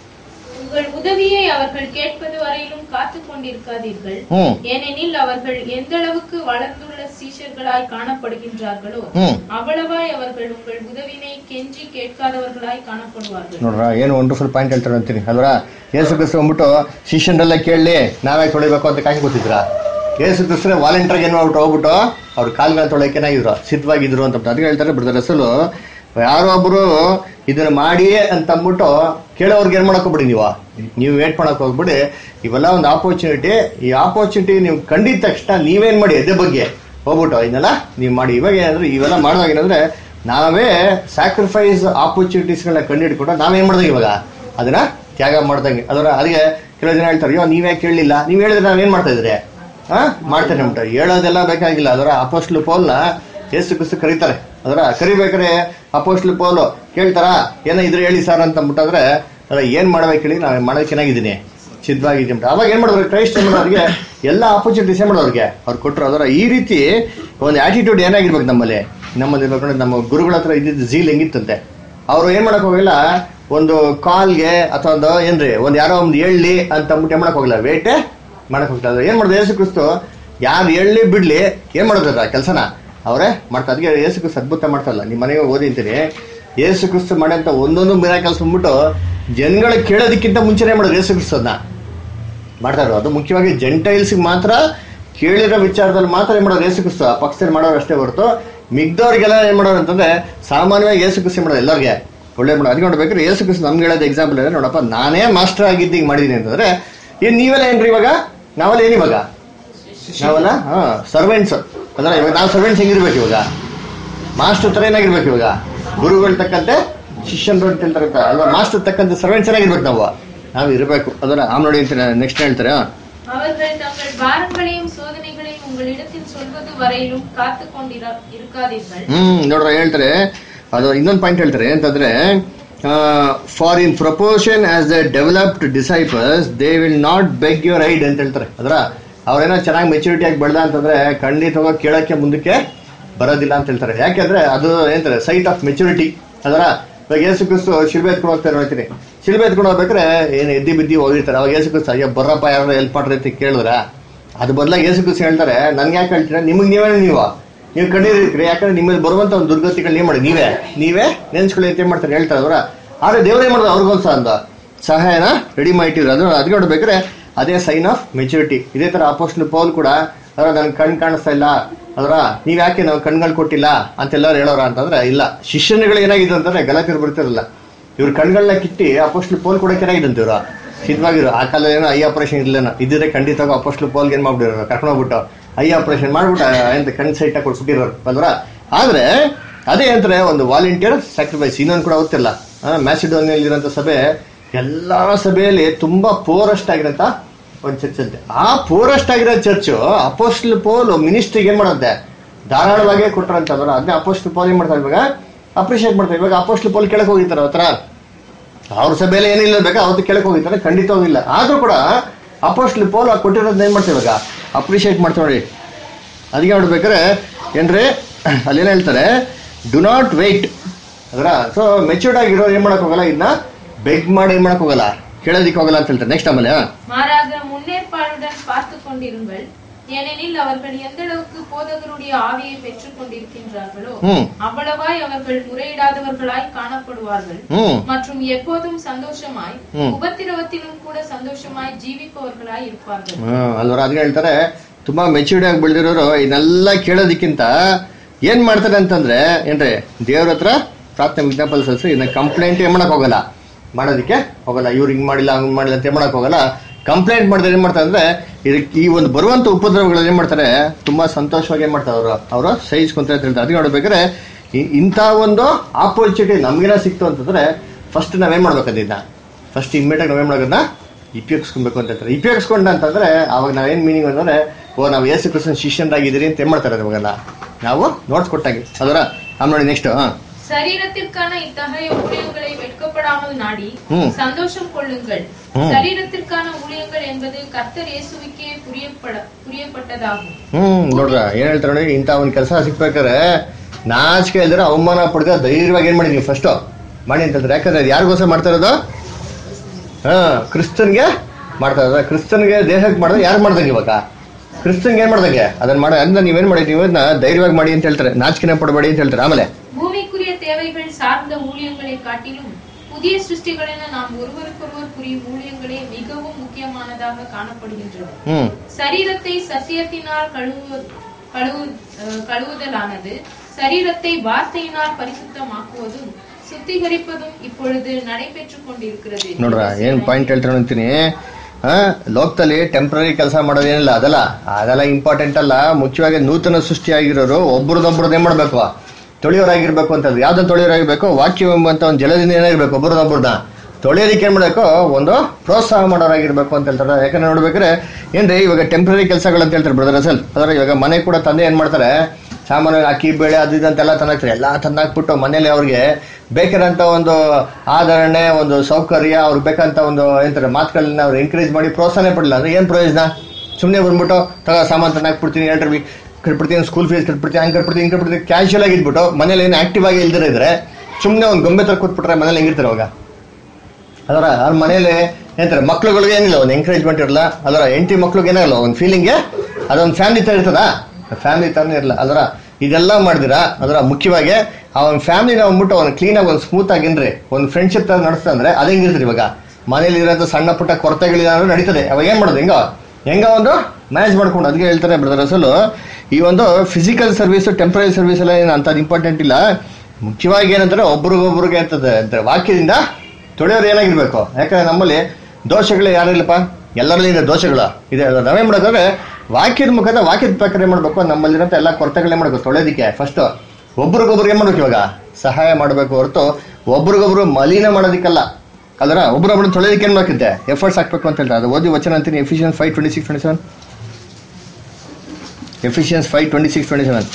உங்கள் உதவியை அவர்கள் கேட்பது வரையிலும் காத்துக் கொண்டிருக்காதீர்கள் ಹ್ಮ್ ஏனெனில் அவர்கள் எந்த அளவுக்கு வளர்ந்துள்ள சீஷர்களாய் காணப்படுகின்றார்களோ ಹ್ಮ್ அவ்வளவாய் அவர்கள் உங்கள் உதவினை கெஞ்சி கேட்காதவர்களாய் காணப்படுவார்கள் ನೋಡ್ರ ಏನು ವಂಡರ್ಫುಲ್ ಪಾಯಿಂಟ್ ಹೇಳ್ತಾರೆ ಅಂತೀನಿ ಅಲ್ವರ ಯೇಸು ಕ್ರಿಸ್ತ ಬಂದ್ಬಿಟ್ಟು ಶಿಷ್ಯನ್ರೆಲ್ಲ ಕೇಳಲಿ ನಾವೇ ತೊಳಿಬೇಕು ಅಂತ ಕಾಯ್ಕೊಂಡು ಕೂತಿದ್ರ ಯೇಸು ಕ್ರಿಸ್ತನೇ ವಾಲಂಟಿಯರ್ ಏನು ಮಾಡ್ಬಿಟ್ಟು ಹೋಗ್ಬಿಟ್ಟು ಅವ್ರ ಕಾಲ್ಗಳನ್ನ ತೊಳೆಯಕ್ಕೆ ಏನಾಗಿದ್ರು ಸಿದ್ಧವಾಗಿದ್ರು ಅಂತ ಅದಕ್ಕೆ ಹೇಳ್ತಾರೆ ಬ್ರದರ್ ಹೆಸರು ಯಾರೋ ಒಬ್ರು ಇದನ್ನ ಮಾಡಿ ಅಂತ ಅಂದ್ಬಿಟ್ಟು ಕೇಳೋರ್ಗೆ ಏನ್ ಮಾಡಕ್ ಹೋಗ್ಬಿಡಿ ನೀವು ನೀವು ವೇಟ್ ಮಾಡಕ್ ಹೋಗ್ಬಿಡಿ ಇವೆಲ್ಲ ಒಂದು ಆಪರ್ಚುನಿಟಿ ಈ ಆಪರ್ಚುನಿಟಿ ನೀವು ಕಂಡಿದ ತಕ್ಷಣ ನೀವೇನ್ ಮಾಡಿ ಅದೇ ಬಗ್ಗೆ ಹೋಗ್ಬಿಟ್ಟು ಇದನ್ನೆಲ್ಲ ನೀವು ಮಾಡಿ ಇವಾಗ ಏನಂದ್ರೆ ಇವೆಲ್ಲ ಮಾಡುವಾಗ ಏನಂದ್ರೆ ನಾವೇ ಸ್ಯಾಕ್ರಿಫೈಸ್ ಆಪರ್ಚುನಿಟೀಸ್ಗಳನ್ನ ಕಂಡಿಡ್ಕೊಂಡು ನಾವೇನ್ ಮಾಡ್ದಂಗೆ ಇವಾಗ ಅದನ್ನ ತ್ಯಾಗ ಮಾಡ್ದಂಗೆ ಅದರ ಅದಕ್ಕೆ ಕೆಲವು ಜನ ಹೇಳ್ತಾರೆ ಅಯ್ಯೋ ನೀವೇ ಕೇಳಲಿಲ್ಲ ನೀವ್ ಹೇಳಿದ್ರೆ ನಾವೇನ್ ಮಾಡ್ತಾ ಇದ್ರಿ ಹಾ ಮಾಡ್ತೇನೆ ಉಂಟು ಹೇಳೋದೆಲ್ಲ ಬೇಕಾಗಿಲ್ಲ ಅದರ ಅಪೋಸ್ಟ್ಲು ಪೌಲ್ನ ಏಸು ಕ್ರಿಸ್ತು ಕರೀತಾರೆ ಅದರ ಕರಿಬೇಕಾದ್ರೆ ಅಪೋಸ್ಟ್ಲು ಪೌಲು ಕೇಳ್ತಾರ ಏನೋ ಇದ್ರೆ ಹೇಳಿ ಸರ್ ಅಂತ ಅಂದ್ಬಿಟ್ಟಾದ್ರೆ ಅದ್ರ ಏನ್ ಮಾಡ್ಬೇಕು ಹೇಳಿ ನಾನು ಮಾಡೋದು ಚೆನ್ನಾಗಿದ್ದೀನಿ ಸಿದ್ಧವಾಗಿದ್ದೀನಿ ಅಂತ ಅವಾಗ ಏನ್ ಮಾಡಿದ್ರು ಕ್ರೈಸ್ಟ್ ಏನ್ ಮಾಡೋರಿಗೆ ಎಲ್ಲ ಆಪರ್ಚುನಿಟೀಸ್ ಏನ್ ಮಾಡೋರಿಗೆ ಅವ್ರು ಕೊಟ್ಟರು ಅದರ ಈ ರೀತಿ ಒಂದು ಆಟಿಟ್ಯೂಡ್ ಏನಾಗಿರ್ಬೇಕು ನಮ್ಮಲ್ಲಿ ನಮ್ಮಲ್ಲಿ ಇರ್ಬೇಕು ನಮ್ಮ ಗುರುಗಳ ಹತ್ರ ಇದ್ದಿದ್ದು ಝೀಲ್ ಹೆಂಗಿತ್ತಂತೆ ಅವ್ರು ಏನ್ ಮಾಡಕ್ ಹೋಗಿಲ್ಲ ಒಂದು ಕಾಲ್ಗೆ ಅಥವಾ ಒಂದು ಏನ್ರಿ ಒಂದ್ ಯಾರೋ ಒಂದು ಎಳ್ಳಿ ಅಂತ ಅಂದ್ಬಿಟ್ಟು ಏನ್ ಮಾಡಕ್ ಹೋಗಿಲ್ಲ ವೇಟೆ ಮಾಡಕ್ ಹೋಗ್ತಾ ಇದ್ದಾರೆ ಏನ್ ಮಾಡಿದ್ರು ಯೇಸು ಕ್ರಿಸ್ತು ಯಾರು ಎಳ್ಳಿ ಬಿಡ್ಲಿ ಏನ್ ಮಾಡೋದ್ರ ಕೆಲಸನ ಅವರೇ ಮಾಡ್ತಾ ಅದಕ್ಕೆ ಯೇಸು ಕ್ರಿಸ್ತು ಅದ್ಭುತ ಮಾಡ್ತಾರಲ್ಲ ನಿಮ್ಮ ಮನೆಗೆ ಓದಿ ಅಂತೀನಿ ಯೇಸು ಕ್ರಿಸ್ತು ಮಾಡಂತ ಒಂದೊಂದು ಮಿರಾಕಲ್ಸ್ ಬಂದ್ಬಿಟ್ಟು ಜನಗಳ ಕೇಳೋದಕ್ಕಿಂತ ಮುಂಚೆನೇ ಮಾಡೋದು ಯೇಸು ಕ್ರಿಸ್ತನ್ನ ಮಾಡ್ತಾ ಇರೋದು ಅದು ಮುಖ್ಯವಾಗಿ ಜೆಂಟೈಲ್ಸ್ಗೆ ಮಾತ್ರ ಕೇಳಿರೋ ವಿಚಾರದಲ್ಲಿ ಮಾತ್ರ ಏನ್ ಮಾಡೋದು ಯೇಸು ಕ್ರಿಸ್ತ ಪಕ್ಷದಲ್ಲಿ ಮಾಡೋರು ಅಷ್ಟೇ ಹೊರತು ಮಿಗ್ದವ್ರಿಗೆಲ್ಲ ಏನ್ ಮಾಡೋರು ಅಂತಂದ್ರೆ ಸಾಮಾನ್ಯವಾಗಿ ಯೇಸು ಕ್ರಿಸ್ತ ಮಾಡೋದು ಎಲ್ಲರಿಗೆ ಒಳ್ಳೆ ಮಾಡೋದು ಅದಕ್ಕೆ ನೋಡ್ಬೇಕಾದ್ರೆ ಯೇಸು ಕ್ರಿಸ್ತ ನಮ್ಗೆ ಹೇಳೋದು ಎಕ್ಸಾಂಪಲ್ ಅಂದ್ರೆ ನೋಡಪ್ಪ ನಾನೇ ಮಾಸ್ಟರ್ ಆಗಿದ್ದು ಹಿಂಗೆ ಮಾಡಿದ್ದೀನಿ ಅಂತಂದ್ರೆ ಏನ್ ನೀವೆಲ್ಲ ಏನ್ರಿ ಇವಾಗ ನಾವೆಲ್ಲ ಏನ್ ಇವಾಗ ನಾವೆಲ್ಲ ಹಾ ಸರ್ವೆಂಟ್ಸ್ ಅಂದ್ರೆ ಇವಾಗ ನಾವು ಸರ್ವೆಂಟ್ಸ್ ಹೆಂಗಿರ್ಬೇಕು ಇವಾಗ ಮಾಸ್ಟರ್ ತರ ಏನಾಗಿರ್ಬೇಕು ಇವಾಗ ಗುರುಗಳು ತಕ್ಕಂತೆ ಶಿಷ್ಯನ್ರು ಅಂತ ಹೇಳ್ತಾರೆ ಅಲ್ವಾ ಮಾಸ್ಟರ್ ತಕ್ಕಂತೆ ಸರ್ವೆಂಟ್ಸ್ ಏನಾಗಿರ್ಬೇಕು ನಾವು ನಾವು ಇರಬೇಕು ಅದನ್ನ ಆಮ್ ನೋಡಿ ಅಂತ ನೆಕ್ಸ್ಟ್ ಹೇಳ್ತಾರೆ ಹಾ. அவர்கள் தங்கள் பாரங்களையும் சோதனைகளையும் உங்களிடத்தில் சொல்வது வரையிலும் காத்து கொண்டிர இருக்காதீர்கள் ಹ್ಮ್ ನೋಡ್ರ ಹೇಳ್ತಾರೆ ಅದು ಇನ್ನೊಂದು ಪಾಯಿಂಟ್ ಹೇಳ್ತಾರೆ ಅಂತಂದ್ರೆ for in proportion as the developed disciples they will not beg your aid ಅಂತ ಹೇಳ್ತಾರೆ ಅದರ ಅವ್ರೇನೋ ಚೆನ್ನಾಗಿ ಮೆಚುರಿಟಿ ಆಗಿ ಬೆಳ್ದ ಅಂತಂದ್ರೆ ಖಂಡಿತವಾಗಿ ಕೇಳಕ್ಕೆ ಮುಂದಕ್ಕೆ ಬರೋದಿಲ್ಲ ಅಂತ ಹೇಳ್ತಾರೆ ಯಾಕೆಂದ್ರೆ ಅದು ಏನಂತಾರೆ ಸೈಟ್ ಆಫ್ ಮೆಚುರಿಟಿ ಅದರ ಇವಾಗ ಯೇಸು ಕ್ರಿಸ್ತು ಶಿಲ್ಬೆ ಎತ್ಕೊಂಡು ಹೋಗ್ತಾರೆ ನೋಡ್ತೀನಿ ಶಿಲ್ಬೆ ಎತ್ಕೊಂಡು ಹೋಗ್ಬೇಕಾದ್ರೆ ಏನು ಎದ್ದಿ ಬಿದ್ದಿ ಹೋಗಿರ್ತಾರೆ ಅವಾಗ ಯೇಸು ಕ್ರಿಸ್ತು ಅಯ್ಯೋ ಬರ್ರಪ್ಪ ಯಾರು ಹೆಲ್ಪ್ ಮಾಡ್ರಿ ಅಂತ ಕೇಳಿದ್ರ ಅದು ಬದಲಾಗಿ ಯೇಸು ಕ್ರಿಸ್ತು ಹೇಳ್ತಾರೆ ನನ್ಗೆ ಯಾಕೆ ಹೇಳ್ತೀರಾ ನಿಮಗೆ ನೀವೇ ನೀವು ನೀವು ಕಣ್ಣೀರಿಕ್ರಿ ಯಾಕಂದ್ರೆ ನಿಮ್ಮಲ್ಲಿ ಬರುವಂತ ಒಂದು ದುರ್ಗತಿಗಳು ಏನ್ ಮಾಡಿ ನೀವೇ ನೀವೇ ನೆನ್ಸ್ಕೊಳ್ಳಿ ಅಂತ ಏನ್ ಮಾಡ್ತಾರೆ ಹೇಳ್ತಾರೆ ಅವರ ಆದ್ರೆ ದೇವ್ರು ಏನ್ ಮಾಡೋದು ಅವ್ರಿಗೊಂದು ಅಂದ ಸಹಾಯನ ರೆಡಿ ಮಾಡಿಟ್ಟಿದ್ರು ಅದು ಅದಕ್ಕೆ ನೋಡ್ಬೇಕಾದ್ರೆ ಅದೇ ಸೈನ್ ಆಫ್ ಮೆಚುರಿಟಿ ಇದೇ ತರ ಅಪೋಸ್ಟ್ಲ್ ಪೌಲ್ ಕೂಡ ಅದರ ನನ್ ಕಣ್ ಕಾಣಿಸ್ತಾ ಇಲ್ಲ ಅದರ ನೀವ್ ಯಾಕೆ ನಾವು ಕಣ್ಗಳು ಕೊಟ್ಟಿಲ್ಲ ಅಂತೆಲ್ಲರೂ ಹೇಳೋರ ಅಂತಂದ್ರೆ ಇಲ್ಲ ಶಿಷ್ಯನುಗಳು ಏನಾಗಿದೆ ಅಂತಂದ್ರೆ ಗಲಾಟೆ ಬರ್ತಿರಲ್ಲ ಇವ್ರ ಕಣ್ಗಳನ್ನ ಕಿತ್ತಿ ಅಪೋಸ್ಟ್ಲ್ ಪೋಲ್ ಕೂಡ ಏನಾಗಿದಂತೆ ಇವ್ರು ಸಿದ್ಧವಾಗಿರು ಆ ಕಾಲ ಏನೋ ಐ ಆಪರೇಷನ್ ಇರ್ಲೇನೋ ಇದ್ದಿದ್ರೆ ಖಂಡಿತವಾಗಿ ಅಪೋಸ್ಟ್ಲ್ ಪೋಲ್ಗೆ ಏನ್ ಮಾಡ್ಬಿಟ್ಟಿರೋ ಕರ್ಕೊಂಡು ಹೋಗ್ಬಿಟ್ಟು ಐ ಆಪರೇಷನ್ ಮಾಡ್ಬಿಟ್ಟು ಎಂತ ಕಣ್ ಸೈಟ್ ಕೊಡ್ಬಿಟ್ಟಿರೋರು ಅಲ್ವರ ಆದ್ರೆ ಅದೇ ಅಂತಾರೆ ಒಂದು ವಾಲಂಟಿಯರ್ ಸ್ಯಾಕ್ರಿಫೈಸ್ ಇನ್ನೊಂದು ಕೂಡ ಗೊತ್ತಿಲ್ಲ ಮ್ಯಾಸಿಡೋನಿಯಲ್ಲಿರೋಂಥ ಸಭೆ ಎಲ್ಲಾ ಸಭೆಯಲ್ಲಿ ತುಂಬಾ ಪೋರೆಸ್ಟ್ ಆಗಿರೋಂಥ ಒಂದು ಚರ್ಚ್ ಅಂತೆ ಆ ಪೋರೆಸ್ಟ್ ಆಗಿರೋ ಚರ್ಚ್ ಅಪೋಸ್ಟ್ಲ್ ಪೋಲ್ ಮಿನಿಸ್ಟ್ರಿಗೆ ಏನ್ ಮಾಡುತ್ತೆ ಧಾರಾಳವಾಗಿ ಕೊಟ್ಟರಂತಂದ್ರೆ ಅದನ್ನೇ ಅಪೋಸ್ಟ್ಲ್ ಪೋಲ್ ಏನ್ ಮಾಡ್ತಾರೆ ಇವಾಗ ಅಪ್ರಿಷಿಯೇಟ್ ಮಾಡ್ತಾರೆ ಇವಾಗ ಅಪೋಸ್ಟ್ಲ್ ಪೋಲ್ ಕೆಳಗೆ ಹೋಗಿರ್ತಾರೆ ಅವ್ರ ಹತ್ರ ಅವ್ರ ಸಭೆಯಲ್ಲಿ ಏನಿಲ್ಲ ಬೇಕಾ ಅವತ್ತು ಕೆಳಗೆ ಹೋಗಿರ್ತಾರೆ ಖಂಡಿತವಾಗಿಲ್ಲ ಆದ್ರೂ ಕೂಡ ಅಪೋಸ್ಟ್ಲ್ ಪೋಲ್ ಕೊಟ್ಟಿರೋದನ್ನ ಏನ್ ಮಾಡ್ತೀವಿ ಇವಾಗ ಅಪ್ರಿಷಿಯೇಟ್ ಮಾಡ್ತೀವಿ ನೋಡಿ ಅದಕ್ಕೆ ನೋಡ್ಬೇಕಾದ್ರೆ ಏನ್ರಿ ಅಲ್ಲೇನು ಹೇಳ್ತಾರೆ ಡು ನಾಟ್ ವೆಯ್ಟ್ ಅದರ ಸೊ ಮೆಚೂರ್ಡ್ ಆಗಿರೋ ಏನ್ ಮಾಡಕ್ ಹೋಗಲ್ಲ ಇದನ್ನ ಬೆಗ್ ಮಾಡಿ ಏನ್ ಮಾಡಕ್ ಹೋಗಲ್ಲ ಕೇಳೋದಿಕ್ಕೆ ಹೋಗಲ್ಲ ಅಂತ ಹೇಳ್ತಾರೆ ನೆಕ್ಸ್ಟ್ ಆಮೇಲೆ மாறாக முன்னேற்பாடுடன் பார்த்து கொண்டிருங்கள் ஏனெனில் அவர்கள் எந்த அளவுக்கு போதகருடைய ஆவியை பெற்றுக் கொண்டிருக்கின்றார்களோ ಹ್ಮ್ அவ்வளவாய் அவர்கள் முறையிடாதவர்களாய் காணப்படுவார்கள் ಹ್ಮ್ மற்றும் எப்போதும் சந்தோஷமாய் ம். உபத்திரவத்திலும் கூட சந்தோஷமாய் ஜீவிப்பவர்களாய் இருப்பார்கள் ಹ್ಮ್ ಅಲ್ವರ ಅದ್ಗೆ ಹೇಳ್ತಾರೆ ತುಂಬಾ ಮೆಚೂರ್ಡ್ ಆಗಿ ಬೆಳೆದಿರೋರು ಇದನ್ನೆಲ್ಲ ಕೇಳೋದಕ್ಕಿಂತ ಏನ್ ಮಾಡ್ತಾರೆ ಅಂತಂದ್ರೆ ಏನ್ರಿ ದೇವ್ರ ಹತ್ರ ಪ್ರಾರ್ಥನೆ ವಿಜ್ಞಾಪನೆ ಸಲ್ಲಿಸಿ ಇದನ್ನ ಕಂಪ್ಲೇಂಟ್ ಏನ್ ಮಾಡಕ್ ಹೋಗಲ್ಲ ಮಾಡೋದಕ್ಕೆ ಹೋಗಲ್ಲ ಇವ್ರು ಹಿಂಗ್ ಮಾಡಿಲ್ಲ ಹಂಗ್ ಮಾಡಿಲ್ಲ ಅಂತ ಏನ್ ಮಾಡಕ್ ಹೋಗಲ್ಲ ಕಂಪ್ಲೇಂಟ್ ಮಾಡಿದ್ರೆ ಏನ್ ಮಾಡ್ತಾರೆ ಅಂದ್ರೆ ಇದಕ್ಕೆ ಈ ಒಂದು ಬರುವಂತ ಉಪದ್ರವಗಳು ಏನ್ ಮಾಡ್ತಾರೆ ತುಂಬಾ ಸಂತೋಷವಾಗಿ ಏನ್ ಮಾಡ್ತಾರೆ ಅವರು ಅವರು ಸಹಿಸ್ಕೊಂತಾರೆ ಅಂತ ಹೇಳ್ತಾರೆ ಅದಕ್ಕೆ ನೋಡ್ಬೇಕಾದ್ರೆ ಇ- ಇಂಥ ಒಂದು ಆಪರ್ಚುನಿಟಿ ನಮ್ಗೇನ ಸಿಕ್ತು ಅಂತಂದ್ರೆ ಫಸ್ಟ್ ನಾವೇನ್ ಮಾಡ್ಬೇಕು ಅದನ್ನ ಫಸ್ಟ್ ಇಮ್ಮಿಡಿಯೇಟ್ ಆಗಿ ನಾವೇನ್ ಮಾಡೋದನ್ನ ಉಪಯೋಗಿಸ್ಕೊಬೇಕು ಅಂತ ಹೇಳ್ತಾರೆ ಉಪಯೋಗಿಸ್ಕೊಂಡ ಅಂತಂದ್ರೆ ಅವಾಗ ನಾವೇನ್ ಮೀನಿಂಗ್ ಅಂದ್ರೆ ಓ ನಾವು ಯೇಸು ಕ್ರಿಸ್ತನ ಶಿಷ್ಯರಾಗಿದ್ದೀರಿ ಅಂತ ಏನ್ ಮಾಡ್ತಾರೆ ಅವಾಗೆಲ್ಲ ನಾವು ನೋಟ್ಸ್ ಕೊಟ್ಟಾಗೆ ಅದರ ಆಮೇಲೆ ನೋಡಿ ನೆಕ್ಸ್ಟ್ ಹಾ சரீரத்திற்கான இத்தகைய ஊழியங்களை வெட்கப்படாமல் நாடி ம். சந்தோஷம் கொள்ளுங்கள் ம். சரீரத்திற்கான ஊழியங்கள் என்பது கர்த்தர் இயேசுவுக்கே புரியப்பட புரியப்பட்டதாகும் ಹ್ಮ್ ನೋಡ್ರ ಏನ್ ಹೇಳ್ತಾರೆ ನೋಡಿ ಇಂಥ ಒಂದ್ ಕೆಲಸ ಸಿಕ್ಬೇಕಾದ್ರೆ ನಾಚಿಕೆ ಇಲ್ದ್ರೆ ಅವಮಾನ ಪಡೆದ ಧೈರ್ಯವಾಗಿ ಏನ್ ಮಾಡಿದೀವಿ ಫಸ್ಟ್ ಮಾಡಿ ಅಂತ ಹೇಳ್ತಾರೆ ಯಾಕಂದ್ರೆ ಅದು ಯಾರಿಗೋಸ್ಕರ ಮಾಡ್ತಾ ಇರೋದು ಹಾ ಕ್ರಿಸ್ತನ್ಗೆ ಮಾಡ್ತಾ ಇರೋದು ಕ್ರಿಸ್ತನ್ಗೆ ದೇಹಕ್ಕೆ ಮಾಡಿದ್ರೆ ಯಾರು ಮಾಡ್ದಂಗೆ ಇವಾಗ ಕ್ರಿಸ್ತನ್ಗೆ ಏನ್ ಮಾಡ್ದಂಗೆ ಅದನ್ನ ಮಾಡ ಅದನ್ನ ನೀವೇನ್ ಮಾಡಿದೀವಿ ಅದನ್ನ ಧೈರ್ಯವಾಗಿ ಮಾಡಿ ಅಂತ ಹೇಳ್ತಾರೆ ನಾಚಿಕೆನ ಪಡಬೇಡಿ ಅಂತ ಹೇಳ್ತಾರೆ ಆಮೇಲೆ பூமிக்குரிய தேவைகள் சார்ந்த ஊழியங்களை காட்டிலும் புதிய சிருஷ்டிகளென நாம் ஒருவருக்கொருவர் புரியும் ஊழியங்களே மிகவும் முக்கியமானதாக காணப்படுகின்றன ಹ್ಮ್ சரீரத்தை சத்தியத்தினால் கழுவு கழுவு அஹ், கழுவுதலானது சரீரத்தை வார்த்தையினால் பரிசுத்தமாக்குவதும் சுத்திகரிப்பதும் இப்பொழுது நடைபெற்றுக் கொண்டிருக்கிறது ನೋಡ್ರ ಏನ್ ಪಾಯಿಂಟ್ ಹೇಳ್ತಾರೆ ಅಂತೀನಿ ಆ ಲೋಕದಲ್ಲಿ ಟೆಂಪ್ರರಿ ಕೆಲಸ ಮಾಡೋದೇನಿಲ್ಲ ಅದಲ್ಲ ಅದೆಲ್ಲ ಇಂಪಾರ್ಟೆಂಟ್ ಅಲ್ಲ ಮುಖ್ಯವಾಗಿ ನೂತನ ಸೃಷ್ಟಿಯಾಗಿರೋರು ಒಬ್ರದೊಬ್ರದ್ದು ಏನ್ ಮಾಡ್ಬೇಕು ತೊಳೆಯೋರಾಗಿರ್ಬೇಕು ಅಂತ ಯಾವ್ದನ್ನ ತೊಳೆಯೋರಾಗಿರ್ಬೇಕು ವಾಕ್ಯ ಎಂಬಂತ ಒಂದು ಜಲದಿಂದ ಏನಾಗಿರ್ಬೇಕು ಒಬ್ರದೊಬ್ರನ್ನ ತೊಳೆಯೋದಕ್ಕೆ ಏನ್ ಮಾಡ್ಬೇಕು ಒಂದು ಪ್ರೋತ್ಸಾಹ ಮಾಡೋರಾಗಿರ್ಬೇಕು ಅಂತ ಹೇಳ್ತಾರೆ ಯಾಕಂದ್ರೆ ನೋಡ್ಬೇಕಾದ್ರೆ ಏನ್ರಿ ಇವಾಗ ಟೆಂಪ್ರರಿ ಕೆಲಸಗಳು ಅಂತ ಹೇಳ್ತಾರೆ ಬ್ರದರ್ ಅಸಲ್ ಅದರ ಇವಾಗ ಮನೆ ಕೂಡ ತಂದೆ ಏನ್ ಮಾಡ್ತಾರೆ ಸಾಮಾನ್ಯವಾಗಿ ಅಕ್ಕಿ ಬೇಳೆ ಅದು ಇದು ಅಂತೆಲ್ಲ ತಂದಾಕ್ತಾರೆ ಎಲ್ಲ ತಂದಾಕ್ಬಿಟ್ಟು ಮನೇಲಿ ಅವ್ರಿಗೆ ಬೇಕಾದಂತ ಒಂದು ಆದರಣೆ ಒಂದು ಸೌಕರ್ಯ ಅವ್ರಿಗೆ ಬೇಕಂತ ಒಂದು ಏನಂತಾರೆ ಮಾತುಗಳನ್ನ ಅವ್ರು ಎಂಕರೇಜ್ ಮಾಡಿ ಪ್ರೋತ್ಸಾಹ ಪಡಲಿಲ್ಲ ಅಂದ್ರೆ ಏನ್ ಪ್ರಯೋಜನ ಸುಮ್ಮನೆ ಬಂದ್ಬಿಟ್ಟು ತಗೋ ಸಾಮಾನು ತಂದಾಕ್ಬಿಡ್ತೀನಿ ಹೇಳ್ರಿ ಕಟ್ಬಿಡ್ತೀನಿ ಸ್ಕೂಲ್ ಫೀಸ್ ಕಟ್ಬಿಡ್ತೀನಿ ಹಂಗೆ ಕಟ್ಬಿಡ್ತೀನಿ ಹಿಂಗೆ ಕಟ್ಬಿಡ್ತೀನಿ ಕ್ಯಾಶುಯಲ್ ಆಗಿ ಇದ್ಬಿಟ್ಟು ಮನೇಲಿ ಏನು ಆಕ್ಟಿವ್ ಆಗಿ ಇಲ್ದಿರ ಇದ್ರೆ ಸುಮ್ಮನೆ ಒಂದು ಗೊಂಬೆ ತರ ಕೂತ್ಬಿಟ್ರೆ ಮನೇಲಿ ಹೆಂಗಿರ್ತಾರೆ ಅವಾಗ ಅದರ ಅವ್ರ ಮನೇಲಿ ಏನಂತಾರೆ ಮಕ್ಳುಗಳಿಗೆ ಏನಿಲ್ಲ ಒಂದು ಎಂಕರೇಜ್ಮೆಂಟ್ ಇರಲ್ಲ ಅದರ ಹೆಂಡತಿ ಮಕ್ಳಿಗೆ ಏನಾಗಲ್ಲ ಒಂದು ಫೀಲಿಂಗ್ಗೆ ಅದೊಂದು ಫ್ಯಾಮಿಲಿ ತರ ಇರ್ತದ ಫ್ಯಾಮಿಲಿ ತರನೇ ಇರಲ್ಲ ಅದರ ಇದೆಲ್ಲ ಮಾಡಿದಿರಾ ಅದರ ಮುಖ್ಯವಾಗಿ ಅವನ ಫ್ಯಾಮಿಲಿನ ಅಂದ್ಬಿಟ್ಟು ಅವ್ನು ಕ್ಲೀನಾಗಿ ಒಂದು ಸ್ಮೂತ್ ಆಗಿನ್ರಿ ಒಂದು ಫ್ರೆಂಡ್ಶಿಪ್ ತರ ನಡೆಸ್ತಾ ಅಂದ್ರೆ ಅದು ಹೆಂಗಿರ್ತದೆ ಇವಾಗ ಮನೇಲಿ ಇರೋಂಥ ಸಣ್ಣ ಪುಟ್ಟ ಕೊರತೆಗಳಿದಾದ್ರೂ ನಡೀತದೆ ಅವಾಗ ಏನ್ ಮಾಡೋದು ಹೆಂಗ ಹೆಂಗ ಒಂದು ಮ್ಯಾನೇಜ್ ಮಾಡ್ಕೊಂಡು ಅದಕ್ಕೆ ಹೇಳ್ತಾರೆ ಬ್ರದರ್ ಅಸಲು ಈ ಒಂದು ಫಿಸಿಕಲ್ ಸರ್ವಿಸ್ ಟೆಂಪ್ರರಿ ಸರ್ವಿಸ್ ಎಲ್ಲ ಏನು ಅಂತದ್ದು ಇಂಪಾರ್ಟೆಂಟ್ ಇಲ್ಲ ಮುಖ್ಯವಾಗಿ ಏನಂತಾರೆ ಒಬ್ರಿಗೊಬ್ರಿಗೆ ಅಂತದೆ ಅಂದ್ರೆ ವಾಕ್ಯದಿಂದ ತೊಳೆಯೋರು ಏನಾಗಿರ್ಬೇಕು ಯಾಕಂದ್ರೆ ನಮ್ಮಲ್ಲಿ ದೋಷಗಳು ಯಾರಿಲ್ಲಪ್ಪ ಎಲ್ಲರಲ್ಲಿ ಇದೆ ದೋಷಗಳು ಇದೆ ಅದು ನಾವೇನ್ ಮಾಡೋದಂದ್ರೆ ವಾಕ್ಯದ ಮುಖಾಂತರ ವಾಕ್ಯದ ಪ್ರಕಾರ ಏನ್ ಮಾಡ್ಬೇಕು ನಮ್ಮಲ್ಲಿರೋಂಥ ಎಲ್ಲ ಕೊರತೆಗಳೇ ಮಾಡ್ಬೇಕು ತೊಳೆಯೋದಕ್ಕೆ ಫಸ್ಟ್ ಒಬ್ರಿಗೊಬ್ರು ಏನ್ ಮಾಡ್ಬೇಕು ಇವಾಗ ಸಹಾಯ ಮಾಡಬೇಕು ಹೊರತು ಒಬ್ರಿಗೊಬ್ರು ಮಲಿನ ಮಾಡೋದಕ್ಕಲ್ಲ ಅದರ ಒಬ್ರೊಬ್ರು ತೊಳೆಯೋದಕ್ಕೆ ಏನ್ ಮಾಡ್ತಿದ್ದೆ ಎಫರ್ಟ್ಸ್ ಹಾಕ್ಬೇಕು ಅಂತ ಹೇಳ್ತಾರೆ ಅದು ಓದಿ ವಚನ ಅಂತೀನಿ Ephesians five twenty six twenty seven Ephesians five twenty six twenty seven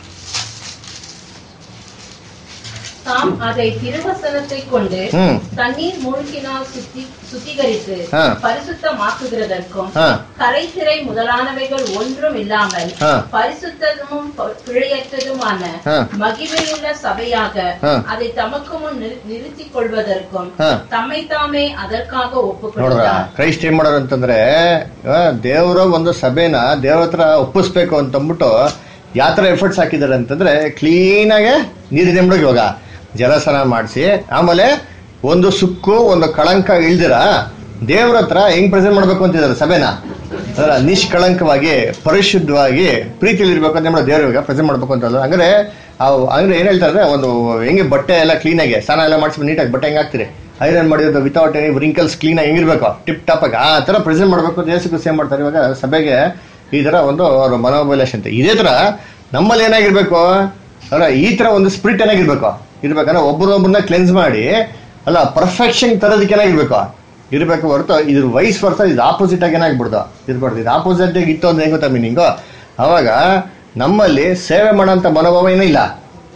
தாம் அதை திருவசனத்தை கொண்டு ம் தண்ணீர் மூழ்கினால் சுத்தி சுத்திகரித்து ஆ. பரிசுத்தமாக்குகிறதற்கும் ஆ கரைத்திரை முதலானவைகள் ஒன்றும் இல்லாமல் ஆ. பரிசுத்தமும் ப- பிழையற்றதுமான ஆ. மகிமையுள்ள சபையாக ஆ. அதை தமக்கு முன் நிறு- நிறுத்திக் கொள்வதற்கும் ஆ. தம்மை தாமே அதற்காக ஒப்புக் ನೋಡ್ರ கொடுத்தார் ಕ್ರೈಸ್ಟ್ ಏನ್ ಮಾಡೋರು ಅಂತಂದ್ರೆ ಆ, ದೇವರ ಒಂದು ಸಭೆನ ದೇವ್ರ ಹತ್ರ ಒಪ್ಪಿಸ್ಬೇಕು ಅಂತಂದ್ಬಿಟ್ಟು ಯಾವ ಥರ ಎಫರ್ಟ್ಸ್ ಹಾಕಿದ್ದಾರೆ ಅಂತಂದ್ರೆ ಕ್ಲೀನಾಗೆ ನೀರು ನೆಂಬಿಡೋಗಿ ಇವಾಗ ಜಲಸನ ಮಾಡಿಸಿ ಆಮೇಲೆ ಒಂದು ಸುಕ್ಕು ಒಂದು ಕಳಂಕ ಇಳ್ದಿರ ದೇವ್ರ ಹತ್ರ ಹೆಂಗ್ ಪ್ರೆಸೆಂಟ್ ಮಾಡ್ಬೇಕು ಅಂತಿದ್ದಾರೆ ಸಭೆನ ಅದರ ನಿಷ್ಕಳಂಕವಾಗಿ ಪರಿಶುದ್ಧವಾಗಿ ಪ್ರೀತಿಯಲ್ಲಿ ಇರ್ಬೇಕು ಅಂತ ಹೇಳಿ ದೇವ್ರಿಗೆ ಪ್ರೆಸೆಂಟ್ ಮಾಡ್ಬೇಕು ಅಂತ ಅಲ್ಲ ಹಂಗಾರೆ ಅವು ಅಂದ್ರೆ ಏನ್ ಹೇಳ್ತಾರೆ ಒಂದು ಹೆಂಗೆ ಬಟ್ಟೆ ಎಲ್ಲ ಕ್ಲೀನಾಗಿ ಸ್ನಾನ ಎಲ್ಲ ಮಾಡಿಸ್ಬಿಟ್ಟು ನೀಟಾಗಿ ಬಟ್ಟೆ ಹೆಂಗ್ ಹಾಕ್ತೀರಿ ಐರನ್ ಮಾಡಿರೋದು ವಿತೌಟ್ ಎನಿ ರಿಂಕಲ್ಸ್ ಕ್ಲೀನ್ ಆಗಿ ಹೆಂಗಿರ್ಬೇಕು ಟಿಪ್ ಟಾಪ್ ಆಗಿ ಆ ತರ ಪ್ರೆಸೆಂಟ್ ಮಾಡ್ಬೇಕು ಅಂತ ಯೇಸು ಸೇಮ್ ಮಾಡ್ತಾರೆ ಇವಾಗ ಸಭೆಗೆ ಈ ತರ ಒಂದು ಅವ್ರ ಮನೋಭಿಲಾಷೆ ಅಂತ ಇದೇ ತರ ನಮ್ಮಲ್ಲಿ ಏನಾಗಿರ್ಬೇಕು ಅಲ್ಲ ಈ ತರ ಒಂದು ಸ್ಪಿರಿಟ್ ಏನಾಗಿರ್ಬೇಕು ಇರ್ಬೇಕಂದ್ರೆ ಒಬ್ಬರೊಬ್ಬರನ್ನ ಕ್ಲೆನ್ಸ್ ಮಾಡಿ ಅಲ್ಲ ಪರ್ಫೆಕ್ಷನ್ ತರೋದಕ್ಕೆ ಏನಾಗಿರ್ಬೇಕು ಇರ್ಬೇಕು ಹೊರತು ಇದ್ರ ವಯಸ್ಸು ಹೊರತು ಇದು ಆಪೋಸಿಟ್ ಆಗಿ ಏನಾಗ್ಬಿಡ್ದು ಇರ್ಬಾರ್ದು ಇದು ಆಪೋಸಿಟ್ ಆಗಿ ಇತ್ತು ಅಂದ್ರೆ ಹೆಂಗ್ ಗೊತ್ತಾ ಮೀನಿಂಗು ಅವಾಗ ನಮ್ಮಲ್ಲಿ ಸೇವೆ ಮಾಡೋಂಥ ಮನೋಭಾವ ಏನೂ ಇಲ್ಲ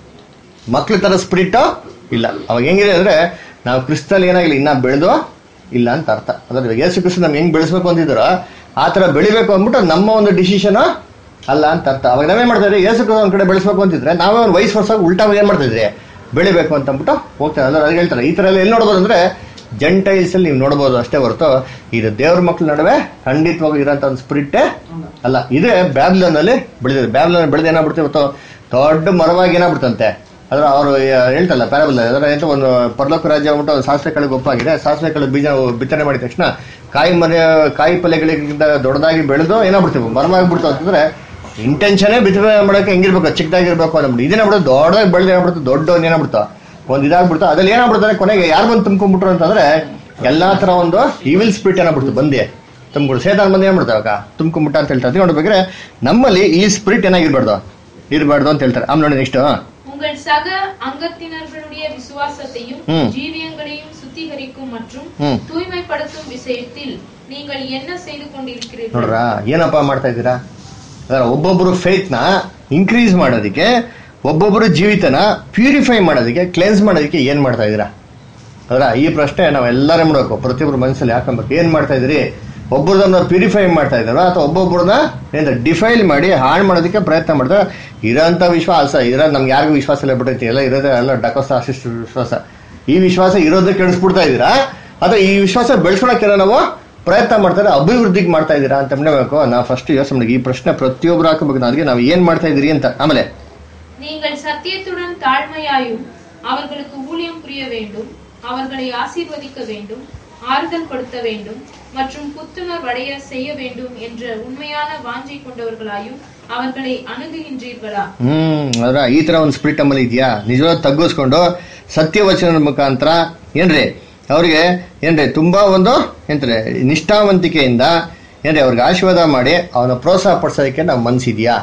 ಮಕ್ಳ ತರ ಸ್ಪಿರಿಟ್ ಇಲ್ಲ ಅವಾಗ ಹೆಂಗಿದೆ ಅಂದ್ರೆ ನಾವು ಕ್ರಿಸ್ತಲ್ಲಿ ಏನಾಗಿಲ್ಲ ಇನ್ನ ಬೆಳೆದು ಇಲ್ಲ ಅಂತ ಅರ್ಥ ಅದ್ರ ಯೇಸು ಕ್ರಿಸ್ತ ನಮ್ಗೆ ಹೆಂಗ್ ಬೆಳೆಸ್ಬೇಕು ಅಂತಿದ್ರು ಆ ತರ ಬೆಳಿಬೇಕು ಅಂದ್ಬಿಟ್ಟು ನಮ್ಮ ಒಂದು ಡಿಸಿಷನ್ ಅಲ್ಲ ಅಂತ ಅರ್ಥ ಅವಾಗ ನಾವೇನ್ ಮಾಡ್ತಾ ಇದ್ರಿ ಯೇಸು ಕ್ರಿಸ್ತ ಒಂದ್ ಕಡೆ ಬೆಳೆಸ್ಬೇಕು ಅಂತಿದ್ರೆ ನಾವೇ ಒಂದು ವಯಸ್ಸು ವರ್ಷ ಉಲ್ಟಾ ಏನ್ ಮಾಡ್ತಾ ಇದ್ರಿ ಬೆಳಿಬೇಕು ಅಂತ ಅಂದ್ಬಿಟ್ಟು ಹೋಗ್ತಾರೆ ಅದ್ರ ಅದ್ ಹೇಳ್ತಾರೆ ಈ ತರ ಎಲ್ಲ ಎಲ್ಲಿ ನೋಡ್ಬೋದು ಅಂದ್ರೆ ಜೆಂಟೈಲ್ಸ್ ಅಲ್ಲಿ ನೀವು ನೋಡ್ಬೋದು ಅಷ್ಟೇ ಹೊರತು ಇದು ದೇವ್ರ ಮಕ್ಳ ನಡುವೆ ಖಂಡಿತವಾಗಿ ಇರೋಂಥ ಒಂದು ಸ್ಪಿರಿಟ್ಟೇ ಅಲ್ಲ ಇದೇ ಬ್ಯಾಬ್ಲನ್ ಅಲ್ಲಿ ಬೆಳೆದಿದೆ ಬ್ಯಾಬ್ಲನ್ ಬೆಳೆದ ಏನಾಗ್ಬಿಡ್ತೀವಿ ಇವತ್ತು ದೊಡ್ಡ ಮರವಾಗಿ ಏನಾಗ್ಬಿಡ್ತಂತೆ ಅದ್ರ ಅವರು ಹೇಳ್ತಲ್ಲ ಪ್ಯಾರಬಲ್ ಅದರ ಎಂತ ಒಂದು ಪರ್ಲೋಕ ರಾಜ್ಯ ಅಂದ್ಬಿಟ್ಟು ಒಂದು ಸಾಸಿವೆ ಕಾಳು ಗೊಪ್ಪಾಗಿದೆ ಸಾಸಿವೆ ಕಾಳು ಬೀಜ ಬಿತ್ತನೆ ಮಾಡಿದ ತಕ್ಷಣ ಕಾಯಿ ಮರ ಕಾಯಿ ಪಲ್ಯಗಳಿಗಿಂತ ದೊಡ್ಡದಾಗಿ ಬೆಳೆದು ಏನಾಗ್ಬಿಡ್ತೀವಿ ಮರವಾಗಿಬಿಡ್ತು ಅಂತಂದ್ರೆ ಇಂಟೆನ್ಷನೇ ಬಿತ್ತನೆ ಮಾಡೋಕೆ ಹೆಂಗಿರ್ಬೇಕು ಚಿಕ್ಕದಾಗಿರ್ಬೇಕು ಅಂದ್ಬಿಟ್ಟು ಇದೇನಾಗ್ಬಿಡುತ್ತೆ ದೊಡ್ಡದಾಗಿ ಬೆಳೆದು ಏನಾಗ್ಬಿಡುತ್ತೆ ದೊಡ್ಡ ಒಂದು ಏನಾಗ್ಬಿಡ್ತು ಒಂದು ಇದಾಗ್ಬಿಡ್ತು ಅದ್ರಲ್ಲಿ ಏನಾಗ್ಬಿಡ್ತಾರೆ ಕೊನೆಗೆ ಯಾರು ಬಂದು ತುಂಬ್ಕೊಂಡ್ಬಿಟ್ರು ಅಂತಂದ್ರೆ ಎಲ್ಲಾ ತರ ಒಂದು ಈವಿಲ್ ಸ್ಪಿರಿಟ್ ಏನಾಗ್ಬಿಡ್ತು ಬಂದೆ ತುಂಬಿಬಿಡು ಸೇತಾನ್ ಬಂದು ಏನ್ಬಿಡ್ತಾವೆ ಅವಾಗ ತುಂಬ್ಕೊಂಡ್ಬಿಟ್ಟ ಅಂತ ಹೇಳ್ತಾರೆ ಅದು ನೋಡ್ಬೇಕಾದ್ರೆ ನಮ್ಮಲ್ಲಿ ಈ ಸ್ಪಿರಿಟ್ ಏನಾಗಿರ್ಬಾರ್ದು ಇರಬಾರ್ದು ಅಂತ ಹೇಳ್ತಾರೆ ಆಮೇಲೆ ನೋಡಿ ನೆಕ್ಸ್ಟ್ உங்கள் சக அங்கத்தினர்களுடைய விசுவாசத்தையும் ம். ஜீவியங்களையும் சுத்திகரிக்கும் மற்றும் ம். தூய்மைப்படுத்தும் விஷயத்தில் நீங்கள் என்ன செய்து கொண்டிருக்கிறீர்கள் ನೋಡ್ರ ಏನಪ್ಪ ಮಾಡ್ತಾ ಇದ್ದೀರಾ ಅದರ ಒಬ್ಬೊಬ್ಬರು ಫೇತ್ನ ಇನ್ಕ್ರೀಸ್ ಮಾಡೋದಕ್ಕೆ ಒಬ್ಬೊಬ್ಬರು ಜೀವಿತನ ಪ್ಯೂರಿಫೈ ಮಾಡೋದಕ್ಕೆ ಕ್ಲೆನ್ಸ್ ಮಾಡೋದಕ್ಕೆ ಏನ್ ಮಾಡ್ತಾ ಇದ್ದೀರಾ ಅದರ ಈ ಪ್ರಶ್ನೆ ನಾವೆಲ್ಲರೂ ಮಾಡಬೇಕು ಪ್ರತಿಯೊಬ್ಬರು ಮನಸ್ಸಲ್ಲಿ ಹಾಕೊಬೇಕು ಏನ್ ಮಾಡ್ತಾ ಇದ್ರಿ ಒಬ್ಬರದನ್ನ ಪ್ಯೂರಿಫೈ ಮಾಡ್ತಾ ಇದ್ದಾರ ಅಥವಾ ಒಬ್ಬೊಬ್ಬರನ್ನ ಏನ್ ಡಿಫೈಲ್ ಮಾಡಿ ಹಾಳು ಮಾಡೋದಕ್ಕೆ ಪ್ರಯತ್ನ ಮಾಡ್ತಾರೆ ಇರೋಂಥ ವಿಶ್ವಾಸ ಇರೋ ನಮ್ಗೆ ಯಾರಿಗೂ ವಿಶ್ವಾಸ ಇಲ್ಲ ಬಿಟ್ಟೈತಿ ಎಲ್ಲ ಇರೋದೇ ಎಲ್ಲ ಡಕೋಸ ಅಸಿಸ್ಟ್ ವಿಶ್ವಾಸ ಈ ವಿಶ್ವಾಸ ಇರೋದಕ್ಕೆ ಕೆಡಿಸ್ಬಿಡ್ತಾ ಇದ್ದೀರಾ ಅಥವಾ ಈ ವಿಶ್ವಾಸ ಬೆಳೆಸ್ಕೊಳಕ್ಕೆ ನಾವು ಪ್ರಯತ್ನ ಮಾಡ್ತಾರೆ ಅಭಿವೃದ್ಧಿಗೆ ಮಾಡ್ತಾ ಇದ್ದೀರಾ ಅಂತ ಬೇಕು ನಾವು ಫಸ್ಟ್ ಯೋಚನೆ ಮಾಡಿ ಈ ಪ್ರಶ್ನೆ ಪ್ರತಿಯೊಬ್ಬರು ಹಾಕಬೇಕು ಅದಕ್ಕೆ ನಾವು ಏನ್ ಮಾಡ್ತಾ ಇದ್ದೀರಿ ಅಂತ ಆಮೇಲೆ நீங்கள் சத்தியத்துடன் தாழ்மையாயும் அவர்களுக்கு ஊழியம் புரிய வேண்டும் அவர்களை ஆசீர்வதிக்க வேண்டும் ஆறுதல் படுத்த வேண்டும் மற்றும் புத்துணர்வடைய செய்ய வேண்டும் என்ற உண்மையான வாஞ்சை கொண்டவர்களாயும் அவர்களை அணுகுகின்றீர்களா ಹ್ಮ್ ಅದ್ರ ಈ ತರ ಒಂದು ಸ್ಪಿರಿಟ್ ನಮ್ಮಲ್ಲಿ ಇದೆಯಾ ನಿಜವಾದ ತಗ್ಗಿಸ್ಕೊಂಡು ಸತ್ಯವಚನದ ಮುಖಾಂತರ ಏನ್ರಿ ಅವ್ರಿಗೆ ಏನ್ರಿ ತುಂಬಾ ಒಂದು ಏನ್ರಿ ನಿಷ್ಠಾವಂತಿಕೆಯಿಂದ ಏನ್ರಿ ಅವ್ರಿಗೆ ಆಶೀರ್ವಾದ ಮಾಡಿ ಅವನ ಪ್ರೋತ್ಸಾಹ ಪಡಿಸೋದಕ್ಕೆ ನಾವು ಮನ್ಸಿದ್ಯಾ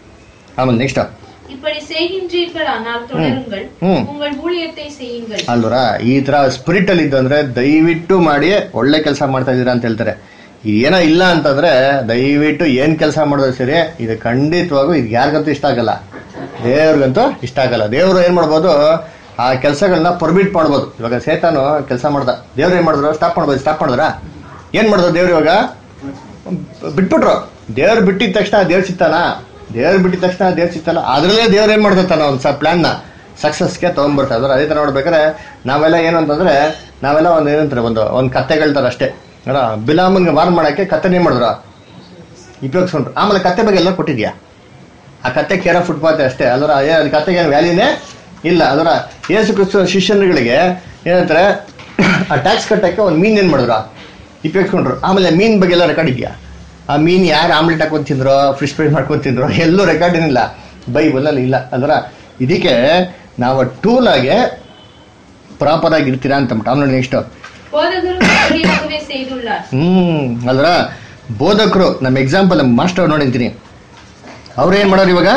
ಆಮೇಲೆ ನೆಕ್ಸ್ಟ್ இப்படி செய்கின்றீர்களானால் தொடருங்கள் ம். உங்கள் ஊழியத்தை செய்யுங்கள் ಅಲ್ವರ ಈ ತರ ಸ್ಪಿರಿಟ್ ಅಲ್ಲಿ ಇದ್ದಂದ್ರೆ ದಯವಿಟ್ಟು ಮಾಡಿ ಒಳ್ಳೆ ಕೆಲಸ ಮಾಡ್ತಾ ಇದೀರಾ ಅಂತ ಹೇಳ್ತಾರೆ ಏನೋ ಇಲ್ಲ ಅಂತಂದ್ರೆ ದಯವಿಟ್ಟು ಏನ್ ಕೆಲಸ ಮಾಡೋದು ಸರಿ ಇದು ಖಂಡಿತವಾಗೂ ಇದು ಯಾರಿಗಂತೂ ಇಷ್ಟ ಆಗಲ್ಲ ದೇವ್ರಿಗಂತೂ ಇಷ್ಟ ಆಗಲ್ಲ ದೇವ್ರು ಏನ್ ಮಾಡ್ಬೋದು ಆ ಕೆಲಸಗಳನ್ನ ಪರ್ಮಿಟ್ ಮಾಡ್ಬೋದು ಇವಾಗ ಸೇತಾನು ಕೆಲಸ ಮಾಡ್ದ ದೇವ್ರು ಏನ್ ಮಾಡಿದ್ರು ಸ್ಟಾಪ್ ಮಾಡ್ಬೋದು ಸ್ಟಾಪ್ ಮಾಡಿದ್ರ ಏನ್ ಮಾಡಿದ್ರು ದೇವ್ರು ಇವಾಗ ಬಿಟ್ಬಿಟ್ರು ದೇವ್ರು ಬಿಟ್ಟಿದ ತಕ್ಷಣ ದೇವ್ರ ಸಿಗ್ತಾನ ದೇವ್ರು ಬಿಟ್ಟಿದ ತಕ್ಷಣ ದೇವ್ರು ಸಿಗ್ತಾನ ಅದ್ರಲ್ಲೇ ದೇವ್ರು ಏನ್ ಮಾಡ್ತಾನ ಒಂದು ಸ ಪ್ಲಾನ್ ನ ಸಕ್ಸಸ್ಗೆ ತಗೊಂಡ್ಬರ್ತಾರೆ ಅದ್ರ ಅದೇ ತರ ನೋಡ್ಬೇಕಾದ್ರೆ ನಾವೆಲ್ಲ ಏನು ಅಂತಂದ್ರೆ ನಾವೆಲ್ಲ ಒಂದು ಏನಂತಾರೆ ಒಂದು ಒಂದು ಕತ್ತೆಗಳ ತರ ಅಷ್ಟೇ ಅಲ್ಲ ಬಿಲಾಮನ್ಗೆ ವಾರ್ ಮಾಡಕ್ಕೆ ಕತ್ತೆ ಏನ್ ಮಾಡಿದ್ರ ಉಪಯೋಗಿಸ್ಕೊಂಡ್ರು ಆಮೇಲೆ ಕತ್ತೆ ಬಗ್ಗೆ ಎಲ್ಲ ಕೊಟ್ಟಿದ್ಯಾ ಆ ಕತ್ತೆ ಕೇರ ಫುಟ್ಪಾತ್ ಅಷ್ಟೇ ಅಲ್ರ ಏ ಅದು ಕತ್ತೆಗೆ ಏನು ವ್ಯಾಲ್ಯೂನೇ ಇಲ್ಲ ಅದರ ಯೇಸು ಕ್ರಿಸ್ತ ಶಿಷ್ಯರುಗಳಿಗೆ ಏನಂತಾರೆ ಆ ಟ್ಯಾಕ್ಸ್ ಕಟ್ಟಕ್ಕೆ ಒಂದು ಮೀನ್ ಏನ್ ಮಾಡಿದ್ರು ಇಪ್ಪಿಕೊಂಡ್ರು ಆಮೇಲೆ ಮೀನ್ ಬಗ್ಗೆ ಎಲ್ಲ ರೆಕಾರ್ಡ್ ಇದೆಯಾ ಆ ಮೀನ್ ಯಾರು ಆಮ್ಲೆಟ್ ಹಾಕೊಂಡ್ ತಿಂದ್ರೋ ಫಿಶ್ ಫ್ರೈ ಮಾಡ್ಕೊಂಡ್ ತಿಂದ್ರೋ ಎಲ್ಲೂ ರೆಕಾರ್ಡ್ ಏನಿಲ್ಲ ಬೈಬಲಲ್ಲಿ ಇಲ್ಲ ಅದರ ಇದಕ್ಕೆ ನಾವು ಟೂಲ್ ಆಗಿ ಪ್ರಾಪರ್ ಆಗಿ ಇರ್ತೀರಾ ಅಂತ ಆಮೇಲೆ ನೆಕ್ಸ್ಟ್ போதகரும் இப்படியாகவே செய்துள்ளார் ಹ್ಮ್ ಅಲ್ರ ಬೋಧಕರು ನಮ್ಮ ಎಕ್ಸಾಂಪಲ್ ನಮ್ಮ ಮಾಸ್ಟರ್ ನೋಡಿಂತೀನಿ ಅವ್ರು ಏನ್ ಮಾಡೋರು ಇವಾಗ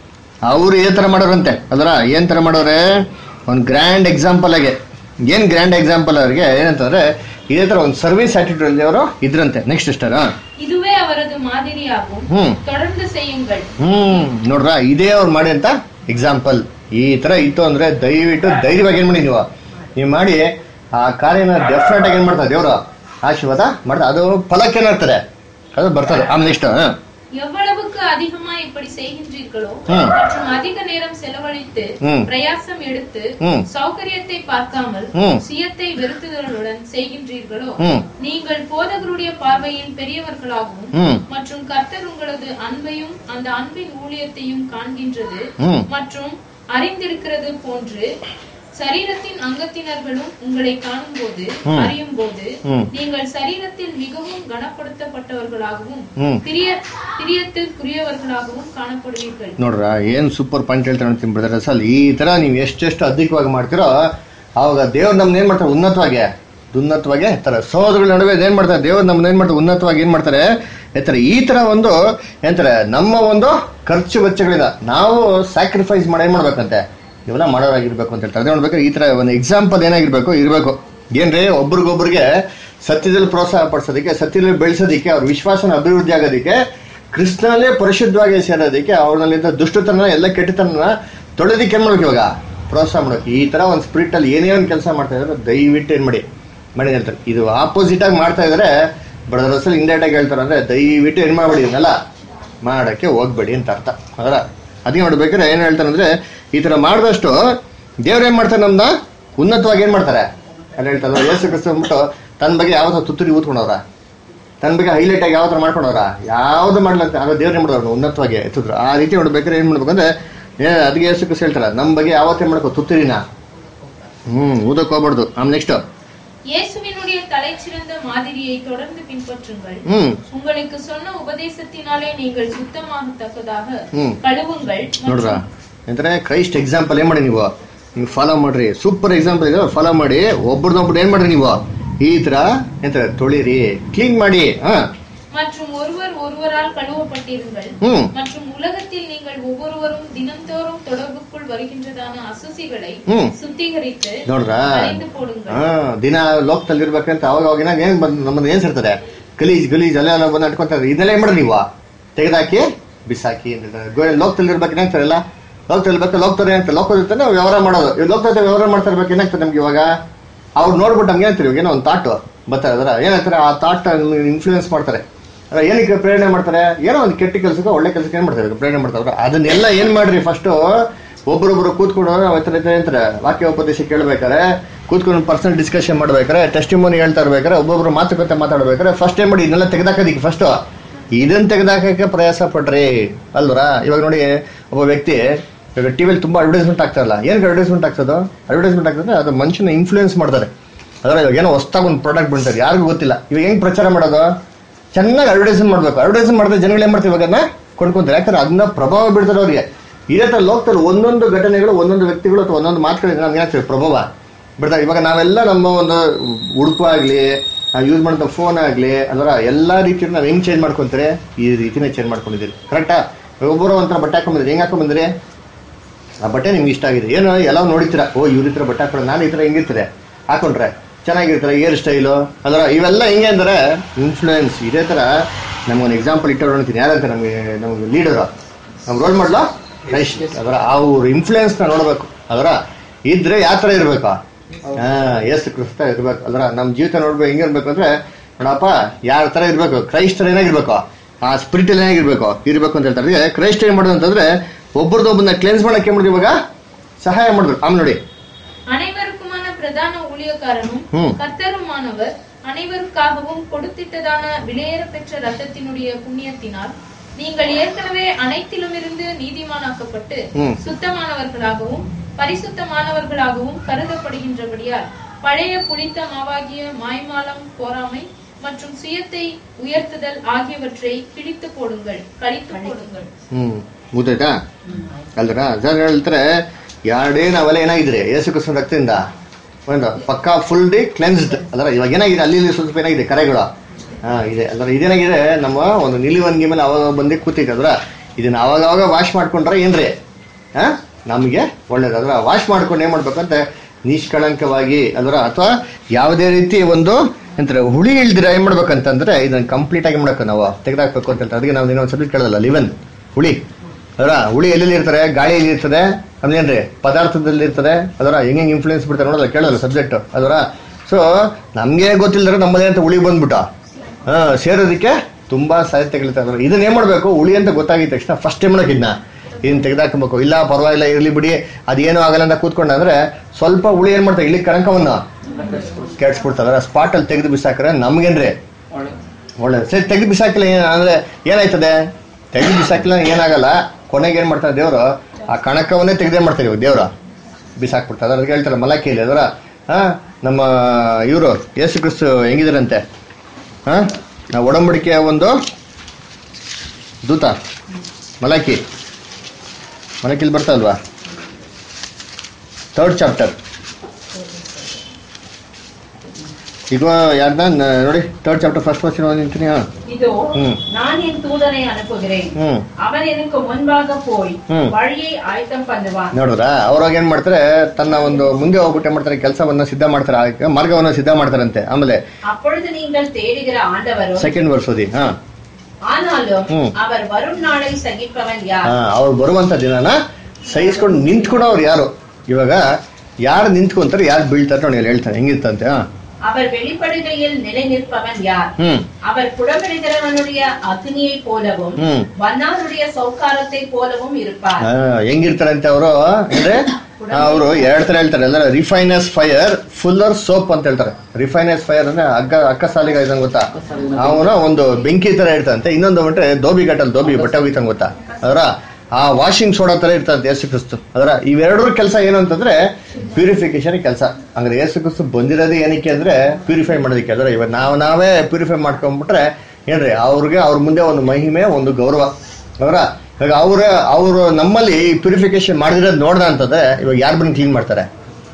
ಅವ್ರು ಏ ತರ ಮಾಡೋರಂತೆ ಅಲ್ರ ಏನ್ ತರ ಮಾಡೋರೆ ಒಂದು ಗ್ರ್ಯಾಂಡ್ ಎಕ್ಸಾಂಪಲ್ ಆಗಿ ಏನ್ ಗ್ರ್ಯಾಂಡ್ ಎಕ್ಸಾಂಪಲ್ ಅವ್ರಿಗೆ ಏನಂತಂದ್ರೆ ಇದೇ ತರ ಒಂದು ಸರ್ವಿಸ್ ಆಟಿಟ್ಯೂಡ್ ಅವರು ಇದ್ರಂತೆ ನೆಕ್ಸ್ಟ್ ಇಷ್ಟರ இதுவே அவரது மாதிரியாகும் ಹ್ಮ್ தொடர்ந்து செய்யுங்கள் ಹ್ಮ್ ನೋಡ್ರ ಇದೇ ಅವ್ರು ಮಾಡಿ ಅಂತ ಎಕ್ಸಾಂಪಲ್ ಈ ತರ ಇತ್ತು ಅಂದ್ರೆ ದಯವಿಟ್ಟು ಧೈರ್ಯವಾಗಿ ಏನ್ ಮಾಡಿ ನೀವು ನೀವು ಮಾಡಿ ಆ ಕಾರ್ಯನ ಡೆಫಿನೆಟ್ ಆಗಿ ಏನ್ ಮಾಡ್ತಾರೆ ದೇವ್ರು ಆಶೀರ್ವಾದ ಮಾಡ್ತಾರೆ ಅದು ಫಲಕ್ಕೆ ಏನಾಗ್ತದೆ ಅದು ಬರ್ತದೆ ಆಮೇಲೆ ನೆಕ್ಸ್ಟ್ எவ்வளவுக்கு அதிகமா இப்படி செய்கின்றீர்களோ ம். மற்றும் அதிக நேரம் செலவழித்து ம். பிரயாசம் எடுத்து ம். சௌகரியத்தை பார்க்காமல் ம். சுயத்தை வெறுத்துதலுடன் செய்கின்றீர்களோ ம். நீங்கள் போதகருடைய பார்வையில் பெரியவர்களாகவும் ம். மற்றும் கர்த்தர் உங்களது அன்பையும் அந்த அன்பின் ஊழியத்தையும் காண்கின்றது ம். மற்றும் அறிந்திருக்கிறது போன்று சரீரத்தின் அங்கத்தினர்களும் உங்களை காணும்போது ம். அறியும் போது ம். நீங்கள் சரீரத்தில் மிகவும் கனப்படுத்தப்பட்டவர்களாகவும் ம். பிரிய பிரியத்திற்குரியவர்களாகவும் காணப்படுவீர்கள் ನೋಡ್ರ ಏನ್ ಸೂಪರ್ ಪಾಯಿಂಟ್ ಹೇಳ್ತಾರೆ ಅಂತೀನಿ ಬ್ರದರ್ ಅಸಲ್ ಈ ತರ ನೀವು ಎಷ್ಟೆಷ್ಟು ಅಧಿಕವಾಗಿ ಮಾಡ್ತೀರೋ ಅವಾಗ ದೇವ್ರು ನಮ್ನ ಏನ್ ಮಾಡ್ತಾರೆ ಉನ್ನತವಾಗಿ ಉನ್ನತವಾಗಿ ತರ ಸಹೋದರಗಳ ನಡುವೆ ಏನ್ ಮಾಡ್ತಾರೆ ದೇವ್ರು ನಮ್ನ ಏನ್ ಮಾಡ್ತಾರೆ ಉನ್ನತವಾಗಿ ಏನ್ ಮಾಡ್ತಾರೆ ಎತ್ತರ ಈ ತರ ಒಂದು ಏನಂತಾರೆ ನಮ್ಮ ಒಂದು ಖರ್ಚು ವೆಚ್ಚಗಳಿಂದ ನಾವು ಸ್ಯಾಕ್ರಿಫೈಸ್ ಮಾಡಿ ಏನ್ ಮಾಡ್ಬೇಕಂತೆ ಇವೆಲ್ಲ ಮಾಡೋರಾಗಿರ್ಬೇಕು ಅಂತ ಹೇಳ್ತಾರೆ ಅದೇ ನೋಡ್ಬೇಕಾದ್ರೆ ಈ ತರ ಒಂದು ಎಕ್ಸಾಂಪಲ್ ಏನಾಗಿರ್ಬೇಕು ಇರ್ಬೇಕು ಏನ್ರಿ ಒಬ್ರಿಗೊಬ್ರಿಗೆ ಸತ್ಯದಲ್ಲಿ ಪ್ರೋತ್ಸಾಹ ಪಡಿಸೋದಕ್ಕೆ ಸತ್ಯದಲ್ಲಿ ಬೆಳೆಸೋದಕ್ಕೆ ಅವ್ರ ವಿಶ್ವಾಸನ ಅಭಿವೃದ್ಧಿ ಆಗೋದಕ್ಕೆ ಕೃಷ್ಣಲ್ಲೇ ಪರಿಶುದ್ಧವಾಗಿ ಸೇರೋದಕ್ಕೆ ಅವ್ರಲ್ಲಿದ್ದ ದುಷ್ಟತನ ಎಲ್ಲ ಕೆಟ್ಟತನ ತೊಳೆದಕ್ಕೆ ಏನ್ ಮಾಡ್ಬೇಕು ಇವಾಗ ಪ್ರೋತ್ಸಾಹ ಮಾಡ್ಬೇಕು ಈ ತರ ಒಂದು ಸ್ಪಿರಿಟ್ ಅಲ್ಲಿ ಏನೇ ಒಂದು ಕೆಲಸ ಮಾಡ್ತಾ ಇದ್ರೆ ದಯವಿಟ್ಟು ಏನ್ ಮಾಡಿ ಮಾಡಿ ಹೇಳ್ತಾರೆ ಇದು ಆಪೋಸಿಟ್ ಆಗಿ ಮಾಡ್ತಾ ಇದ್ರೆ ಬ್ರದರ್ ಅಸಲ್ ಇಂಡೈರೆಕ್ಟ್ ಆಗಿ ಹೇಳ್ತಾರೆ ಅಂದ್ರೆ ದಯವಿಟ್ಟು ಏನ್ ಮಾಡ್ಬೇಡಿ ಇದನ್ನೆಲ್ಲ ಮಾಡಕ್ಕೆ ಹೋಗ್ಬೇಡಿ ಅಂತ ಅರ್ಥ ಅದರ ಅದಕ್ಕೆ ನೋಡ್ಬೇಕಾದ್ರೆ ಏನ್ ಹೇಳ್ತಾರೆ ಅಂದ್ರೆ ಈ ತರ ಮಾಡಿದಷ್ಟು ದೇವ್ರು ಏನ್ ಮಾಡ್ತಾರೆ ನಮ್ನ ಉನ್ನತವಾಗಿ ಏನ್ ಮಾಡ್ತಾರೆ ಅಲ್ಲಿ ಹೇಳ್ತಾರೆ ಯೇಸು ಕ್ರಿಸ್ತ ಅಂದ್ಬಿಟ್ಟು ತನ್ನ ಬಗ್ಗೆ ಯಾವತ್ತೋ ತುತ್ತೂರಿ ಊದ್ಕೊಂಡವ್ರ ತನ್ನ ಬಗ್ಗೆ ಹೈಲೈಟ್ ಆಗಿ ಯಾವ ಥರ ಮಾಡ್ಕೊಂಡವ್ರ ಯಾವ್ದು ಮಾಡ್ಲಂತ ಆಗ ದೇವ್ರ ಏನ್ ಮಾಡೋರು ಉನ್ನತವಾಗಿ ಎತ್ತಿದ್ರು ಆ ರೀತಿ ನೋಡ್ಬೇಕಾದ್ರೆ ಏನ್ ಮಾಡ್ಬೇಕಂದ್ರೆ ಏ ಅದಕ್ಕೆ ಯೇಸು ಕ್ರಿಸ್ತ ಹೇಳ್ತಾರ ನಮ್ಮ ಬಗ್ಗೆ ಯಾವತ್ತೇ ಮಾಡ್ಕೋ ತುತ್ತೂರಿನ ಹ್ಮ್ ಊದಕ್ ಹೋಗ್ಬಾರ್ದು ಆಮೇಲೆ ನೆಕ್ಸ್ಟ್ இயேசுவினுடைய தலைச்சிறந்த மாதிரியை தொடர்ந்து பின்பற்றுங்கள் ಹ್ಮ್ உங்களுக்கு சொன்ன உபதேசத்தினாலே நீங்கள் சுத்தமாகத்தக்கதாக ம். கழுவுங்கள் ನೋಡ್ರ மற்றும் ಅಂದ್ರೆ ಕ್ರೈಸ್ಟ್ ಎಕ್ಸಾಂಪಲ್ ಏನ್ ಮಾಡಿ ನೀವು ನೀವು ಫಾಲೋ ಮಾಡ್ರಿ ಸೂಪರ್ ಎಕ್ಸಾಂಪಲ್ ಇದೆ ಫಾಲೋ ಮಾಡಿ ಒಬ್ರದೊಬ್ರು ಏನ್ ಮಾಡ್ರಿ ನೀವು ಈ ತರ ಎಂತ ತೊಳಿರಿ ಕ್ಲೀನ್ ಮಾಡಿ ಹಾ மற்றும் ஒருவர் ஒருவரால் கழுவப்பட்டிருங்கள் ಹ್ಮ್ மற்றும் உலகத்தில் நீங்கள் ஒவ்வொருவரும் தினந்தோறும் தொடர்புக்குள் வருகின்றதான அசுசிகளை ம். சுத்திகரித்து ನೋಡ್ರಾ அழிந்து போடுங்கள் ಹಾ ದಿನ ಲೋಕದಲ್ಲಿ ಇರ್ಬೇಕಂತ ಅವಾಗ ಅವಾಗ ಏನಾಗ ಏನ್ ಬಂದ್ ನಮ್ಮನ್ನ ಏನ್ ಸೇರ್ತದೆ ಗಲೀಜ್ ಗಲೀಜ್ ಅಲ್ಲ ಎಲ್ಲ ಬಂದು ಅಟ್ಕೊಂತಾರೆ ಇದೆಲ್ಲ ಏನ್ ಮಾಡ್ರಿ ನೀವು ತೆಗೆದಾಕಿ ಬಿಸಾಕಿ ಅಂತ ಹೇಳ್ತಾರೆ. ಗೋ- ಲೋಕದಲ್ಲಿ ಇರ್ಬೇಕು ಏನಾಗ್ತಾರಲ್ಲ ಲೋಕದಲ್ಲಿ ಇರ್ಬೇಕು ಲೋಕದಲ್ಲಿ ಏನಾಗ್ತದೆ ಲೋಕದ ಜೊತೆ ನಾವು ವ್ಯವಹಾರ ಮಾಡೋದು ಇವ್ ಲೋಕದ ಜೊತೆ ವ್ಯವಹಾರ ಮಾಡ್ತಾ ಇರ್ಬೇಕು ಏನಾಗ್ತದೆ ನಮ್ಗೆ ಇವಾಗ ಅವ್ರು ನೋಡ್ಬಿಟ್ಟು ನಮ್ಗೆ ಏನಾಗ್ತಾರೆ ಇವಾಗ ಏನೋ ಒಂದು ಥಾಟ್ ಬರ್ತಾರೆ ಅದರ ಏನಾಗ್ತಾರೆ ಆ ಥಾಟ್ ಇನ್ಫ್ಲೂಯೆನ್ಸ್ ಮಾಡ್ತಾರೆ ಅದ್ರ ಏನಕ್ಕೆ ಪ್ರೇರಣೆ ಮಾಡ್ತಾರೆ ಏನೋ ಒಂದು ಕೆಟ್ಟ ಕೆಲಸಕ್ಕೆ ಒಳ್ಳೆ ಕೆಲಸಕ್ಕೆ ಏನ್ ಮಾಡ್ತಾರೆ ಪ್ರೇರಣೆ ಮಾಡ್ತಾರೆ ಅದನ್ನೆಲ್ಲ ಏನ್ ಮಾಡ್ರಿ ಫಸ್ಟ್ ಒಬ್ಬರೊಬ್ರು ಕೂತ್ಕೊಂಡು ನಾವು ಈ ಥರ ಈ ಥರ ಅಂತಾರೆ ವಾಕ್ಯ ಉಪದೇಶ ಕೇಳ್ಬೇಕಾರೆ ಕೂತ್ಕೊಂಡು ಪರ್ಸನಲ್ ಡಿಸ್ಕಷನ್ ಮಾಡ್ಬೇಕಾರೆ ಟೆಸ್ಟಿಮೋನಿ ಹೇಳ್ತಾ ಇರ್ಬೇಕಾರೆ ಒಬ್ಬೊಬ್ರು ಮಾತುಕತೆ ಮಾತಾಡ್ಬೇಕಾರೆ ಫಸ್ಟ್ ಏನ್ ಮಾಡಿ ಇದನ್ನೆಲ್ಲ ತೆಗೆದಾಕೋದಿಕ್ಕೆ ಫಸ್ಟ್ ಇದನ್ನ ತೆಗೆದಾಕಕ್ಕೆ ಪ್ರಯಾಸ ಪಡ್ರಿ ಅಲ್ವರಾ ಇವಾಗ ನೋಡಿ ಒಬ್ಬ ವ್ಯಕ್ತಿ ಇವಾಗ ಟಿವಿಲಿ ತುಂಬಾ ಅಡ್ವರ್ಟೈಸ್ಮೆಂಟ್ ಆಗ್ತಾರಲ್ಲ ಏನಕ್ಕೆ ಅಡ್ವರ್ಟೈಸ್ಮೆಂಟ್ ಆಗ್ತದೋ ಅಡ್ವರ್ಟೈಸ್ಮೆಂಟ್ ಆಗ್ತದೆ ಅದು ಮನುಷ್ಯನ ಇನ್ಫ್ಲೂಯೆನ್ಸ್ ಮಾಡ್ತಾರೆ ಅದರ ಇವಾಗ ಏನೋ ಹೊಸ್ದಾಗಿ ಒಂದು ಪ್ರಾಡಕ್ಟ್ ಬಂತಾರೆ ಯಾರಿಗೂ ಗೊತ್ತಿಲ್ಲ ಇವಾಗ ಹೆಂಗ್ ಪ್ರಚಾರ ಮಾಡೋದು ಚೆನ್ನಾಗಿ ಅಡ್ವರ್ಟೈಸ್ಮೆಂಟ್ ಮಾಡ್ಬೇಕು ಅಡ್ವರ್ಟೈಸ್ಮೆಂಟ್ ಮಾಡಿದ್ರೆ ಜನಗಳು ಏನ್ ಮಾಡ್ತಾರೆ ಇವಾಗ ಅದನ್ನ ಕೊಂಡ್ಕೊಂತಾರೆ ಯಾಕಂದ್ರೆ ಅದನ್ನ ಪ್ರಭಾವ ಬೀಳ್ತಾರೆ ಅವ್ರಿಗೆ ಇದೇ ತರ ಲೋಕದಲ್ಲಿ ಒಂದೊಂದು ಘಟನೆಗಳು ಒಂದೊಂದು ವ್ಯಕ್ತಿಗಳು ಅಥವಾ ಒಂದೊಂದು ಮಾತುಗಳಿಂದ ನಮ್ಗೆ ಏನಾಗ್ತದೆ ಪ್ರಭಾವ ಬಿಡ್ತಾರೆ ಇವಾಗ ನಾವೆಲ್ಲ ನಮ್ಮ ಒಂದು ಉಡುಪು ಆಗ್ಲಿ ನಾವು ಯೂಸ್ ಮಾಡಿದ ಫೋನ್ ಆಗ್ಲಿ ಅದರ ಎಲ್ಲಾ ರೀತಿಯಿಂದ ನಾವು ಹೆಂಗ್ ಚೇಂಜ್ ಮಾಡ್ಕೊಂತಾರೆ ಈ ರೀತಿನೇ ಚೇಂಜ್ ಮಾಡ್ಕೊಂಡಿದ್ದೀರಿ ಕರೆಕ್ಟಾ ಒಬ್ಬರು ಒಂಥರ ಬಟ್ಟೆ ಹಾಕೊಂಡ್ಬಂದ್ರಿ ಹೆಂಗ್ ಹಾಕೊಂಡ್ಬಂದ್ರಿ ಆ ಬಟ್ಟೆ ನಿಮ್ಗೆ ಇಷ್ಟ ಆಗಿದೆ ಏನೋ ಎಲ್ಲ ನೋಡಿತೀರಾ ಓ ಇವ್ರ ಹತ್ರ ಬಟ್ಟೆ ಹಾಕೊಂಡು ನಾನು ಈ ಥರ ಹೆಂಗಿರ್ತಾರೆ ಹಾಕೊಂಡ್ರೆ ಚೆನ್ನಾಗಿರ್ತಾರೆ ಹೇರ್ ಸ್ಟೈಲು ಅದರ ಇವೆಲ್ಲ ಹೆಂಗೆ ಅಂದ್ರೆ ಇನ್ಫ್ಲೂಯೆನ್ಸ್ ಇದೇ ಥರ ನಮ್ಗೊಂದು ಎಕ್ಸಾಂಪಲ್ ಇಟ್ಟು ನೋಡ್ತೀನಿ ಯಾರಂತ ನಮಗೆ ನಮಗೆ ಲೀಡರು ನಮ್ಮ ರೋಲ್ ಮಾಡಲ ಕ್ರೈಸ್ಟ್ ಅದರ ಅವ್ರ ಇನ್ಫ್ಲೂಯೆನ್ಸ್ನ ನೋಡಬೇಕು ಅದರ ಇದ್ರೆ ಯಾವ ಥರ ಇರಬೇಕು ಹಾ ಎಸ್ ಕ್ರಿಸ್ತ ಇರ್ಬೇಕು ಅದರ ನಮ್ಮ ಜೀವಿತ ನೋಡ್ಬೇಕು ಹೆಂಗಿರ್ಬೇಕು ಅಂದ್ರೆ ನೋಡಪ್ಪ ಯಾರ ಥರ ಇರಬೇಕು ಕ್ರೈಸ್ತರ ಏನಾಗಿರ್ಬೇಕು ಆ ಸ್ಪಿರಿಟ್ ಏನಾಗಿರ್ಬೇಕು ಇರ್ಬೇಕು ಅಂತ ಹೇಳ್ತಾರೆ ಅದಕ್ಕೆ ಕ್ರೈಸ್ಟ್ ಏನ್ ಮಾಡೋದು ಅಂತಂದ್ರೆ ಒಬ್ಬರದೊಬ್ಬನ ಕ್ಲೆನ್ಸ್ ಮಾಡಕ್ಕೆ ಏನ್ ಮಾಡಿದ್ರು ಇವಾಗ ಸಹಾಯ ಮಾಡಿದ್ರು ಆಮೇಲೆ ನೋಡಿ அனைவருக்குமான பிரதான ஊழியக்காரனும் ம். கர்த்தருமானவர் அனைவருக்காகவும் கொடுத்திட்டதான விலையேற பெற்ற ரத்தத்தினுடைய புண்ணியத்தினால் நீங்கள் ஏற்கனவே அனைத்திலுமிருந்து நீதிமானாக்கப்பட்டு ம். சுத்தமானவர்களாகவும் பரிசுத்தமானவர்களாகவும் கருதப்படுகின்றபடியால் பழைய புளித்த மாவாகிய மாய்மாலம் போராமை மற்றும் சுயத்தை உயர்த்துதல் ஆகியவற்றை கிழித்து போடுங்கள் கழித்து போடுங்கள் ಹ್ಮ್ ಗೊತ್ತಾಯ್ತಾ ಅಲ್ದ್ರ ಸರ್ ಹೇಳ್ತಾರೆ ಎರಡೇ ನಾವೆಲ್ಲ ಏನಾಗಿದ್ರಿ ಯೇಸು ಕ್ರಿಸ್ತನ ರಕ್ತದಿಂದ ಒಂದು ಪಕ್ಕಾ ಫುಲ್ ಡಿ ಕ್ಲೆನ್ಸ್ಡ್ ಅದರ ಇವಾಗ ಏನಾಗಿದೆ ಅಲ್ಲಿ ಇಲ್ಲಿ ಸ್ವಲ್ಪ ಏನಾಗಿದೆ ಕರೆಗಳು ಹಾ ಇದೆ ಅದರ ಇದೇನಾಗಿದೆ ನಮ್ಮ ಒಂದು ನಿಲುವನ್ಗೆ ಮೇಲೆ ಅವಾಗ ಬಂದು ಕೂತೈತೆ ಅದ್ರ ಇದನ್ನ ಅವಾಗ ಅವಾಗ ವಾಶ್ ಮಾಡ್ಕೊಂಡ್ರೆ ಏನ್ರಿ ಹಾ ನಮಗೆ ಒಳ್ಳೇದು ಅದರ ವಾಶ್ ಮಾಡ್ಕೊಂಡು ಏನ್ ಮಾಡ್ಬೇಕಂತ ನಿಷ್ಕಳಂಕವಾಗಿ ಅದರ ಅಥವಾ ಯಾವುದೇ ರೀತಿ ಒಂದು ಎಂತಾರೆ ಹುಳಿ ಇಲ್ದಿರ ಏನ್ ಮಾಡ್ಬೇಕಂತಂದ್ರೆ ಇದನ್ನ ಕಂಪ್ಲೀಟ್ ಆಗಿ ಮಾಡಬೇಕು ನಾವು ತೆಗೆದಾಕ್ಬೇಕು ಅಂತ ಹೇಳ್ತಾರೆ ಅದಕ್ಕೆ ನಾವು ಇನ್ನೊಂದು ಸಬ್ಜೆಕ್ಟ್ ಕೇಳೋದಲ್ಲ ಲಿವನ್ ಹುಳಿ ಅದರ ಹುಳಿ ಎಲ್ಲೆಲ್ಲಿ ಇರ್ತಾರೆ ಗಾಳಿಯಲ್ಲಿ ಇರ್ತದೆ ಅದೇನ್ರಿ ಪದಾರ್ಥದಲ್ಲಿ ಇರ್ತದೆ ಅದರ ಹೆಂಗೆ ಹೆಂಗೆ ಇನ್ಫ್ಲೂಯೆನ್ಸ್ ಬಿಡ್ತಾರೆ ನೋಡೋಲ್ಲ ಕೇಳೋಲ್ಲ ಸಬ್ಜೆಕ್ಟ್ ಅದರ ಸೊ ನಮ್ಗೆ ಗೊತ್ತಿಲ್ಲದ್ರೆ ನಮ್ಮದೇ ಅಂತ ಹುಳಿ ಬಂದ್ಬಿಟ್ಟ ಹಾ ಸೇರೋದಕ್ಕೆ ತುಂಬಾ ಸಾಧ್ಯತೆಗಳಿರ್ತದೆ ಇದನ್ನ ಏನ್ ಮಾಡ್ಬೇಕು ಹುಳಿ ಅಂತ ಗೊತ್ತಾಗಿದ ತಕ್ಷಣ ಫಸ್ಟ್ ಏನ್ ಮಾಡಕ್ ಇದನ್ನ ಇದನ್ನ ತೆಗೆದಾಕಬೇಕು ಇಲ್ಲ ಪರವಾಗಿಲ್ಲ ಇರ್ಲಿ ಬಿಡಿ ಅದೇನು ಆಗಲ್ಲ ಅಂತ ಕೂತ್ಕೊಂಡ ಅಂದ್ರೆ ಸ್ವಲ್ಪ ಹುಳಿ ಏನ್ ಮಾಡ್ತಾರೆ ಇಲ್ಲಿ ಕಣಕವನ್ನ ಕೆಡ್ಸ್ಬಿಡ್ತಾರೆ ಸ್ಪಾಟ್ ಅಲ್ಲಿ ತೆಗೆದು ಬಿಸಾಕ್ರೆ ನಮ್ಗೇನ್ರಿ ಒಳ್ಳೆ ಒಳ್ಳೇದು ಸರಿ ತೆಗೆದು ಬಿಸಾಕಿಲ್ಲ ಏನ್ ಅಂದ್ರೆ ಏನಾಯ್ತದೆ ತೆಗೆದು ಬಿಸಾಕಿಲ್ಲ ಏನಾಗಲ್ಲ ಕೊನೆಗೆ ಏನ್ ಮಾಡ್ತಾರೆ ದೇವರು ಆ ಕಣಕವನ್ನೇ ತೆಗೆದೇ ಮಾಡ್ತಾರೆ ಇವಾಗ ದೇವ್ರ ಬಿಸಾಕ್ಬಿಡ್ತಾರೆ ಅದಕ್ಕೆ ಹೇಳ್ತಾರೆ ಮಲಕಿಯಲ್ಲಿ ಅದರ ಹಾ ನಮ್ಮ ಇವರು ಯೇಸು ಕ್ರಿಸ್ತು ಹೆಂಗಿದಾರಂತೆ ಹಾ ನಾವು ಒಡಂಬಡಿಕೆಯ ಒಂದು ದೂತ ಮಲಕಿ ಮಲಕಿಲಿ ಬರ್ತಾ ಅಲ್ವಾ ಥರ್ಡ್ ಚಾಪ್ಟರ್ ಈಗ ಯಾರ್ದ ನೋಡಿ ಥರ್ಡ್ ಚಾಪ್ಟರ್ ಫಸ್ಟ್ ಕ್ವಶನ್ ನಿಂತೀನಿ ಹಾ இதோ ம். நான் என் தூதனை அனுப்புகிறேன் ಹ್ಮ್ அவன் எனக்கு முன்பாக போய் ம். வழியை ஆயத்தம் பண்ணுவான் ನೋಡಿದ್ರ ಅವ್ರಾಗ ಏನ್ ಮಾಡ್ತಾರೆ ತನ್ನ ಒಂದು ಮುಂದೆ ಹೋಗ್ಬಿಟ್ಟು ಏನ್ ಮಾಡ್ತಾರೆ ಕೆಲಸವನ್ನ ಸಿದ್ಧ ಮಾಡ್ತಾರೆ ಆ ಮಾರ್ಗವನ್ನ ಸಿದ್ಧ ಮಾಡ್ತಾರಂತೆ ಆಮೇಲೆ அப்பொழுது நீங்கள் தேடுகிற ஆண்டவரும் ಸೆಕೆಂಡ್ ವರ್ಸ್ ಓದಿ ಹಾ ஆனாலும் ம். அவர் வரும் நாளை சகிப்பவன் யார் ಹಾ ಅವ್ರು ಬರುವಂತ ದಿನನ ಸಹಿಸ್ಕೊಂಡು ನಿಂತ್ಕೊಡೋರು ಯಾರು ಇವಾಗ ಯಾರು ನಿಂತ್ಕೊಂತಾರೆ ಯಾರು ಬೀಳ್ತಾರೆ ನೋಡಿ ಅಲ್ಲಿ ಹೇಳ್ತಾರೆ ಹೆಂಗಿರ್ತಂತೆ ಹಾ அவர் வெளிப்படுகையில் நிலை நிற்பவன் யார் ಹ್ಮ್ அவர் புடமிடுகிறவனுடைய அக்னியை போலவும் ಹ್ಮ್ வண்ணாருடைய சௌக்காரத்தை போலவும் இருப்பார் ಆ, ಹೆಂಗಿರ್ತಾರಂತೆ ಅವರು ಅಂದ್ರೆ ಅವರು ಎರಡ್ ತರ ಹೇಳ್ತಾರೆ ಅಂದ್ರೆ ರಿಫೈನಸ್ ಫೈರ್ ಫುಲ್ಲರ್ ಸೋಪ್ ಅಂತ ಹೇಳ್ತಾರೆ ರಿಫೈನಸ್ ಫೈರ್ ಅಂದ್ರೆ ಅಗ್ಗ ಅಕ್ಕ ಸಾಲಿಗ ಇದಂಗ್ ಗೊತ್ತಾ ಅವನ ಒಂದು ಬೆಂಕಿ ತರ ಇರ್ತಂತೆ ಇನ್ನೊಂದು ಬಿಟ್ರೆ ದೋಬಿ ಗಟ್ಟಲ್ ದೋಬಿ ಬಟ್ಟೆ ಹೋಗಿತಂಗ್ ಗೊತ್ತಾ ಅದರ ಆ ವಾಷಿಂಗ್ ಸೋಡಾ ತರ ಇರ್ತಂತೆ ಯೇಸು ಕ್ರಿಸ್ತು ಅದರ ಇವೆರಡರ ಕೆಲಸ ಏನು ಅಂತಂದ್ರೆ ಪ್ಯೂರಿಫಿಕೇಶನ್ ಕೆಲಸ ಅಂದ್ರೆ ಯೇಸು ಕ್ರಿಸ್ತು ಬಂದಿರೋದೇ ಏನಕ್ಕೆ ಅಂದ್ರೆ ಪ್ಯೂರಿಫೈ ಮಾಡೋದಕ್ಕೆ ಅಂದ್ರೆ ಇವಾಗ ನಾವು ನಾವೇ ಪ್ಯೂರಿಫೈ ಮಾಡ್ಕೊಂಡ್ಬಿಟ್ರೆ ಏನ್ರಿ ಅವ್ರಿಗೆ ಅವ್ರ ಮುಂದೆ ಒಂದು ಮಹಿಮೆ ಒಂದು ಗೌರವ ಅವರ ಇವಾಗ ಅವ್ರ ಅವರು ನಮ್ಮಲ್ಲಿ ಪ್ಯೂರಿಫಿಕೇಶನ್ ಮಾಡಿರೋದು ನೋಡ್ದ ಅಂತಂದ್ರೆ ಇವಾಗ ಯಾರು ಬಂದು ಕ್ಲೀನ್ ಮಾಡ್ತಾರೆ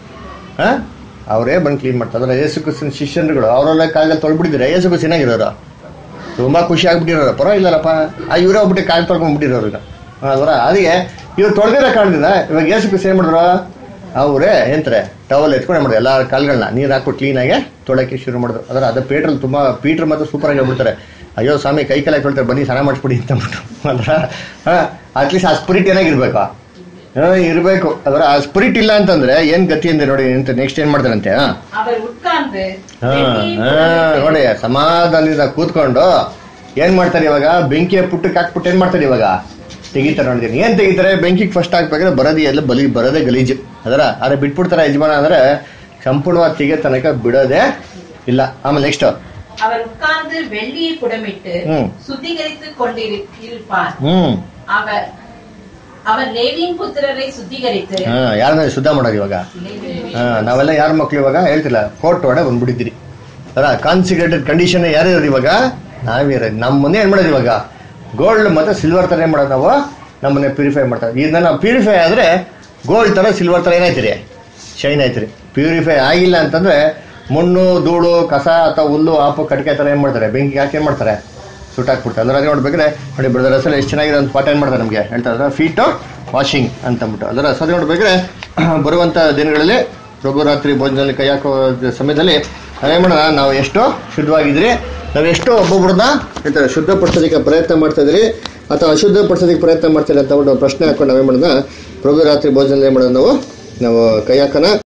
ಹಾ ಅವರೇ ಬಂದು ಕ್ಲೀನ್ ಮಾಡ್ತಾರೆ ಅಂದ್ರೆ ಯೇಸು ಕ್ರಿಸ್ತನ ಶಿಷ್ಯರುಗಳು ಅವರೆಲ್ಲ ಕಾಲದಲ್ಲಿ ತೊಳ್ಬಿಟ್ಟಿದ್ರೆ ಯೇಸು ಕ್ರಿಸ್ತ ಚೆನ್ನಾಗಿರೋರು ತುಂಬಾ ಖುಷಿ ಆಗ್ಬಿಟ್ಟಿರೋರು ಪರವಾಗಿಲ್ಲಪ್ಪ ಆ ಇವರೇ ಹೋಗ್ಬಿಟ್ಟು ಕಾಲು ತೊಳ್ಕೊಂಡ್ಬಿಟ್ಟಿರೋರು ಈಗ ಅದರ ಅದಕ್ಕೆ ಇವ್ರು ತೊಳೆದಿರೋ ಕಾರಣದಿಂದ ಇವಾಗ ಯೇಸು ಕ್ರಿಸ್ತ ಏನ್ ಮಾಡಿದ್ರು ಅವರೇ ಎಂತಾರೆ ಟವಲ್ ಎತ್ಕೊಂಡು ಮಾಡಿದ್ರು ಎಲ್ಲ ಕಾಲ್ಗಳನ್ನ ನೀರು ಹಾಕ್ಬಿಟ್ಟು ಕ್ಲೀನಾಗಿ ತೊಳಕ್ಕೆ ಶುರು ಮಾಡಿದ್ರು ಅದರ ಅದು ಪೇಟ್ರಲ್ ತುಂಬಾ ಪೀಟ್ರ್ ಮಾತ್ರ ಸೂಪರ್ ಆಗಿ ಹೇಳ್ಬಿಡ್ತಾರೆ ಅಯ್ಯೋ ಸ್ವಾಮಿ ಕೈ ಕೆಲ ತೊಳ್ತಾರೆ ಬನ್ನಿ ಸ್ನಾನ ಮಾಡಿಸ್ಬಿಡಿ ಅಂತ ಅಂದ್ಬಿಟ್ಟು ಅದರ ಅಟ್ಲೀಸ್ಟ್ ಆ ಸ್ಪಿರಿಟ್ ಏನಾಗಿರ್ಬೇಕಾ ಹಾ, ಇರ್ಬೇಕು ಅದರ ಆ ಸ್ಪಿರಿಟ್ ಇಲ್ಲ ಅಂತಂದ್ರೆ ಏನ್ ಗತಿ ಅಂದ್ರೆ ನೋಡಿ ಅಂತ ನೆಕ್ಸ್ಟ್ ಏನ್ ಮಾಡ್ತಾರಂತೆ ಹಾ அவர் உட்கார்ந்து ಹಾ, வெள்ளியை ಹಾ, புடமிட்டு ನೋಡಿ ಸಮಾಧಾನದಿಂದ ಕೂತ್ಕೊಂಡು ಏನ್ ಮಾಡ್ತಾರೆ ಇವಾಗ ಬೆಂಕಿಯ ಪುಟ್ಟಕ್ಕೆ ಹಾಕ್ಬಿಟ್ಟು ಏನ್ ಮಾಡ್ತಾರೆ ಇವಾಗ ತೆಗಿತಾರೆ ನೋಡಿದೀನಿ ಏನ್ ತೆಗಿತಾರೆ ಬೆಂಕಿಗೆ ಫಸ್ಟ್ ಹಾಕ್ಬೇಕಾದ್ರೆ ಬರೋದಿ ಎಲ್ಲ ಬಲಿ ಬರೋದೇ ಗಲೀಜು ಅದರ ಅರೆ ಬಿಟ್ಬಿಡ್ತಾರೆ ಯಜಮಾನ ಅಂದ್ರೆ ಸಂಪೂರ್ಣವಾಗಿ ತೆಗಿಯೋ ತನಕ ಬಿಡೋದೇ ಇಲ್ಲ ಆಮೇಲೆ ನೆಕ್ಸ್ಟ್ அவர் உட்கார்ந்து வெள்ளியை புடமிட்டு ம். சுத்திகரித்துக் கொண்டிருப்பார் ಹ್ಮ್ அவர் அவர் லேவியின் புத்திரரை சுத்திகரித்து ಹಾ ಯಾರನ್ನ ಶುದ್ಧ ಮಾಡೋದು ಇವಾಗ ಹಾ ನಾವೆಲ್ಲ ಯಾರ ಮಕ್ಳು ಇವಾಗ ಹೇಳ್ತಿಲ್ಲ ಕೋರ್ಟ್ ಒಡೆ ಬಂದ್ಬಿಟ್ಟಿದ್ದೀರಿ ಅಲ್ಲ ಕಾನ್ಸಿಕ್ರೇಟೆಡ್ ಕಂಡೀಷನ್ ಯಾರು ಇರೋದು ಇವಾಗ ನಾವೇ ಇರೋದು ನಮ್ಮ ಮನೆ ಏನ್ ಮಾಡೋದು ಇವಾಗ ಗೋಲ್ಡ್ ಮತ್ತೆ ಸಿಲ್ವರ್ ತರ ಏನ್ ಮಾಡೋದು ನಾವು ನಮ್ಮನೆ ಪ್ಯೂರಿಫೈ ಮಾಡ್ತಾರೆ ಇದನ್ನ ನಾವು ಪ್ಯೂರಿಫೈ ಆದ್ರೆ ಗೋಲ್ಡ್ ತರ ಸಿಲ್ವರ್ ತರ ಏನಾಯ್ತಿರಿ ಶೈನ್ ಆಯ್ತಿರಿ ಪ್ಯೂರಿಫೈ ಆಗಿಲ್ಲ ಅಂತಂದ್ರೆ ಮಣ್ಣು ಧೂಳು ಕಸ ಅಥವಾ ಹುಲ್ಲು ಆಪು ಕಟ್ಕೆ ತರ ಏನ್ ಮಾಡ್ತಾರೆ ಬೆಂಕಿಗೆ ಹಾಕಿ ಏನ್ ಮಾಡ್ತಾರೆ ಸುಟ್ಟಾಕ್ಬಿಡ್ತಾರೆ ಅದ್ರ ನೋಡ್ಬೇಕಾದ್ರೆ ನೋಡಿ ಬ್ರದರ್ ಅಸಲ್ ಎಷ್ಟು ಚೆನ್ನಾಗಿದೆ ಒಂದು ಪಾಠ ಏನ್ ಮಾಡ್ತಾರೆ ನಮಗೆ ಹೇಳ್ತಾರೆ ಫೀಟ್ ವಾಷಿಂಗ್ ಅಂತ ಅಂದ್ಬಿಟ್ಟು ಅದರ ಸದ ನೋಡ್ಬೇಕಾದ್ರೆ ಬರುವಂತ ದಿನಗಳಲ್ಲಿ ಪ್ರಭು ರಾತ್ರಿ ಭೋಜನದಲ್ಲಿ ಕೈ ಹಾಕೋ ಸಮಯದಲ್ಲಿ ನಾವೇನ್ ಮಾಡೋಣ ನಾವು ಎಷ್ಟು ಶುದ್ಧವಾಗಿದ್ರಿ ನಾವು ಎಷ್ಟು ಒಬ್ಬೊಬ್ಬರನ್ನ ಹೇಳ್ತಾರೆ ಶುದ್ಧಪಡಿಸೋದಕ್ಕೆ ಪ್ರಯತ್ನ ಮಾಡ್ತಾ ಇದ್ರಿ ಅಥವಾ ಅಶುದ್ಧಪಡಿಸೋದಕ್ಕೆ ಪ್ರಯತ್ನ ಮಾಡ್ತಿಲ್ಲ ಅಂತ ಒಂದು ಪ್ರಶ್ನೆ ಹಾಕೊಂಡು ನಾವೇನ್ ಮಾಡೋಣ ಪ್ರಭು ರಾತ್ರಿ ಭೋಜನದಲ್ಲಿ ಏನ್ ಮಾಡೋಣ ನಾವು ನಾವು ಕೈ ಹಾಕೋಣ